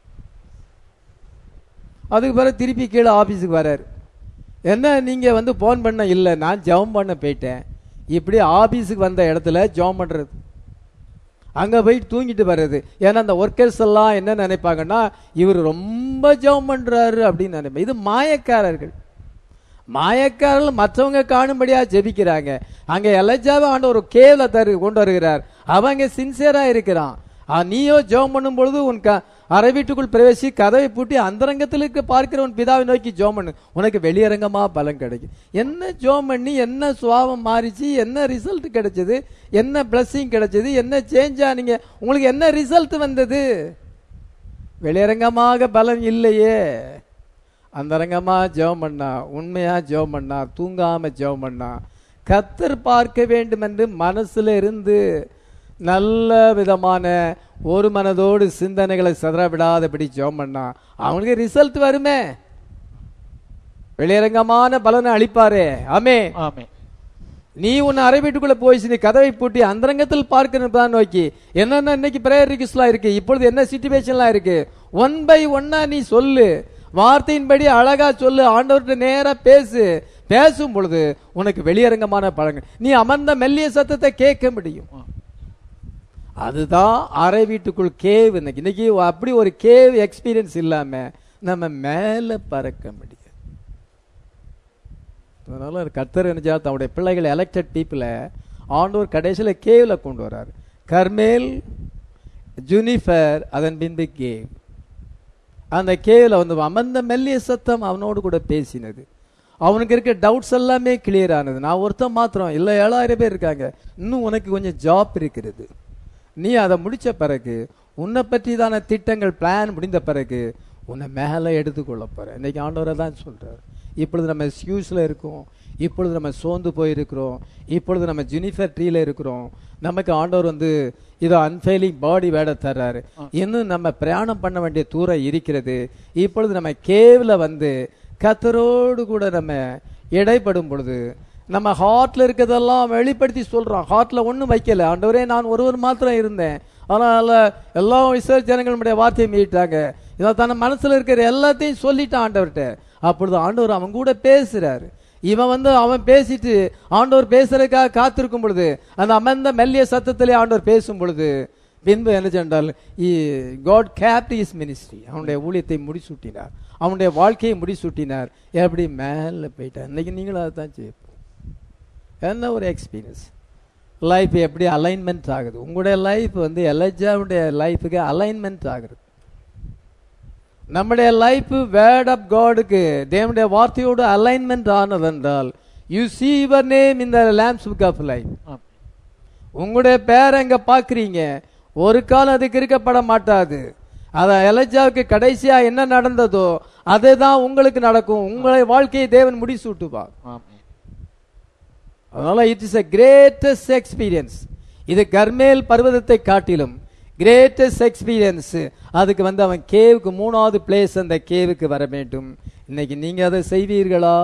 அதுக்கு பிறகு திருப்பி கீழே ஆபீஸுக்கு வராரு என்ன நீங்க வந்து ஃபோன் பண்ண இல்லை நான் ஜெபம் பண்ண போயிட்டேன் இப்படி ஆபீஸுக்கு வந்த இடத்துல ஜெபம் பண்றது அங்க போயிட்டு தூங்கிட்டு வர்றது ஏன்னா அந்த ஒர்க்கர்ஸ் எல்லாம் என்ன நினைப்பாங்கன்னா இவர் ரொம்ப ஜெபம் பண்றாரு அப்படின்னு நினைப்பாங்க இது மாயக்காரர்கள் மாயக்காரர்கள் மற்றவங்க காணும்படியா ஜெபிக்கிறாங்க அங்க எலஜாவை ஆண்ட ஒரு கேவல தரு கொண்டு வருகிறார் அவங்க சின்சியரா இருக்கிறான் ஆ, நீயோ ஜெபம் பண்ணும் பொழுது உன் க அறை வீட்டுக்குள் பிரவேசி கதவை பூட்டி அந்தரங்கத்தில் இருக்க பார்க்கிற உன் பிதாவை நோக்கி ஜெபம் பண்ணு உனக்கு வெளியரங்கமா பலன் கிடைக்கும் என்ன ஜெபம் பண்ணி என்ன சுவாபம் மாறிச்சு என்ன ரிசல்ட் கிடைச்சது என்ன blessing கிடைச்சது என்ன சேஞ்ச் ஆனீங்க உங்களுக்கு என்ன ரிசல்ட் வந்தது வெளியரங்கமாக பலன் இல்லையே அந்தரங்கமா ஜெபம் பண்ணா உண்மையா ஜெபம் பண்ணா தூங்காம ஜெபம் பண்ணா கத்தர் பார்க்க வேண்டும் என்று மனசுல இருந்து நல்ல விதமான ஒரு மனதோடு சிந்தனைகளை சிதற விடாதபடி ஜெபம் பண்ணா அவனுக்கு ரிசல்ட் வருமே வெளியரங்கமான பலனை அளிப்பாரே ஆமே ஆமே நீ உன் அறை வீட்டுக்குள்ள போய் நீ கதவை பூட்டி அந்தரங்கத்தில் பார்க்கணும் நோக்கி என்னென்ன இன்னைக்கு பிரேயர் ரிக்வஸ்ட்லாம் இருக்கு இப்பொழுது என்ன சிச்சுவேஷன்லாம் இருக்கு ஒன் பை ஒன்னா நீ சொல்லு வார்த்தையின்படி அழகா சொல்லு ஆண்டவர்கிட்ட நேரா பேசு பேசும் பொழுது உனக்கு வெளியரங்கமான பழங்கள் நீ அமர்ந்த மெல்லிய சத்தத்தை கேட்க முடியும் அதுதான் அறை வீட்டுக்குள் கேவ் இன்னைக்கு இன்னைக்கு அப்படி ஒரு கேவ் எக்ஸ்பீரியன்ஸ் இல்லாம நம்ம மேல பறக்க முடியும் அதனால கர்த்தர் என்ன செய்யார், தன்னுடைய பிள்ளைகள் எலெக்டட் பீப்புளை ஆண்டவர் கடைசியில கேவ்ல கொண்டு வரார் கர்மேல் ஜூனிஃபர் அதன் பின்பு கேவ் அந்த கேவ்ல வந்து அமர்ந்த மெல்லிய சத்தம் அவனோடு கூட பேசினது அவனுக்கு இருக்க டவுட்ஸ் எல்லாமே கிளியர் ஆனது நான் ஒருத்தன் மாத்திரம் இல்ல ஏழாயிரம் பேர் இருக்காங்க இன்னும் உனக்கு கொஞ்சம் ஜாப் இருக்கிறது நீ அதை முடிச்ச பிறகு உன்னை பற்றிதான திட்டங்கள் பிளான் முடிந்த பிறகு உன்னை மேலே எடுத்துக்கொள்ள போற இன்னைக்கு ஆண்டவரை தான் சொல்றாரு இப்பொழுது நம்ம ஸ்கியூஸ்ல இருக்கோம் இப்பொழுது நம்ம சோர்ந்து போயிருக்கிறோம் இப்பொழுது நம்ம ஜுனிஃபர் ட்ரீல இருக்கிறோம் நமக்கு ஆண்டவர் வந்து இதோ அன்ஃபெயிலிங் பாடி வேட தர்றாரு இன்னும் நம்ம பிரயாணம் பண்ண வேண்டிய தூரம் இருக்கிறது இப்பொழுது நம்ம கேவ்ல வந்து கத்தரோடு கூட நம்ம இடைப்படும் பொழுது நம்ம ஹார்ட்ல இருக்கிறதெல்லாம் வெளிப்படுத்தி சொல்றோம் ஹார்ட்ல ஒண்ணும் வைக்கல ஆண்டவரே நான் ஒருவர் மாத்திரம் இருந்தேன் அதனால எல்லா இஸ்ரேல் ஜனங்கள் நம்முடைய வார்த்தையை மீட்டாங்க இதை தன் மனசுல இருக்கிற எல்லாத்தையும் சொல்லிட்டான் ஆண்டவர்கிட்ட அப்பொழுது ஆண்டவர் அவன் கூட பேசுறாரு இவன் வந்து அவன் பேசிட்டு ஆண்டவர் பேசுறதுக்காக காத்திருக்கும் பொழுது அந்த அமர்ந்த மெல்லிய சத்தத்திலே ஆண்டவர் பேசும் பொழுது பின்பு என்ன சென்றால் காட் கேப்ட் இஸ் மினிஸ்ட்ரி அவனுடைய ஊழியத்தை முடிசூட்டினார் அவனுடைய வாழ்க்கையை முடிசூட்டினார் எப்படி மேலே போயிட்டார் இன்னைக்கு நீங்களும் அதை தான் செய்ய என்ன ஒரு எக்ஸ்பீரியன்ஸ் லைஃப் எப்படி அலைன்மெண்ட் ஆகுது உங்களுடைய லைஃப் வந்து எலஜாவுடைய லைஃபுக்கு அலைன்மெண்ட் ஆகுது நம்முடைய லைஃப் வேர்ட் ஆஃப் காடுக்கு தேவனுடைய வார்த்தையோடு அலைன்மெண்ட் ஆனதென்றால் you see your name in the lamps book of life ஆமே. உங்களுடைய பேரை எங்க பாக்குறீங்க ஒரு காலம் அதுக்கு இருக்கப்பட மாட்டாது அத எலஜாவுக்கு கடைசியா என்ன நடந்ததோ அதுதான் உங்களுக்கு நடக்கும் உங்களை வாழ்க்கையை தேவன் முடிசூட்டுவார் ஆமே. அதனால it is a greatest experience இது கர்மேல் பர்வதத்தை காட்டிலும் கிரேட்டஸ்ட் எக்ஸ்பீரியன்ஸ் அதுக்கு வந்து அவன் கேவுக்கு மூணாவது பிளேஸ் அந்த கேவுக்கு வர வேண்டும் இன்னைக்கு நீங்க அதை செய்வீர்களா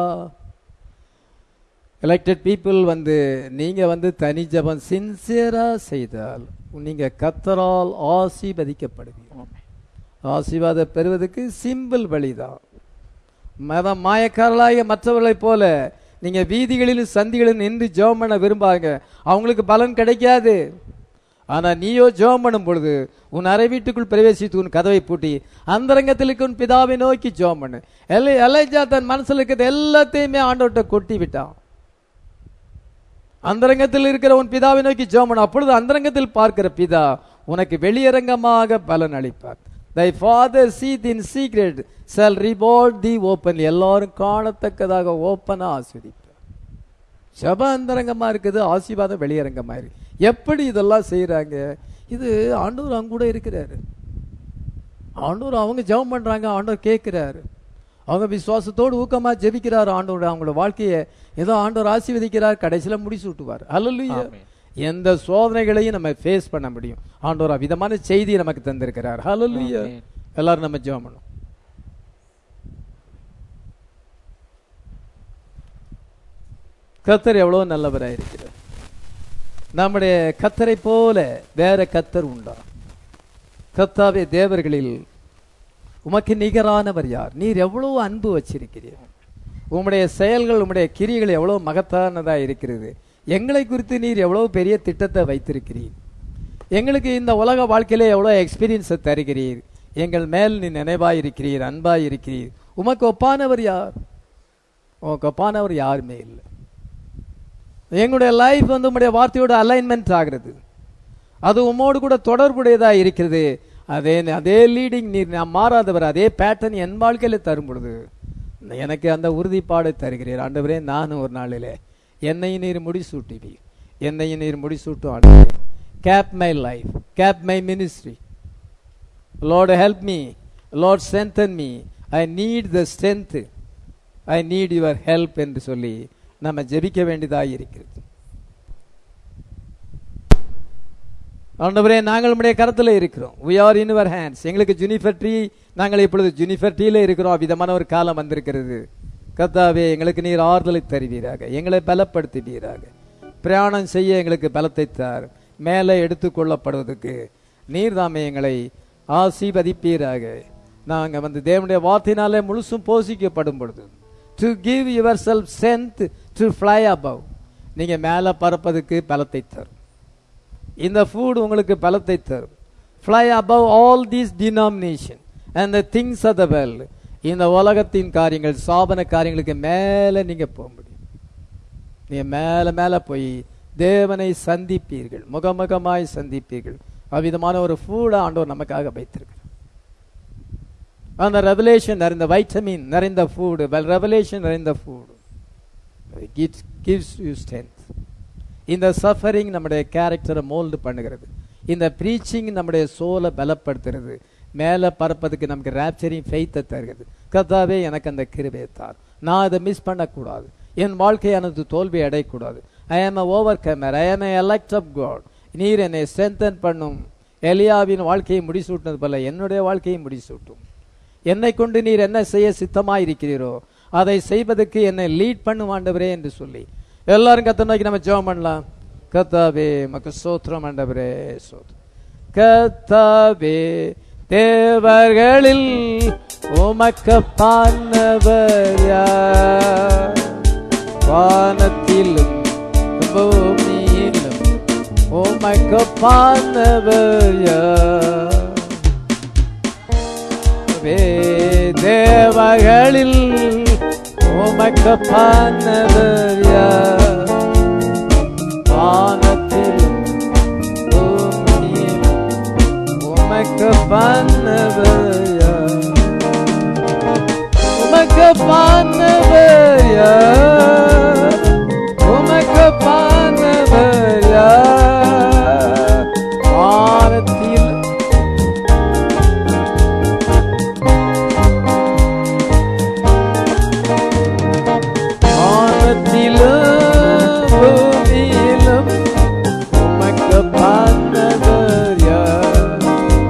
எலெக்டட் பீப்புள் வந்து நீங்க வந்து தனி ஜபம் சின்சியரா செய்தால் நீங்க கத்தரால் ஆசீர்வதிக்கப்படுவீங்க ஆமே. ஆசீர்வாதம் பெறுவதற்கு சிம்பிள் வழிதான் மதம் மாயக்காரர்களாகிய மற்றவர்களைப் போல நீங்க வீதிகளிலும் சந்திகளிலும் நின்று ஜெபம் பண்ண விரும்பாங்க அவங்களுக்கு பலன் கிடைக்காது ஆனா நீயோ ஜெபம் பண்ணும் பொழுது உன் அறை வீட்டுக்குள் பிரவேசித்து உன் கதவை பூட்டி அந்தரங்கத்தில் இருக்க உன் பிதாவை நோக்கி ஜெபம் பண்ணு எல்லை எலைஜா தன் மனசுல இருக்கிறது எல்லாத்தையுமே ஆண்டவர்கிட்ட கொட்டி விட்டான் அந்தரங்கத்தில் இருக்கிற உன் பிதாவை நோக்கி ஜெபம் பண்ணு அப்பொழுது அந்தரங்கத்தில் பார்க்கிற பிதா உனக்கு வெளியரங்கமாக பலன் அளிப்பார் thy father seeth in secret shall reward thee open எல்லாரும் காணத்தக்கதாக ஓப்பனா ஆஸ்வதிப்பார் ஜப அந்தரங்கமா இருக்குது ஆசீர்வாதம் வெளியரங்கமா இருக்கு எப்படி இதெல்லாம் செய்யறாங்க இது ஆண்டவர் அவங்க கூட இருக்கிறாரு ஆண்டவர் அவங்க ஜெபம் பண்றாங்க ஆண்டவர் கேட்கிறாரு அவங்க விசுவாசத்தோடு ஊக்கமா ஜெபிக்கிறார் ஆண்டவர் அவங்களோட வாழ்க்கையை ஏதோ ஆண்டவர் ஆசீர்வதிக்கிறார் கடைசியில முடிச்சு விட்டுவார் அல்லல்லையா ஆமென். எந்த சோதனைகளையும் நம்ம ஃபேஸ் பண்ண முடியும் ஆண்டவர் விதமான செய்தியை நமக்கு தந்திருக்கிறார் ஹalleluya ஆமென். எல்லாரும் நம்ம ஜெபம் பண்ணுவோம் கத்தர் எவ்வளோ நல்லவராக இருக்கிறார் நம்முடைய கத்தரை போல வேற கத்தர் உண்டா கத்தாவே தேவர்களில் உமக்கு நிகரானவர் யார் நீர் எவ்வளவு அன்பு வச்சிருக்கிறீர் உம்முடைய செயல்கள் உம்முடைய கிரியைகள் எவ்வளவு மகத்தானதா இருக்கிறது எங்களை குறித்து நீர் எவ்வளவு பெரிய திட்டத்தை வைத்திருக்கிறீர் எங்களுக்கு இந்த உலக வாழ்க்கையில எவ்வளவு எக்ஸ்பீரியன்ஸை தருகிறீர் எங்கள் மேல் நீ நினைவாய் இருக்கிறீர் அன்பாய் இருக்கிறீர் உமக்கு ஒப்பானவர் யார் உமக்கு ஒப்பானவர் யாருமே இல்லை எங்களுடைய லைஃப் வந்து உம்முடைய வார்த்தையோட அலைன்மெண்ட் ஆகிறது அது உம்மோடு கூட தொடர்புடையதா இருக்கிறது அதே அதே லீடிங் நீர் நான் மாறாதவர் அதே பேட்டர்ன் என் வாழ்க்கையில தரும் பொழுது எனக்கு அந்த உறுதிப்பாடை தருகிறீர் ஆண்டவரே நானும் ஒரு நாளிலே என்னை நீர் முடிசூட்டுவீர் என்னை நீர் முடிசூட்டும் ஆண்டவரே cap my life cap my ministry lord help me lord strengthen me I need the strength I need your help என்று சொல்லி நம்ம ஜெபிக்க வேண்டியதாக இருக்கிறது ஆண்டவரே நாங்கள் உடைய கரத்தில் இருக்கிறோம் we are in your hands எங்களுக்கு ஜுனிஃபர் ட்ரீ நாங்கள் இப்பொழுது ஜுனிஃபர் ட்ரீல இருக்கிறோம் விதமான ஒரு காலம் வந்திருக்கிறது கர்த்தாவே எங்களுக்கு நீர் ஆறுதலை தருவீராக எங்களை பலப்படுத்துவீராக பிரயாணம் செய்ய எங்களுக்கு பலத்தை தார் மேலே எடுத்துக்கொள்ளப்படுவதற்கு நீர் தாமே எங்களை ஆசீர்வதிப்பீராக நாங்க வந்து தேவனுடைய வார்த்தையினாலே முழுசும் போஷிக்கப்படும் பொழுது to give your self sent to fly above நீங்க மேலே பறப்பதுக்கு பலத்தை தரும் இந்த ஃபுட் உங்களுக்கு பலத்தை தரும் fly above all these denomination and the things of the world இந்த உலகத்தின் காரியங்கள் சாபன காரியங்களுக்கு மேலே நீங்க போக முடியும் நீங்க மேலே மேலே போய் தேவனை சந்திப்பீர்கள் முகமுகமாய் சந்திப்பீர்கள் அவ்விதமான ஒரு ஃபுட் ஆண்டவர் நமக்காக வைத்திருக்கிறார் அந்த ரெவலேஷன் நிறைந்த வைட்டமின் நிறைந்த ஃபுட் ரெவலேஷன் நிறைந்த ஃபுட் கிவ்ஸ் யூ ஸ்ட்ரென்த் இந்த சஃபரிங் நம்முடைய கேரக்டரை மோல்டு பண்ணுகிறது இந்த ப்ரீச்சிங் நம்முடைய சோலை பலப்படுத்துறது மேலே பறப்பதுக்கு நமக்கு ரேப்சரிங் ஃபெய்த்தை தருகிறது கர்த்தாவே எனக்கு அந்த கிருபையை தார் நான் அதை மிஸ் பண்ணக்கூடாது என் வாழ்க்கையானது தோல்வி அடையக்கூடாது ஐ ஆம் அ ஓவர் கமர் ஐ ஆம் எலக்ட் ஆஃப் காட் நீர் என்னை ஸ்ட்ரென்தன் பண்ணும் எலியாவின் வாழ்க்கையை முடிசூட்டினது போல என்னுடைய வாழ்க்கையை முடிசூட்டும் என்னை கொண்டு நீர் என்ன செய்ய சித்தமாய் இருக்கிறீரோ அதை செய்வதற்கு என்னை லீட் பண்ணும் ஆண்டவரே என்று சொல்லி எல்லாரும் கத்த நோக்கி நம்ம ஜெபம் பண்ணலாம் கத்தாவே மக்கு சோத்திரம் ஆண்டவரே சோத்திரம் கத்தாவே தேவர்களில் உமக்கு பானவர் யார் வானத்திலும் பூமியிலும் உமக்கு பானவர் யார் வே தேவகளில் உமக்கு பானவர் யார் வானத்திலும் பூமியிலும் உமக்கு பானவர் யார் உமக்கு பானவர் யார் உமக்கு பானவர் யார் வானத்தில் வானத்திலும் பூமியிலும் உமக்கு பானவர் யார்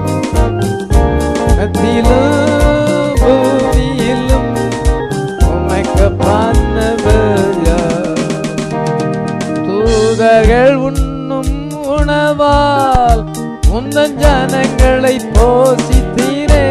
வானத்திலும் பூமியிலும் உமக்கு பானவர் யார் தூதர்கள் உண்ணும் உணவால் முந்தன் ஜனங்களை போசித்தீரே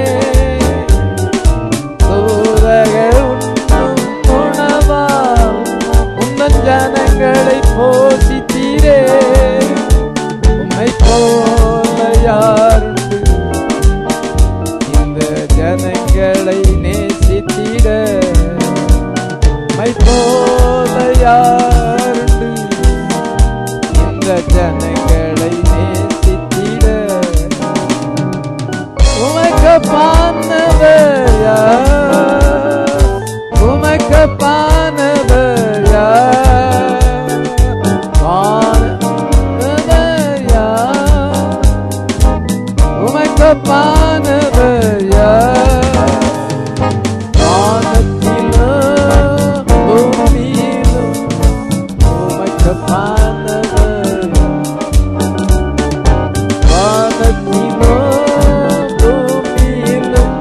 தூதர்கள் உண்ணும் உணவால் முந்தன் ஜனங்களை போசித்தீரே உம்மை போல யாருண்டு இந்த ஜனங்களை நேசித்திட உம்மை போல யாருண்டு இந்த ஜனங்களை நேசித்திட உமக்கு பானவர் யார் உமக்கு பானவர் யார் பானவர் யார் உமக்கு பானவர் யார் வானத்திலும் பூமியிலும் உமக்கு பானவர் வானத்திலும் பூமியிலும்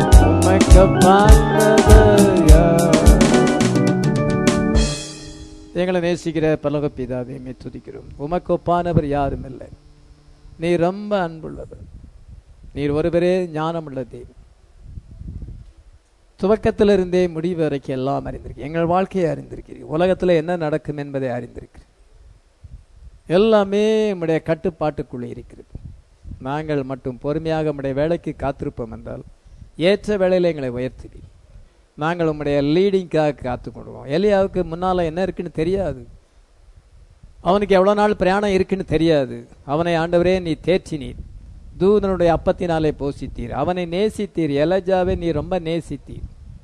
உமக்கு பானவர் யார் எங்களை நேசிக்கிற பலக பிதாவே மே துதிக்கிறோம் உமக்கு ஒப்பானவர் யாரும் இல்லை நீ ரொம்ப அன்புள்ளவர் நீர் ஒருவரே ஞானமுள்ள தேவன் துவக்கத்திலிருந்தே முடிவு வரைக்கும் எல்லாம் அறிந்திருக்கு எங்கள் வாழ்க்கையை அறிந்திருக்கிறீர் உலகத்தில் என்ன நடக்கும் என்பதை அறிந்திருக்கிறீர் எல்லாமே நம்முடைய கட்டுப்பாட்டுக்குள்ளே இருக்கிறது நாங்கள் மட்டும் பொறுமையாக நம்முடைய வேலைக்கு காத்திருப்போம் என்றால் ஏற்ற வேளையில் எங்களை உயர்த்துவீர் நாங்கள் உம்முடைய லீடிங்காக காத்துக்கொள்வோம் எலியாவுக்கு முன்னால் என்ன இருக்குன்னு தெரியாது அவனுக்கு எவ்வளோ நாள் பிரயாணம் இருக்குன்னு தெரியாது அவனை ஆண்டவரே நீ தேற்றினீர் தூதனுடைய அப்பத்தினாலே போஷித்தீர் அவனை நேசித்தீர் எலஜாவை நீ ரொம்ப நேசித்தீர்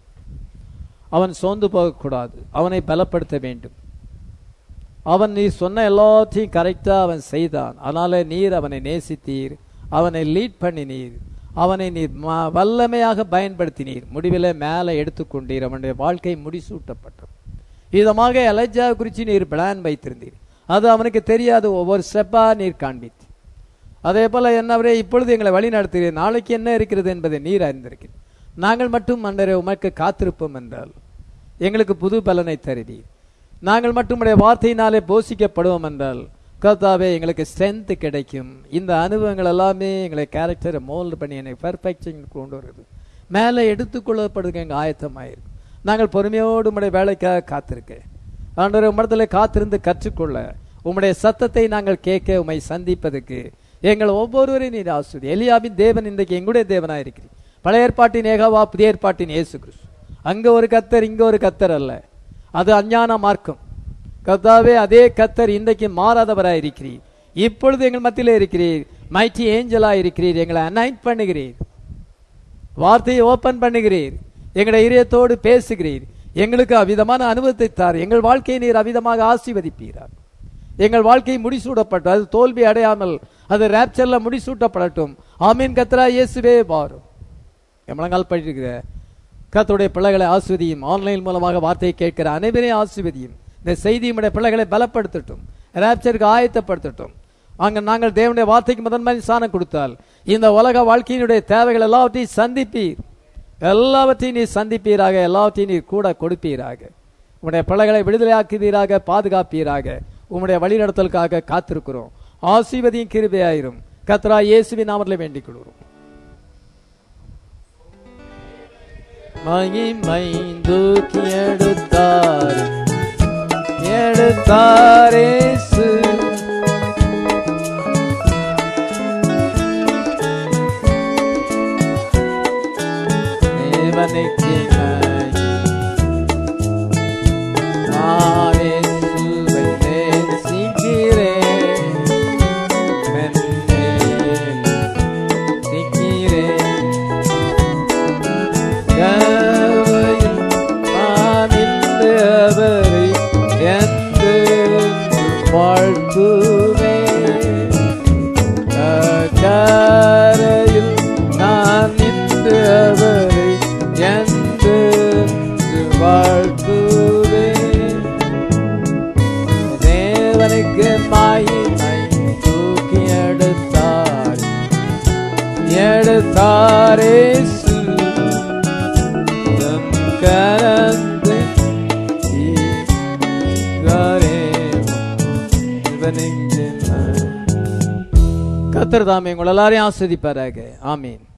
அவன் சோர்ந்து போகக்கூடாது அவனை பலப்படுத்த வேண்டும் அவன் நீ சொன்ன எல்லாத்தையும் கரெக்டாக அவன் செய்தான் அதனால நீர் அவனை நேசித்தீர் அவனை லீட் பண்ணினீர் அவனை நீர் ம- வல்லமையாக பயன்படுத்தினீர் முடிவில் மேலே எடுத்துக்கொண்டீர் அவனுடைய வாழ்க்கை முடிசூட்டப்பட்டது இதமாக எலஜா குறித்து நீர் பிளான் வைத்திருந்தீர் அது அவனுக்கு தெரியாது ஒவ்வொரு ஸ்டெப்பாக நீர் காண்பித்து அதே போல என்னவரே இப்பொழுது எங்களை வழி நடத்துகிறீர் நாளைக்கு என்ன இருக்கிறது என்பதை நீர் அறிந்திருக்கிறீர் நாங்கள் மட்டும் அன்றரை உமக்கு காத்திருப்போம் என்றால் எங்களுக்கு புது பலனை தருவீர் நாங்கள் மட்டும் உடைய வார்த்தையினாலே போஷிக்கப்படுவோம் என்றால் கர்த்தாவே எங்களுக்கு ஸ்ட்ரென்த் கிடைக்கும் இந்த அனுபவங்கள் எல்லாமே எங்களை கேரக்டரை மோல்டு பண்ணி என்னை பெர்ஃபெக்ஷன் கொண்டு வருது மேலே எடுத்துக்கொள்ளப்படுங்க எங்கள் ஆயத்தமாயிருக்கு நாங்கள் பொறுமையோடு உம்முடைய வேலைக்காக காத்திருக்க ஆண்டவரே உம்மிடத்தில் காத்திருந்து கற்றுக்கொள்ள உம்முடைய சத்தத்தை நாங்கள் கேட்க உம்மை சந்திப்பதற்கு எங்கள் ஒவ்வொருவரையும் நீர் ஆசிரியர் எலியாவின் தேவன் இன்றைக்கு எங்களுடைய தேவனாக இருக்கிறீர் பழைய ஏற்பாட்டின் ஏகாவா புதிய ஏற்பாட்டின் இயேசு கிறிஸ்து அங்க ஒரு கத்தர் இங்க ஒரு கத்தர் அல்ல அது அஞ்ஞான மார்க்கம் கர்த்தாவே அதே கத்தர் இன்றைக்கு மாறாதவராய் இருக்கிறீர் இப்பொழுது எங்கள் மத்தியிலே இருக்கிறீர் மைட்டி ஏஞ்சலா இருக்கிறீர் எங்களை அனைட் பண்ணுகிறீர் வார்த்தையை ஓபன் பண்ணுகிறீர் எங்களுடைய இதயத்தோடு பேசுகிறீர் எங்களுக்கு அவிதமான அனுபவத்தை தார் எங்கள் வாழ்க்கையை நீர் அவிதமாக ஆசீர்வதிப்பீரார் எங்கள் வாழ்க்கை முடிசூடப்பட்டு அது தோல்வி அடையாமல் அது ரேப்சர்ல முடிசூட்டப்படட்டும் ஆமீன் கத்ரா இயேசுவே பாரும் எம்மளங்கால் படிக்கிற கர்த்தருடைய பிள்ளைகளை ஆஸ்வதியும் ஆன்லைன் மூலமாக வார்த்தையை கேட்கிற அனைவரையும் ஆஸ்வதியும் இந்த செய்தி நம்முடைய பிள்ளைகளை பலப்படுத்தட்டும் ரேப்சருக்கு ஆயத்தப்படுத்தட்டும் அங்க நாங்கள் தேவனுடைய வார்த்தைக்கு முதன்மை சாணம் கொடுத்தால் இந்த உலக வாழ்க்கையினுடைய தேவைகள் எல்லாவற்றையும் சந்திப்பீர் எல்லாவற்றையும் நீர் சந்திப்பீராக எல்லாவற்றையும் நீர் கூட கொடுப்பீராக உம்முடைய பிள்ளைகளை விடுதலையாக்குவீராக பாதுகாப்பீராக உம்முடைய வழிநடத்தலுக்காக காத்திருக்கிறோம் ஆசீர்வதியும் கிருபையாயிரும் கத்ரா இயேசுவின் நாமத்தில் வேண்டிக் கொள்கிறோம் மகிமை தூக்கி எடுத்தார் எடுத்தாரேசு தேவனுக்கு நான் இயேசுவை நேசிக்கிறேன். மென்மேல் நிற்கிறேன். கரையில் நான் இன்று அவரை என்றென்றும் வாழ்த்துவேன். கரையில் நான் இன்று அவரை என்றென்று வாழ்த்துவேன். தேவனுக்கு மகிமை தூக்கி எடுத்தார் எடுத்தாரேசு தம் கரத்தை ஈர்த்தாரே. இவனுக்கு நான் கர்த்தர் தாமே உங்கள் எல்லாரையும் ஆஸ்வதிப்பாராக ஆமீன்